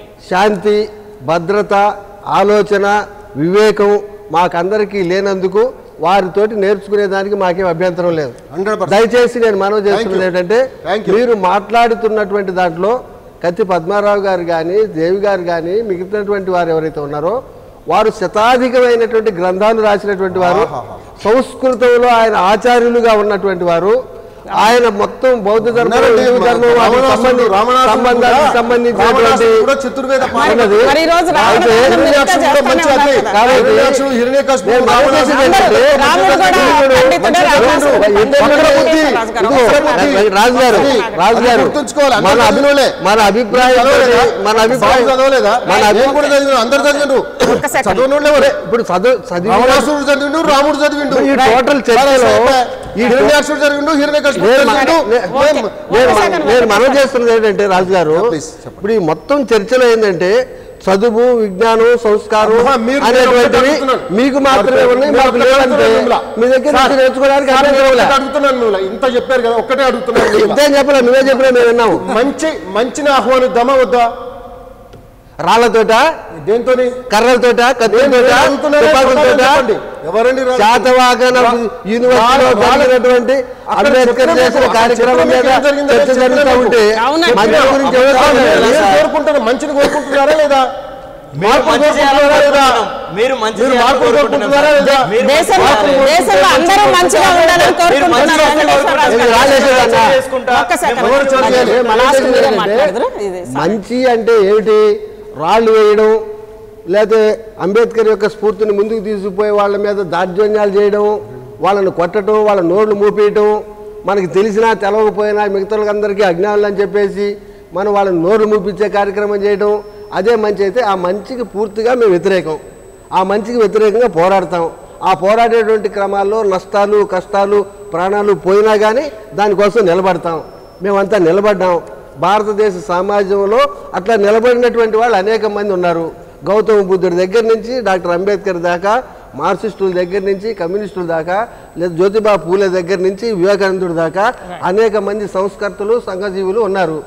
శాంతి భద్రత ఆలోచన వివేకం మాకందరికీ లేనందుకు వారితోటి నేర్చుకునే దానికి మాకేం అభ్యంతరం లేదు 100%. దయచేసి నేను మనవి చేస్తున్నది you. ఏంటంటే Thank you. మీరు మాట్లాడుతున్నటువంటి దాంట్లో కత్తి పద్మారావు గారు కానీ దేవి గారు కానీ మిగిలినటువంటి వారు ఎవరైతే ఉన్నారో వారు శతాధికమైనటువంటి గ్రంథాలు రాసినటువంటి వారు ఆహాహా. సంస్కృతంలో ఆయన ఆచార్యులుగా ఉన్నటువంటి వారు ఆయన మొత్తం బౌద్ధ ధర్మం ఉన్నారండి. హిందూ ధర్మం వాటికి రావణాసురుడు- సంబంధి- రావణాసురుడు సంబంధానికి కూడా- సంబంధించినటువంటి రావణాసురుడు కూడా చతుర్వేద పాలకుడు. ఉన్నది. మరి ఈ రోజు రాముడు అయితే కూడా హిరణ్యాక్షుడు కూడా మంచి చేస్తూనే అదే. ఉన్నారు కదా. కాబట్టి హిరణ్యాక్షుడు, హిరణ్యకశిపుడు, నేను మనం చేసేది రావణాసురుడు ఏంటంటే రాముడు కూడా రాముడు పండితుడే, మంచి రావణాసురుడు దేవుడు. పండితుడే. ఇద్దరు బుద్ధి, రాజు గారు. ఇదిగో, ఒక్క బుద్ధి. రాజు గారు అది రాజు గారు గుర్తుంచుకోవాలి. మన అందరూ అభి- చదవలే. మన అభిప్రాయం చదవలేదా? మన బాబు అభిప్రాయం చదవలేదా మన నేను అభి- కూడా చదివిన అందరు చదివిండు ఒక్క సెకండ్. చదవనోళ్ళే ఎవరే? ఇప్పుడు చదువు చదివి రావణాసురుడు చదివిండు రాముడు చదివిండు ఈ టోటల్ చర్చలో ఈ హిరణ్యాక్షుడు చదివిండు హిరణ్యకశిపుడు నేను మ- చదివిండు నే- మేము- నేను ఒక్క మ- సెకండ్, నేను ఒక్క మనం సెకండ్. చేస్తున్నది ఏంటంటే రాజు గారు Please, చెప్పండి. ఇప్పుడు ఈ మొత్తం చర్చలో ఏంటంటే చదువు విజ్ఞానం సంస్కారం అమ్మా, మీరు నేను అనేటువంటివి ఒకటి అడుగుతున్నాను. మీకు మాత్రమే ఉన్నాయి నేను మాకు ఒకటి లేవంటే అడుగుతున్నాను మిమ్మల్ని. మీ దగ్గర నుంచి సార్, నేర్చుకోవడానికి సార్, అర్థం నేను కావాలా? ఒకటి అడుగుతున్నాను మిమ్మల్ని. ఇంత చెప్పారు కదా ఒక్కటే అడుగుతున్నాను మిమ్మల్ని. ఇంతేం చెప్పలే నువ్వే చెప్పలే మేము విన్నాము మంచి మంచిని ఆహ్వానిద్దామా వద్దా రాళ్లతోట దేంతోని కర్రలతోట నేను కత్తులతోట అడుగుతున్నానే తుపాకులతోట చెప్పండి. ఎవరండి రాజు? శాతవాహన వా- యూనివర్సిటీలో వాళ్ళ- వాళ్ళ- జరిగినటువంటి అక్కడ అంబేద్కర్ చెప్పిన చేసిన మీకు- కార్యక్రమం చెప్పిన మీద మీకు ఏం జరిగిందో చర్చ చెప్పిన జరుగుతూ మీకు. ఉంటే అవునండి. మధ్య గురించి ఎవరు ఆ, నేను మాట్లాడారు? ఏం కోరుకుంటున్నా మంచిని కోరుకుంటున్నారా లేదా మీరు మార్పులు మంచి చేయాలని కోరుకుంటున్నారా లేదా కోరుకుంటున్నాం. మీరు మంచి మీరు చేయాలని మార్పులు కోరుకుంటున్నాం కోరుకుంటున్నారా సార్. లేదా మీరు మంచి దేశంలో చేయాలి. దేశంలో అందరూ మంచిగా ఉండాలని కోరుకుంటున్నారు వెంకటేశ్వర రాజు ఇది గారు. రాజేశ్వరన్న. చేసుకుంటా. ఒక్క సెకండ్. ఎవరు చేయాలి? మనం లాస్ట్ చేసేది మీరే ఏంటంటే, మాట్లాడదురు. ఇది మంచి అంటే ఏమిటి రాళ్ళు వేయడం లేకపోతే అంబేద్కర్ యొక్క స్ఫూర్తిని ముందుకు తీసుకుపోయే వాళ్ళ మీద దార్జన్యాలు చేయడం వాళ్ళని కొట్టడం వాళ్ళ నోళ్ళు మూపేయటం మనకి తెలిసినా తెలవకపోయినా మిగతా అందరికీ అజ్ఞానులు అని చెప్పేసి మనం వాళ్ళని నోళ్ళు మూపించే కార్యక్రమం చేయడం అదే మంచి అయితే ఆ మంచికి పూర్తిగా మేము వ్యతిరేకం ఆ మంచికి వ్యతిరేకంగా పోరాడతాం ఆ పోరాడేటువంటి క్రమాల్లో నష్టాలు కష్టాలు ప్రాణాలు పోయినా కానీ దానికోసం నిలబడతాం మేమంతా నిలబడ్డాం భారతదేశ సమాజంలో అట్లా నిలబడినటువంటి వాళ్ళు అనేక మంది ఉన్నారు గౌతమ బుద్ధుడి దగ్గర నుంచి డాక్టర్ అంబేద్కర్ దాకా మార్క్సిస్టుల దగ్గర నుంచి కమ్యూనిస్టుల దాకా లేదా జ్యోతిబా పూలే దగ్గర నుంచి వివేకానందుడి దాకా అనేక మంది సంస్కర్తలు సంఘజీవులు ఉన్నారు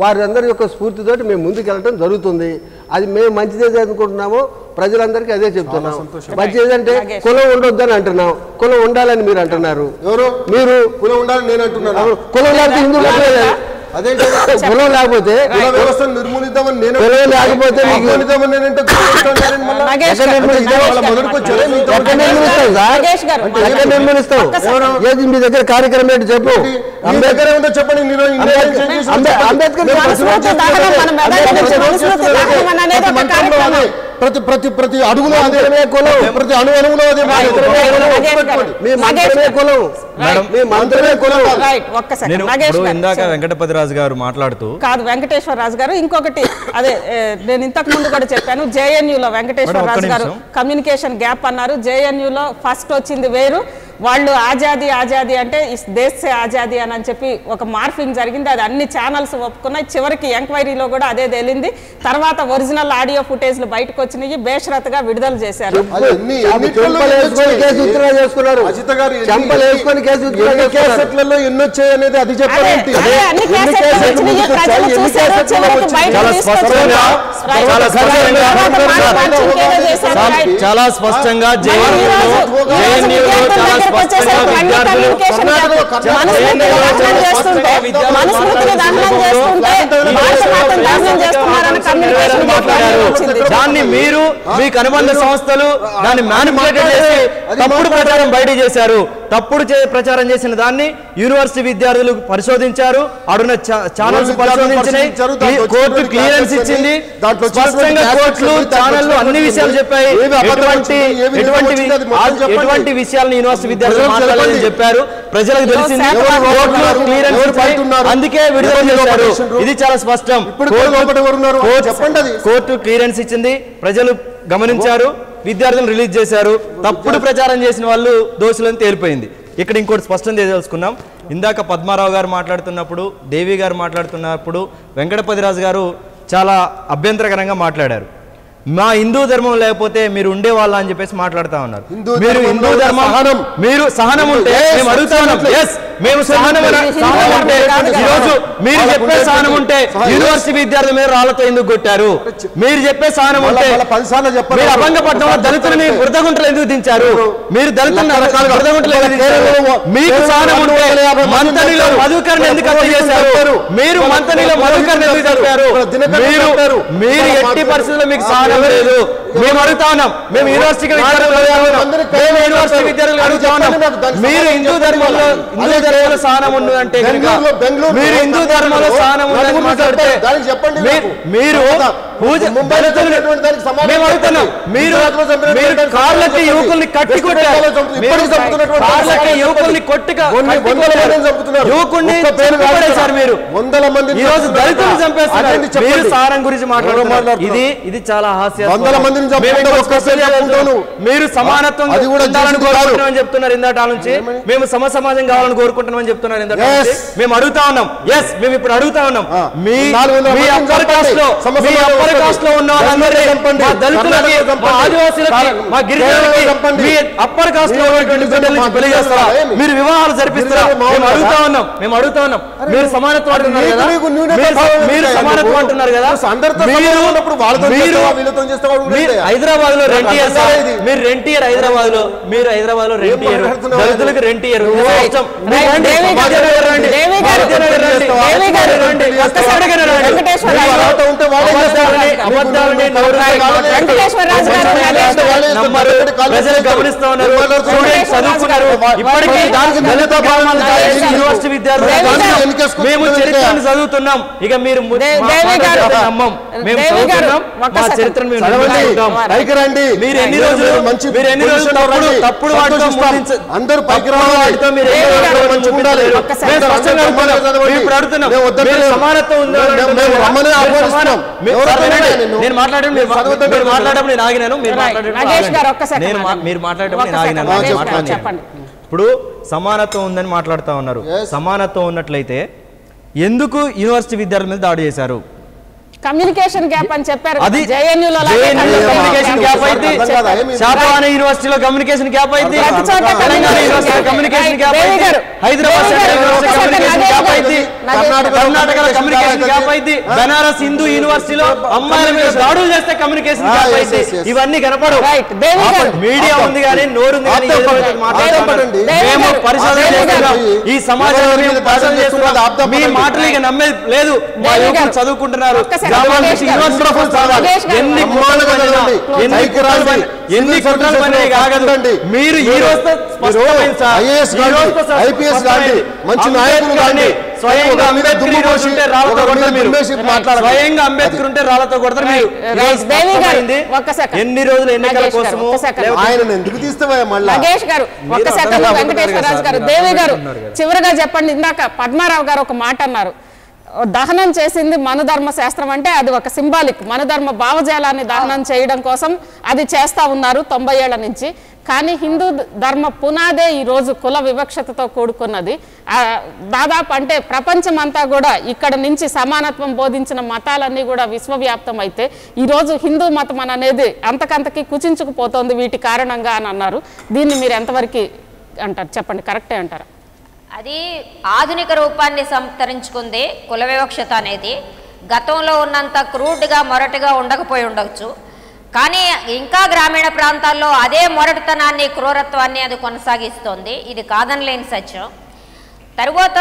వారందరి యొక్క స్ఫూర్తితోటి మేము ముందుకెళ్ళడం జరుగుతుంది అది మేము మంచిదే అనుకుంటున్నామో ప్రజలందరికీ అదే చెప్తున్నాం మంచిది అంటే కులం ఉండొద్దని అంటున్నాం కులం ఉండాలని మీరు అంటున్నారు ఎవరు మీరు కులం ఉండాలని నేను అంటున్నాను కులం లేకపోతే హిందూ అదేంటి కులం లేకపోతే కుల వ్యవస్థను నిర్మూలిద్దామని నేను కులం లేకపోతే మీకు- నిర్మూలిద్దామని నేనంటే కులం అంటున్నారని మళ్ళా? నాగేష్ ఎక్కడ గారు, నిర్మూలిస్తాం? నాగేష్ వాళ్ళ గారు, మొదటికి వచ్చారే మీ నాగేష్ ఎక్కడ గారు, నిర్మూలిస్తాం సార్ నాగేష్ గారు, ఎక్కడ నిర్మూలిస్తాం ఏది మీ దగ్గర కార్యక్రమం ఏంటి చెప్పు మీ దగ్గర ఉందో చెప్పండి నేను ఇండియా అంబేద్కర్- చేంజ్ చేసి అంబే- చెప్పండి. అంబేద్కర్ నేను మనసు ప్రతి నుంచి రోజు దహనం మన మెదడు అంబేద్కర్ నుంచి రోజు మనసు నుంచి చేస్తున్నదే. దహనం అనేది ప్రతి ఒక మంత్రంలో కార్యక్రమం. అదే. ప్రతి ప్రతి ప్రతి అడుగులో అదే మంత్రమే కులం. ప్రతి అణు అణువులో అదే మాట. రైట్, రైట్, ఒప్పుకోండి. నాగేష్ గారు. మీ నాగేష్ మంత్రమే గారు. కులం మేడం, మీ మంత్రమే కులం రైట్ ఒక్క సెకండ్ నేను నాగేష్ ఇప్పుడు గారు, ఇందాక చెప్పండి. వెంకటపతిరాజు గారు మాట్లాడుతూ కాదు వెంకటేశ్వర రాజు గారు ఇంకొకటి అదే ఏ, నేను ఇంతకు ముందు కూడా చెప్పాను జేఎన్యూలో వెంకటేశ్వర మేడం, ఒక్క రాజు గారు నిమిషం. కమ్యూనికేషన్ గ్యాప్ అన్నారు జేఎన్యూలో ఫస్ట్ వచ్చింది వేరు వాళ్ళు ఆజాదీ ఆజాదీ అంటే ఇస్ దేశ్ సే ఆజాదీ అని అని చెప్పి ఒక మార్ఫింగ్ జరిగింది అది అన్ని ఛానల్స్ ఒప్పుకున్నాయి చివరికి ఎంక్వైరీలో కూడా అదే తేలింది తర్వాత ఒరిజినల్ ఆడియో ఫుటేజ్లు బయటకు వచ్చినాయి బేషరత్గా విడుదల చేశారు అది ఎన్ని అవి ఎన్నిట్లలో చెంపలు వేసుకొని కేసు విత్డ్రా చేసుకున్నారు అజిత గారు ఎన్ని- చెంపలు వేసుకొని కేసు విత్డ్రా ఎన్ని చేసుకున్నారు కేసెట్లలో ఎన్ని వచ్చాయి అనేది అది అదే చెప్పాలంటే అదే అన్ని ఎన్ని కేసెట్లు కేసెట్లు వచ్చినాయి ముందుకు ప్రజలు వచ్చాయి, ఎన్ని చూశారు కేసెట్లు చివరికి వచ్చాయి? బయటకు చాలా తీసుకొచ్చారు. స్పష్టంగా, రైట్. చాలా స్పష్టంగా, తర్వాత మాట మార్చింగ్ ఏదో చేశారు. చాలా- రైట్. చాలా స్పష్టంగా మరి జేఎన్యూలో ఈరోజు- ఈరోజు జేఎన్యూలో విద్యార్థుల చాలా దగ్గరకు స్పష్టంగా వచ్చేసరికి మళ్ళీ విద్యార్థులు కమ్యూనికేషన్ కర్ణాటకలో- గ్యాప్. కర్ణాటకలో మనుస్మృతిని జేఎన్యూలో దహనం చాలా చేస్తుంటే స్పష్టంగా విద్యార్థులు మనుస్మృతిని దహనం చేస్తుంటే భారత మాతను దహనం చేస్తున్నారని కమ్యూనికేషన్ గ్యాప్ మాట్లాడారు వచ్చింది దాన్ని మీరు మీకు అనుబంధ సంస్థలు దాన్ని మ్యానిపులేట్ చేసి తప్పుడు ప్రచారం బయట చేశారు తప్పుడు చే- ప్రచారం చేసిన దాన్ని యూనివర్సిటీ విద్యార్థులు పరిశోధించారు అడున్న ఛానల్స్ విద్యార్థులు పరిశోధించినాయి పరిశోధించారు, దాంట్లో ఈ కోర్టు వచ్చినటువంటి క్లియరెన్స్ క్లాసెస్ ఇచ్చింది దాంట్లో స్పష్టంగా వచ్చినటువంటి కోర్టులు క్లాసెస్ ఛానళ్ళు అన్ని వచ్చినటువంటి విషయాలు చెప్పాయి ఏవి అబద్ధం ఎటువంటి వచ్చింది, ఏవి నిజం ఎటువంటి వచ్చింది, అది మొత్తం ఆ- చెప్పండి. ఎటువంటి విషయాలను యూనివర్సిటీ విద్యార్థులు ప్రజలకు మాట్లాడాలని చెప్పండి. చెప్పారు ప్రజలకు తెలిసింది ఎవరు కోర్టులు లోపడున్నారు, క్లియరెన్స్ ఎవరు బయట ఇచ్చాయి. ఉన్నారు, అందుకే విడుదల ఎవరు చేశారు లోపడేసిండ్రు. ఇది చాలా స్పష్టం ఇప్పుడు కూడా లోపల ఎవరు ఉన్నారు? కోర్టు- చెప్పండి అది. కోర్టు క్లియరెన్స్ ఇచ్చింది ప్రజలు గమనించారు విద్యార్థులను రిలీజ్ చేశారు తప్పుడు ప్రచారం చేసిన వాళ్ళు దోషులని తేలిపోయింది ఇక్కడ ఇంకోటి స్పష్టం చేయదలుచుకున్నాం ఇందాక పద్మారావు గారు మాట్లాడుతున్నప్పుడు దేవి గారు మాట్లాడుతున్నప్పుడు వెంకటపతిరాజు గారు చాలా అభ్యంతరకరంగా మాట్లాడారు మా హిందూ ధర్మం లేకపోతే మీరు ఉండేవాళ్ళ అని చెప్పేసి మాట్లాడుతా ఉన్నారు హిందూ మీరు ధర్మంలో హిందూ ఉన్న ధర్మం సహనం. మీరు సహనం ఉంటే Yes, మేము అడుగుతా ఉన్నాం absolutely. Yes, మేము సహనం సహనం ఉంటే ఈరోజు మీరు చెప్పే సహనం ఉంటే యూనివర్సిటీ విద్యార్థుల మీద రాళ్లతో ఎందుకు కొట్టారు మీరు చెప్పే సహనం ఉంటే మళ్ళా పదిసార్లు చెప్పాలి మీరు అభంగపట్నంలో దళితులని వృద్ధగుంటలు ఎందుకు దించారు మీరు దళితులను వృద్ధగుంటలు ఎందుకు దించారు మీకు సహనం ఉంటే మంతనిలో మధుకరణ ఎందుకు హత్య చేశారు మీరు మంతనిలో మధుకరణ ఎందుకు చెప్పారు మీరు మీరు ఎట్టి పరిస్థితుల్లో మీకు సహనం లేదు మేము అడుగుతా ఉన్నాం మేము యూనివర్సిటీ విద్యార్థులు అడుగుతా ఉన్నాం. మేము యూనివర్సిటీ విద్యార్థులు అడుగుతా ఉన్నాం మీరు హిందూ ధర్మంలో హిందూ ధర్మంలో సహనం ఉన్నదంటే కనుక బెంగళూరులో- బెంగళూరులో మీరు హిందూ ధర్మంలో సహనం ఉందని నలుగురు మాట్లాడితే చెప్పారు. దానికి చెప్పండి మీ- నాకు. మీరు అవునా? పూజ ముంబైలో దళితుల్ని- జరిగినటువంటి దానికి సమాధానం మేము అడుగుతున్నాం చెప్పండి. మీరు గుజరాత్లో చంపినటువంటి మీరు దానికి కార్లకి సమాధానం యువకుల్ని కట్టి వెస్ట్ కొట్టారు బెంగాల్లో చంపుతున్నారు. మీరు ఇప్పటికీ చంపుతున్నటువంటి కార్లకి సమాధానం యువకుల్ని చెప్పండి. కొట్టి కొన్ని కట్టి వందల కొట్టారు. మందిని చంపుతున్నారు. యువకుల్ని ఒక్క పేరు కాదు చంపబడేశారు మీరు వందల మందిని ఈ రోజు చంపుతున్నారు. దళితులను చంపేస్తున్నారు అదేంటి చెప్పండి. మీరు సారం గురించి మాట్లాడుతున్నారు మాట్లాడుతున్నారు? ఇది ఇది చాలా హాస్య వందల మందిని చంపుకుంటే ఒక్క పేరు చెప్పుకుంటాను. మీరు సమానత్వం అది కూడా ఉండాలని చేసింది కాదు. కోరుకుంటున్నామని చెప్తున్నారు ఇందాట నుంచి మేము సమ సమాజం కావాలని కోరుకుంటున్నామని చెప్తున్నారు ఇందాట Yes. నుంచి మేము అడుగుతా ఉన్నాం ఎస్ మేము ఇప్పుడు అడుగుతా ఉన్నాం ఆ. మీ నాలుగు వందల మీ మందిని అప్పర్ చంపండి. కాస్ట్ లో సమ మీ సమాజం అప్పర్ వస్తుంది. కాస్ట్ లో ఉన్న వాళ్ళందరినీ చంపండి. మా దళితులకి కర్ణాటకలో చంపండి. మా ఆదివాసులకి కారణం- మా గిరిజనులకి కేరళలో చంపండి. మీ అప్పర్ కాస్ట్ లో మీరు ఉన్నటువంటి గిరిజనులు బిడ్డల నుంచి మా పెళ్లి చేస్తారా గిరిజనులు ఏమి? మీరు వివాహాలు జరిపిస్తారా గిరిజనులు మేము మౌనం అడుగుతా కదా? ఉన్నాం మేము అడుగుతా ఉన్నాం మీరు సమానత్వం అంటున్నారు నీకు- కదా నీకు న్యూనత మీరు- భావం మీరు ఉంటాయి. సమానత్వం నువ్వు- అంటున్నారు కదా నువ్వు అందరితో మీరు సమానం ఉన్నప్పుడు వాళ్ళతో మీరు చేస్తావా, వీళ్ళతో చేస్తావా, వీళ్ళతో మీరు చేస్తావా? హైదరాబాద్ లో నాకు రెంట్ ఇయర్ అర్థం కాలేదు ఇది. మీరు రెంట్ ఇయర్ హైదరాబాద్ లో మీరు హైదరాబాద్ లో రెంట్ ఇయర్ మాట్లాడుతున్నావు? దళితులకు రెంట్ ఇయర్ నువ్వు- రైట్, దేవి గారు, దేవి గారు, దేవి గారు, ఒక్కసారి వెంకటేశ్వర రాజు గారు. వాళ్ళతో ఉంటే వాళ్ళే చేస్తారు. అబద్ధాలని నీకు- నోరు నీకు- కావాలి. వెంకటేశ్వర రాజు గారు, నగేష్ గారు. వాళ్ళే చేస్తారు. నమ్మరు కాలేజ్ ప్రజలు చేస్తారు. గమనిస్తా ఉన్నారు వాళ్ళతో స్టూడెంట్స్ చదువుకున్నారు ఇప్పటికీ దానికి దళిత భావాలను నగేష్ చేసి గారు. యూనివర్సిటీ విద్యార్థులు దేవి దాన్ని గారు. ఎన్నికేసుకుంటూ మేము వెళ్తే చరిత్రను చదువుతున్నాం ఇక మీరు ము- దే- మా- దేవి మాట గారు. చెప్తే నమ్మం మేము దేవి గారు, చదువుతున్నాం మా ఒక్కసారి. చరిత్రను మేము చదవండి నమ్ముకుంటాం. పైకి రండి మీరు ఎన్ని ఈరోజు రోజులు మీరు మంచి మీరు ఎన్ని రోజులు పొజిషన్లో తప్పుడు రండి. తప్పుడు వాటితో సంతోషిస్తాం. ముగించ- అందరూ పైకి తప్పుడు రావాలి వాటితో మీరు దేవి ఎన్ని గారు, రోజులు మంచిగా ఉండాలి. ముగించలేరు. ఒక్కసారి. మేము స్పష్టంగా అందరూ అనుకున్నాం. చదవండి. మేము ఇప్పుడు అడుగుతున్నాం మేము వద్దంటే మీరు సమానత్వం ఉందా మేము- అని మేము అంటున్నారు. రమ్మని మీరు ఆహ్వానిస్తున్నాం. సమాన- మీరు- ఎవరు సరే, వద్దన్నారా నేను- నిన్ను? నేను మాట్లాడడం మీరు చదవద్దని మీరు చెప్పాను. మాట్లాడడం నేను ఆగినాను మీరు Right. మాట్లాడడం నగేష్ ఆగండి. గారు, ఒక్క second నేను మా- ఆగండి. మీరు మాట్లాడడం ఒక్క నేను second. ఆగినాను నగేష్ గారు, మాట్లాడలేదు. చెప్పండి ఇప్పుడు సమానత్వం ఉందని మాట్లాడుతా ఉన్నారు Yes. సమానత్వం ఉన్నట్లయితే ఎందుకు యూనివర్సిటీ విద్యార్థుల మీద దాడి చేశారు కమ్యూనికేషన్ గ్యాప్ అని చెప్పారు అది జేఎన్యూలో JNU లో కమ్యూనికేషన్ గ్యాప్ అయింది అర్థం కాదా? ఏమి- శాతవాహన యూనివర్సిటీలో కమ్యూనికేషన్ గ్యాప్ అయింది ప్రతి చోట తెలంగాణ communication యూనివర్సిటీలో gap. Communication Right. Gap Devi అయింది గారు. హైదరాబాద్ దేవి సెంట్రల్ గారు. యూనివర్సిటీ ఒక్కసారి కమ్యూనికేషన్ నాగేష్ గ్యాప్ గారు. అయింది నాగేష్ గారు. కర్ణాటకలో కమ్యూనికేషన్ గ్యాప్ అయింది బనారస్ హిందూ యూనివర్సిటీలో అమ్మాయిల మీద దాడులు చేస్తే కమ్యూనికేషన్ Ah, గ్యాప్ yes, అయింది yes, yes. ఇవన్నీ కనపడవు Right. దేవి గారు. మీడియా ఉంది కానీ నోరు ఉంది కానీ ఆప్తం ఏదో ఒకటి పడండి. మాట్లాడుతున్నారు. ఆప్తం పడండి. మేము దేవి గారు. పరిశోధన దేవి చేస్తున్నాం గారు. ఈ సమాజంలో ఎవరి మేము మీద పరిశోధన దాడి చేస్తున్నాం చేస్తున్నది ఆప్తం మీ పడండి. మాటలు ఇక నమ్మేది లేదు మా దేవి యువకులు గారు. చదువుకుంటున్నారు ఒక్కసారి గ్రామాల నాగేష్ నుంచి గారు. యూనివర్సిటీ చదవాలి. నాగేష్ గారు. ఎన్ని బ్రహ్మాండంగా కుట్రలు పడినా, చదవండి. ఎన్ని పైకి కుట్రలు రండి. పడినా, ఎన్ని సివిల్ కుట్రలు సర్వీసెస్ పడినా లో కాగదు పట్టండి. మీరు ఈ మీరు- రోజుతో స్పష్టమైంది సార్. ఐఏఎస్ ఈ కాండి, రోజుతో స్ప- ఐపీఎస్ స్పష్టమైంది. కాండి, మంచి నాయకులు అంబేద్కర్ని కాండి. స్వయంగా ఒకరి మీద అంబేద్కర్ దుమ్ము ఈ రోజు పోసి, ఉంటే రాళ్ళతో ఒకరి మీద కొడతారు మీరు. దుమ్మేసి మాట్లాడకండి. స్వయంగా అంబేద్కర్ ఉంటే రాళ్ళతో కొడతారు మీరు ఈ రైట్. రోజు దేవి గారు, స్పష్టమైంది. ఒక్క సెకండ్. ఎన్ని రోజులు ఎన్నికల నాగేష్ గారు, కోసము ఒక్క సెకండ్. లేకపోతే ఆయన ఎందుకు తీస్తావా మళ్ళా నాగేష్ గారు ఒక్క మీరు సెకండ్ అర్థం వెంకటేశ్వర రాజు గారు కాదు దేవి సార్, గారు మీరు అన్నారు కదా. చివరిగా చెప్పండి ఇందాక పద్మారావు గారు ఒక మాట అన్నారు దహనం చేసింది మనుధర్మ శాస్త్రం అంటే అది ఒక సింబాలిక్ మనుధర్మ భావజాలాన్ని దహనం చేయడం కోసం అది చేస్తా ఉన్నారు తొంభై ఏళ్ల నుంచి కానీ హిందూ ధర్మ పునాదే ఈ రోజు కుల వివక్షతతో కూడుకున్నది ఆ, దాదాపు అంటే ప్రపంచం అంతా కూడా ఇక్కడ నుంచి సమానత్వం బోధించిన మతాలన్నీ కూడా విశ్వవ్యాప్తం అయితే ఈరోజు హిందూ మతం అని అనేది అంతకంతకి కుచించుకుపోతోంది వీటి కారణంగా అని అన్నారు దీన్ని మీరు ఎంతవరకు అంటారు చెప్పండి కరెక్టే అంటారా అది ఆధునిక రూపాన్ని సంతరించుకుంది కుల వివక్షత అనేది గతంలో ఉన్నంత క్రూడ్గా మొరటుగా ఉండకపోయి ఉండవచ్చు కానీ ఇంకా గ్రామీణ ప్రాంతాల్లో అదే మొరటుతనాన్ని క్రూరత్వాన్ని అది కొనసాగిస్తోంది ఇది కాదనలేని సత్యం తరువాత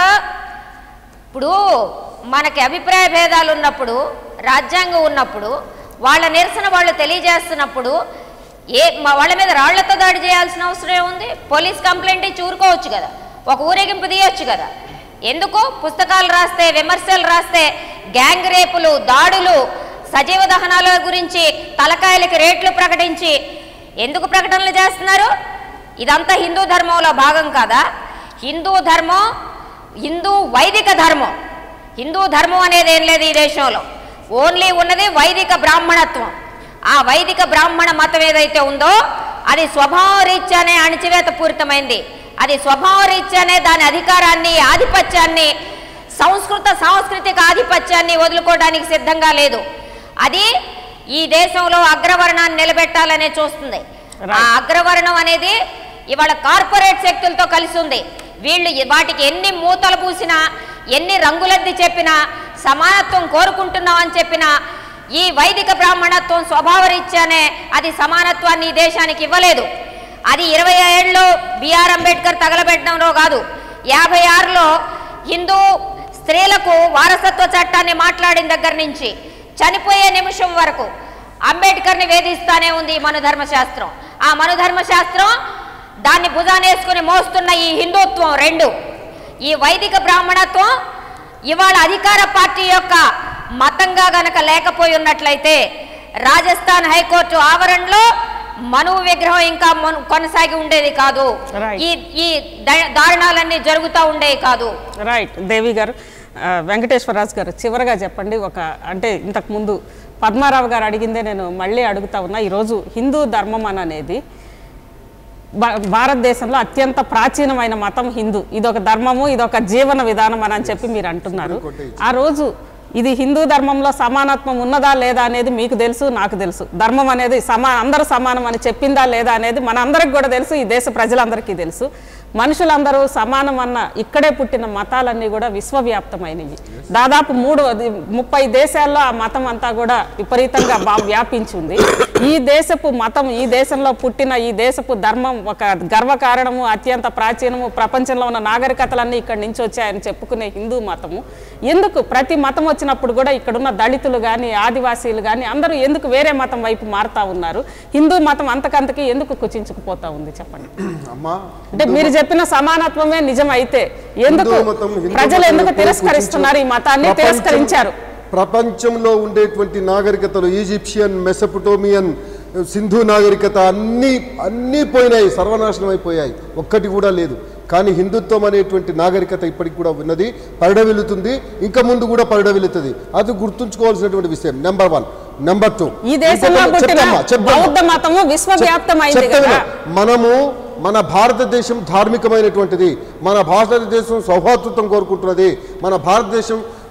ఇప్పుడు మనకి అభిప్రాయ భేదాలు ఉన్నప్పుడు రాజ్యాంగం ఉన్నప్పుడు వాళ్ళ నిరసన వాళ్ళు తెలియజేస్తున్నప్పుడు ఏ మా వాళ్ళ మీద రాళ్లతో దాడి చేయాల్సిన అవసరం ఏముంది పోలీస్ కంప్లైంట్ ఇచ్చి ఊరుకోవచ్చు కదా ఒక ఊరేగింపు తీయొచ్చు కదా ఎందుకు పుస్తకాలు రాస్తే విమర్శలు రాస్తే గ్యాంగ్ రేపులు దాడులు సజీవ దహనాల గురించి తలకాయలకి రేట్లు ప్రకటించి ఎందుకు ప్రకటనలు చేస్తున్నారు ఇదంతా హిందూ ధర్మంలో భాగం కాదా హిందూ ధర్మం హిందూ వైదిక ధర్మం హిందూ ధర్మం అనేది ఏం లేదు ఈ దేశంలో ఓన్లీ ఉన్నది వైదిక బ్రాహ్మణత్వం ఆ వైదిక బ్రాహ్మణ మతం ఏదైతే ఉందో అది స్వభావ రీత్యానే అణిచివేత పూరితమైంది అది స్వభావ రీత్యానే దాని అధికారాన్ని ఆధిపత్యాన్ని సంస్కృత సాంస్కృతిక ఆధిపత్యాన్ని వదులుకోవడానికి సిద్ధంగా లేదు అది ఈ దేశంలో అగ్రవర్ణాన్ని నిలబెట్టాలనే చూస్తుంది ఆ అగ్రవర్ణం అనేది ఇవాళ కార్పొరేట్ శక్తులతో కలిసి ఉంది వీళ్ళు వాటికి ఎన్ని మూతలు పూసినా ఎన్ని రంగులద్ది చెప్పినా సమానత్వం కోరుకుంటున్నాం అని చెప్పినా ఈ వైదిక బ్రాహ్మణత్వం స్వభావరీత్యానే అది సమానత్వాన్ని ఈ దేశానికి ఇవ్వలేదు అది ఇరవై ఏళ్ళలో బిఆర్ అంబేద్కర్ తగలబెట్టడంలో కాదు యాభై ఆరులో హిందూ స్త్రీలకు వారసత్వ చట్టాన్ని మాట్లాడిన దగ్గర నుంచి చనిపోయే నిమిషం వరకు అంబేద్కర్ని వేధిస్తానే ఉంది ఈ మనుధర్మ శాస్త్రం ఆ మనుధర్మ శాస్త్రం దాన్ని భుజానేసుకుని మోస్తున్న ఈ హిందుత్వం రెండు ఈ వైదిక బ్రాహ్మణత్వం ఇవాళ అధికార పార్టీ యొక్క మతంగా గనక లేకపోయి ఉన్నట్లయితే రాజస్థాన్ హైకోర్టు ఆవరణలో మనువు విగ్రహం ఇంకా మను- కొనసాగి ఉండేది కాదు Right. ఈ ఈ ద- దారుణాలన్నీ జరుగుతూ ఉండేవి కాదు రైట్ దేవి గారు ఆ, వెంకటేశ్వరరాజు గారు చివరగా చెప్పండి ఒక అంటే ఇంతకు ముందు పద్మారావు గారు అడిగిందే నేను మళ్ళీ అడుగుతా ఉన్నా ఈరోజు హిందూ ధర్మం అని అనేది భా- భారతదేశంలో అత్యంత ప్రాచీనమైన మతం హిందూ ఇదొక ధర్మము ఇదొక జీవన విధానం అని అని చెప్పి మీరు అంటున్నారు ఆ రోజు ఇది హిందూ ధర్మంలో సమానత్వం ఉన్నదా లేదా అనేది మీకు తెలుసు నాకు తెలుసు ధర్మం అనేది సమా అందరూ సమానం అని చెప్పిందా లేదా అనేది మన అందరికి కూడా తెలుసు ఈ దేశ ప్రజలందరికీ తెలుసు మనుషులందరూ సమానం అన్న ఇక్కడే పుట్టిన మతాలన్నీ కూడా విశ్వవ్యాప్తమైనవి దాదాపు మూడు అది ముప్పై దేశాల్లో ఆ మతం అంతా కూడా విపరీతంగా బా వ్యాపించింది ఈ దేశపు మతం ఈ దేశంలో పుట్టిన ఈ దేశపు ధర్మం ఒక గర్వకారణము అత్యంత ప్రాచీనము ప్రపంచంలో ఉన్న నాగరికతలన్నీ ఇక్కడి నుంచి వచ్చాయని చెప్పుకునే హిందూ మతము ఎందుకు ప్రతి మతం వచ్చినప్పుడు కూడా ఇక్కడున్న దళితులు కానీ ఆదివాసీలు కానీ అందరూ ఎందుకు వేరే మతం వైపు మారుతా ఉన్నారు హిందూ మతం అంతకంతకి ఎందుకు కుచించుకుపోతా ఉంది చెప్పండి అమ్మా అంటే మీరు చెప్పిన సమానత్వమే నిజం అయితే ఎందుకు హిందూ మతం, హిందూ ప్రజలు మతం ఎందుకు ఎప్పుడు తిరస్కరిస్తున్నారు ఈ మతాన్ని ప్రపంచం- తిరస్కరించారు ప్రపంచంలో ఉండేటువంటి నాగరికతలు ఈజిప్షియన్ మెసపటోమియన్ సింధు నాగరికత అన్నీ అన్నీ పోయినాయి సర్వనాశనం అయిపోయాయి ఒక్కటి కూడా లేదు కానీ హిందుత్వం అనేటువంటి నాగరికత ఇప్పటికి కూడా ఉన్నది పరిడవిల్లుతుంది ఇంకా ముందు కూడా పరిడవిల్లుతుంది అది గుర్తుంచుకోవాల్సినటువంటి విషయం నెంబర్ వన్ నెంబర్ టూ ఈ దేశంలో పుట్టిన బౌద్ధ మతము విశ్వవ్యాప్తమైంది చెప్తా కదా విను. మనము మన భారతదేశం ధార్మికమైనటువంటిది మన భారతదేశం సౌహార్దత్వం కోరుకుంటున్నది మన భారతదేశం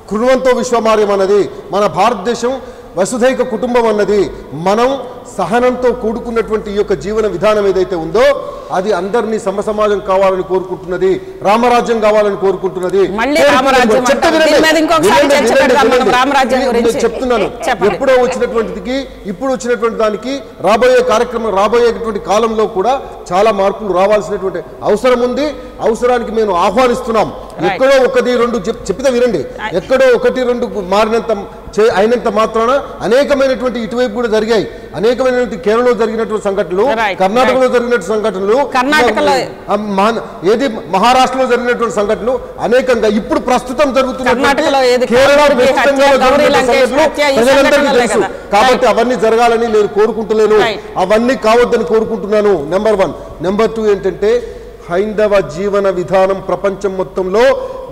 కృణవంతో విశ్వమార్యం అన్నది మన భారతదేశం వసుధైక కుటుంబం అన్నది మనం సహనంతో కూడుకున్నటువంటి ఈ యొక్క జీవన విధానం ఏదైతే ఉందో అది అందరినీ సమసమాజం కావాలని కోరుకుంటున్నది రామరాజ్యం కావాలని కోరుకుంటున్నది మళ్ళీ రామరాజ్యం చెప్తే అంటారు. వినండి. దీని మీద ఇంకొకసారి వినండి, చర్చ వినండి, పెడదాం మనం వినండి. రామరాజ్యం నేను గురించి. చెప్తున్నాను చెప్పండి. ఎప్పుడో వచ్చినటువంటిదికి ఇప్పుడు వచ్చినటువంటి దానికి రాబోయే కార్యక్రమం రాబోయేటువంటి కాలంలో కూడా చాలా మార్పులు రావాల్సినటువంటి అవసరం ఉంది అవసరానికి మేము ఆహ్వానిస్తున్నాం ఎక్కడో ఒకటి రెండు చెప్- చెప్పితే వినండి ఎక్కడో ఒకటి రెండు మారినంత చే- అయినంత మాత్రాన అనేకమైనటువంటి ఇటువైపు కూడా జరిగాయి అనేకమైనటువంటి కేరళలో జరిగినటువంటి సంఘటనలు Right, కర్ణాటకలో జరిగినటువంటి సంఘటనలు కర్ణాటకలో- ఆ, మహా- ఏది మహారాష్ట్రలో జరిగినటువంటి సంఘటనలు అనేకంగా ఇప్పుడు ప్రస్తుతం జరుగుతున్నటువంటి కర్ణాటకలో ఏది కేరళ కావేరీ వెస్ట్ హత్య, బెంగాల్లో గౌరీ జరుగుతున్న లంకేష్ సంఘటనలు హత్య, ఈ ప్రజలందరికీ సంఘటనలే తెలుసు కదా. కాబట్టి Right. అవన్నీ జరగాలని నేను కోరుకుంటలేను Right. అవన్నీ కావద్దని కోరుకుంటున్నాను నెంబర్ వన్ నెంబర్ టూ ఏంటంటే హైందవ జీవన విధానం ప్రపంచం మొత్తంలో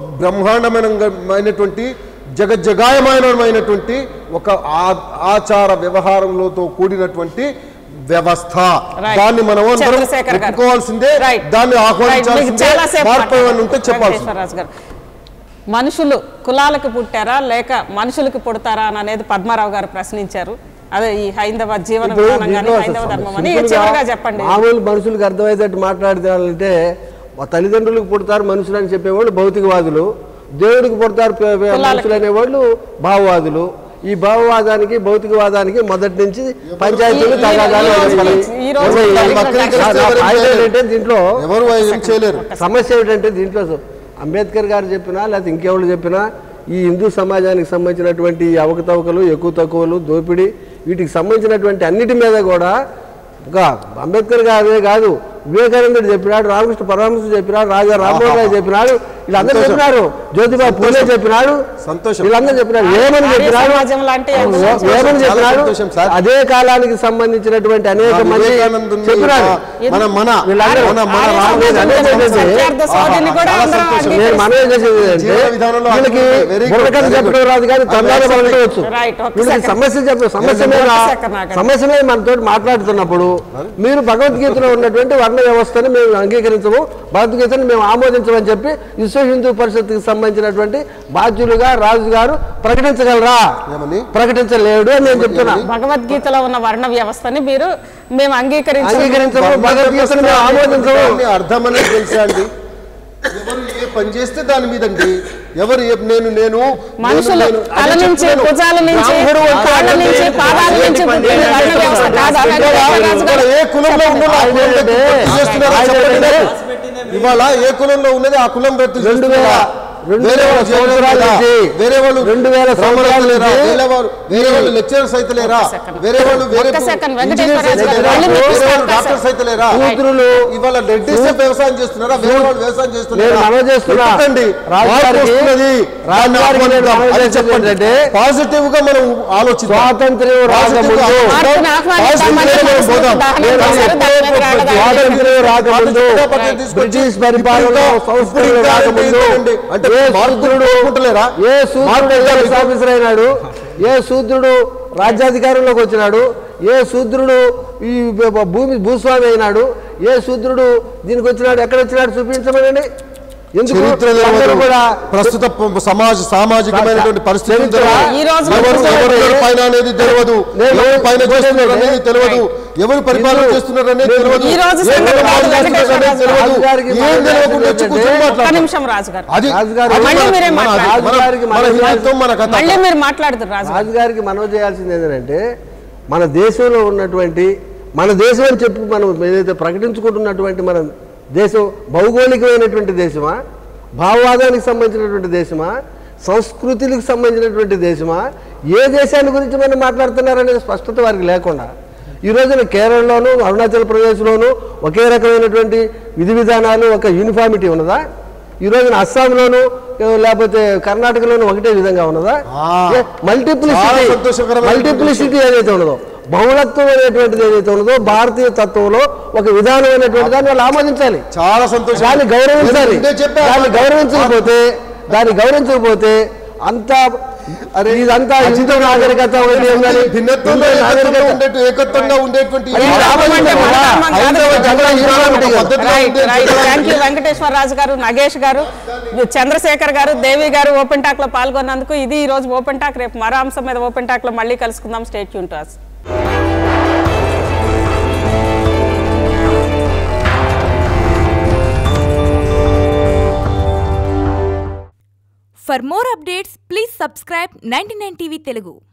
బ్రహ్మాండమైనటువంటి జగజ్జగాయమానమైనటువంటి ఒక ఆ- ఆచార వ్యవహారంలోతో కూడినటువంటి వ్యవస్థ Right. దాన్ని మనం అందరం చంద్రశేఖర్ గారు. ఒప్పుకోవాల్సిందే Right. దాన్ని రైట్, మీకు ఆహ్వానించాల్సిందే చాలాసేపు మార్పు ఏమైనా ఉంటే మాట్లాడారు. చెప్పాల్సిందే వెంకటేశ్వరరాజు గారు మనుషులు కులాలకు పుట్టారా లేక మనుషులకి పుడతారా అని అనేది పద్మారావు గారు ప్రశ్నించారు అదే ఈ హైందవ జీవన ఇప్పుడు విధానం కానీ దీంట్లో హైందవ అసలు ధర్మం అని సింపుల్గా చివరిగా చెప్పండి మామూలు మనుషులకు అర్థమయ్యేటట్టు మాట్లాడితే మా తల్లిదండ్రులకు పుడతారు మనుషులు అని చెప్పేవాళ్ళు భౌతికవాదులు దేవుడికి పుడతారు పే- పే- కులాలకి. మనుషులు అనేవాళ్ళు భావవాదులు ఈ భావవాదానికి భౌతికవాదానికి మొదటి నుంచి పంచాయతీలు ఈ- ఈ- తగాదాలు ఈ రోజు- ఉన్నాయి. ఈ రోజు ఉన్నాయి. దాన్ని నా- వక్రీకరిస్తే నా ఎవరు పాయింట్ చేయలేరు. ఏంటంటే దీంట్లో ఎవరు ఏం చేయలేరు సమస్య ఏమిటంటే దీంట్లో అంబేద్కర్ గారు చెప్పినా లేకపోతే ఇంకెవరు చెప్పినా ఈ హిందూ సమాజానికి సంబంధించినటువంటి ఈ అవకతవకలు ఎక్కువ తక్కువలు దోపిడీ వీటికి సంబంధించినటువంటి అన్నిటి మీద కూడా ఒక అంబేద్కర్ గారే కాదు వివేకానందుడు చెప్పినాడు రామకృష్ణ పరమహంస చెప్పినాడు రాజా రామ్మోహన్ రావు చెప్పినాడు వీళ్ళందరూ సంతోషం. చెప్పినారు జ్యోతిబా పూలే చెప్పినాడు సంతోషం. వీళ్ళందరూ చెప్పినారు ఏమని ఆర్య చెప్పినారు సమాజం లాంటి అవును, సంతోషం. ఏమని చాలా చెప్పినారు సంతోషం సార్. అదే కాలానికి సంబంధించినటువంటి అనేక మంది వివేకానందుని చెప్పినారు మన మన వీళ్ళందరూ మన మన ఆర్య రాముడు సమాజం అనేది గురించి ఏంటంటే, సత్యార్థ సోదరిని కూడా చాలా అందరం సంతోషం. నేను అంగీకరిస్తాం. మనవి చేసేది ఏంటంటే జీవన విధానంలో వీళ్ళకి అభివృద్ధి very good, బుర్రకథ very చెప్పడం good. రాదు కానీ I'm తొందరగా accepting. పలకవచ్చు Right, ఒక్క వీళ్ళకి second. సమస్య చెప్ప సమస్య మీద ఒక్క second ఆగండి. సమస్య మీద మనతో మాట్లాడుతున్నప్పుడు మీరు భగవద్గీతలో ఉన్నటువంటి వర్ణ వ్యవస్థను మేము అంగీకరించము భగవద్గీతను మేము ఆమోదించమని చెప్పి విశ్వ హిందూ పరిషత్కి సంబంధించినటువంటి బాధ్యులుగా రాజు గారు ప్రకటించగలరా ఏమని? ప్రకటించలేడు అని నేను చెప్తున్నా భగవద్గీతలో ఉన్న వర్ణ వ్యవస్థని మీరు మేము అంగీకరించాము అంగీకరించము భగవద్గీతను మేము ఆమోదించము దాన్ని అర్థం అనేది తెలుసా అండి ఎవరు ఏ పని చేస్తే దాని మీద అండి ఎవరు ఏ- నేను నేను మనుషులు నేను- తల అదే నుంచి చెప్తున్నాను. భుజాల నుంచి బ్రాహ్మణుడు అంటే కాళ్ళ ఏంటి? నుంచి పాదాల నుంచి ఏంటి? పుట్టిన వర్ణ వ్యవస్థ కాదా వెంకటేశ్వరరాజు ఇవాళ గారు? ఏ కులంలో ఉన్నదో ఆ కులం వ్యక్తి భర్తీ చేస్తున్నారా చెప్పండి నాకు. ఇవాళ ఏ కులంలో ఉన్నది ఆ కులం వ్యక్తి రెండు వేల చేస్తున్నారా? రెండు వేరే వేల వాళ్ళు చేయలేరు సంవత్సరాల కదా? నుంచి వేరే వాళ్ళు రెండు వేల బ్రాహ్మణులు సంవత్సరాల లేరా? నుంచి వేరే వాళ్ళు వేరే వాళ్ళు లెక్చరర్స్ అయితే లేరా second. వేరే వాళ్ళు వేరే ఒక్క second, ఇంజనీర్స్ వెంకటేశ్వరరాజు అయితే గారు. లేరా? మళ్ళీ మీకు వేరే వాళ్ళు అవకాశం. డాక్టర్స్ అయితే లేరా శూద్రులు ఇవాళ రెడ్డిస్ వ్యవసాయం చేస్తున్నారా వేరే వాళ్ళు వ్యవసాయం నేను చేస్తున్నారా మనవి చేస్తున్నా. ఎందుకండి? రాజు మార్పు గారికి- వస్తున్నది. రాజు దాన్ని గారికి నేను ఆహ్వానిద్దాం. మనవి అది చేసేది చెప్పండి. ఏంటంటే, పాజిటివ్ గా మనం ఆలోచిద్దాం స్వాతంత్ర్యం పాజిటివ్ గా రాకముందు మార్పును ఆహ్వానిస్తామని పాజిటివ్ గా మనం పోదాం. దహనం నేను చేశారు, దాని మీద రాళ్ళ దాడి స్వాతంత్ర్యం రాకముందు Right. బ్రిటిష్ పరిపాలనలో సంస్కృతులు రాకముందు అంటే ఏ మార్పులు శూద్రుడు ఒప్పుకుంటలేరా? ఏ శూద్రుడు ఐఏఎస్ ఆఫీసర్ అయినాడు ఏ శూద్రుడు రాజ్యాధికారంలోకి వచ్చినాడు ఏ శూద్రుడు ఈ భ- భూమి భూస్వామి అయినాడు ఏ శూద్రుడు దీనికి వచ్చినాడు ఎక్కడ వచ్చినాడు చూపించమనండి ఎందుకు చరిత్ర అందరూ తెలియదు. కూడా ప్రస్తుత ప- సమాజ సామాజికమైనటువంటి పరిస్థితులు చరిత్ర తెలియదు. ఈ రోజు ఎవరు ప్రస్తుతం ఎవరు ఎవరు పైన అనేది తెలియదు నేను ఎవరు పైన ఇంకోటి చేస్తున్నారు అనేది ఏంటంటే, తెలియదు ఎవరు పరిపాలన ఇందులో చేస్తున్నారు అనేది నేను తెలియదు ఈ రోజు ఏ సంగతి కులం వాళ్ళు కాదు, చేస్తున్నారు అనేది తెలియదు. రాజు గారికి ఏం మనం తెలియకుండా వచ్చి ఏంటంటే, కూర్చొని ఒక్క మాట్లాడతాం. నిమిషం రాజు గారు అది రాజుగారు- అది మళ్ళీ మన- మీరే మన- మాట్లాడాలి. మన- రాజుగారికి మన మన హిందుత్వం మన కథ మళ్ళీ మీరు మాట్లాడుతారు రాజు గారు. రాజుగారికి మనవి చేయాల్సింది ఏంటంటే మన దేశంలో ఉన్నటువంటి మన దేశం అని చెప్పి మనం ఏదైతే ప్రకటించుకుంటున్నటువంటి మన దేశం భౌగోళికమైనటువంటి దేశమా భావవాదానికి సంబంధించినటువంటి దేశమా సంస్కృతికి సంబంధించినటువంటి దేశమా ఏ దేశాన్ని గురించి మనం మాట్లాడుతున్నారనేది స్పష్టత వారికి లేకుండా ఈ రోజున కేరళలోను అరుణాచల్ ప్రదేశ్లోను ఒకే రకమైనటువంటి విధి విధానాలు ఒక యూనిఫామిటీ ఉన్నదా ఈ రోజున అస్సాంలోను ఏ, లేకపోతే కర్ణాటకలోను ఒకటే విధంగా ఉన్నదా ఆ. చాలా మల్టిప్లిసిటీ సంతోషకరమైన మల్టిప్లిసిటీ ఏదైతే ఉన్నదో బహుళత్వం అనేటువంటిది ఏదైతే ఉన్నదో భారతీయ తత్వంలో ఒక విధానం అనేటువంటి దాన్ని వాళ్ళు ఆమోదించాలి చాలా సంతోషం దాన్ని గౌరవించాలి నేను ఇదే చెప్పా. దాన్ని గౌరవించకపోతే దాన్ని గౌరవించకపోతే అంత అరే ఇదంతా హిందూ నాగరికత ఉదయం కానీ భిన్నత్వంలో హిందూ ఏకత్వంగా నాగరికత ఉండేటు ఏకత్వంగా ఉండేటువంటి అది ఈ రాబోయే అంటే రోజుల్లో మనధర్మం కాదు. హైందవ జగన్ ఈనాడు ఒకటి కాదు. పద్ధతిలో రైట్ ఉండే రైట్ జనాలు థ్యాంక్ యూ వెంకటేశ్వర రాజు గారు నగేష్ గారు చంద్రశేఖర్ గారు దేవి గారు ఓపెన్ టాక్ లో పాల్గొన్నందుకు ఇది ఈ రోజు ఓపెన్ టాక్ రేపు మరో అంశం మీద ఓపెన్ టాక్ లో మళ్ళీ కలుసుకుందాం స్టేట్ యూన్ to us. For more updates, please subscribe 99 TV Telugu.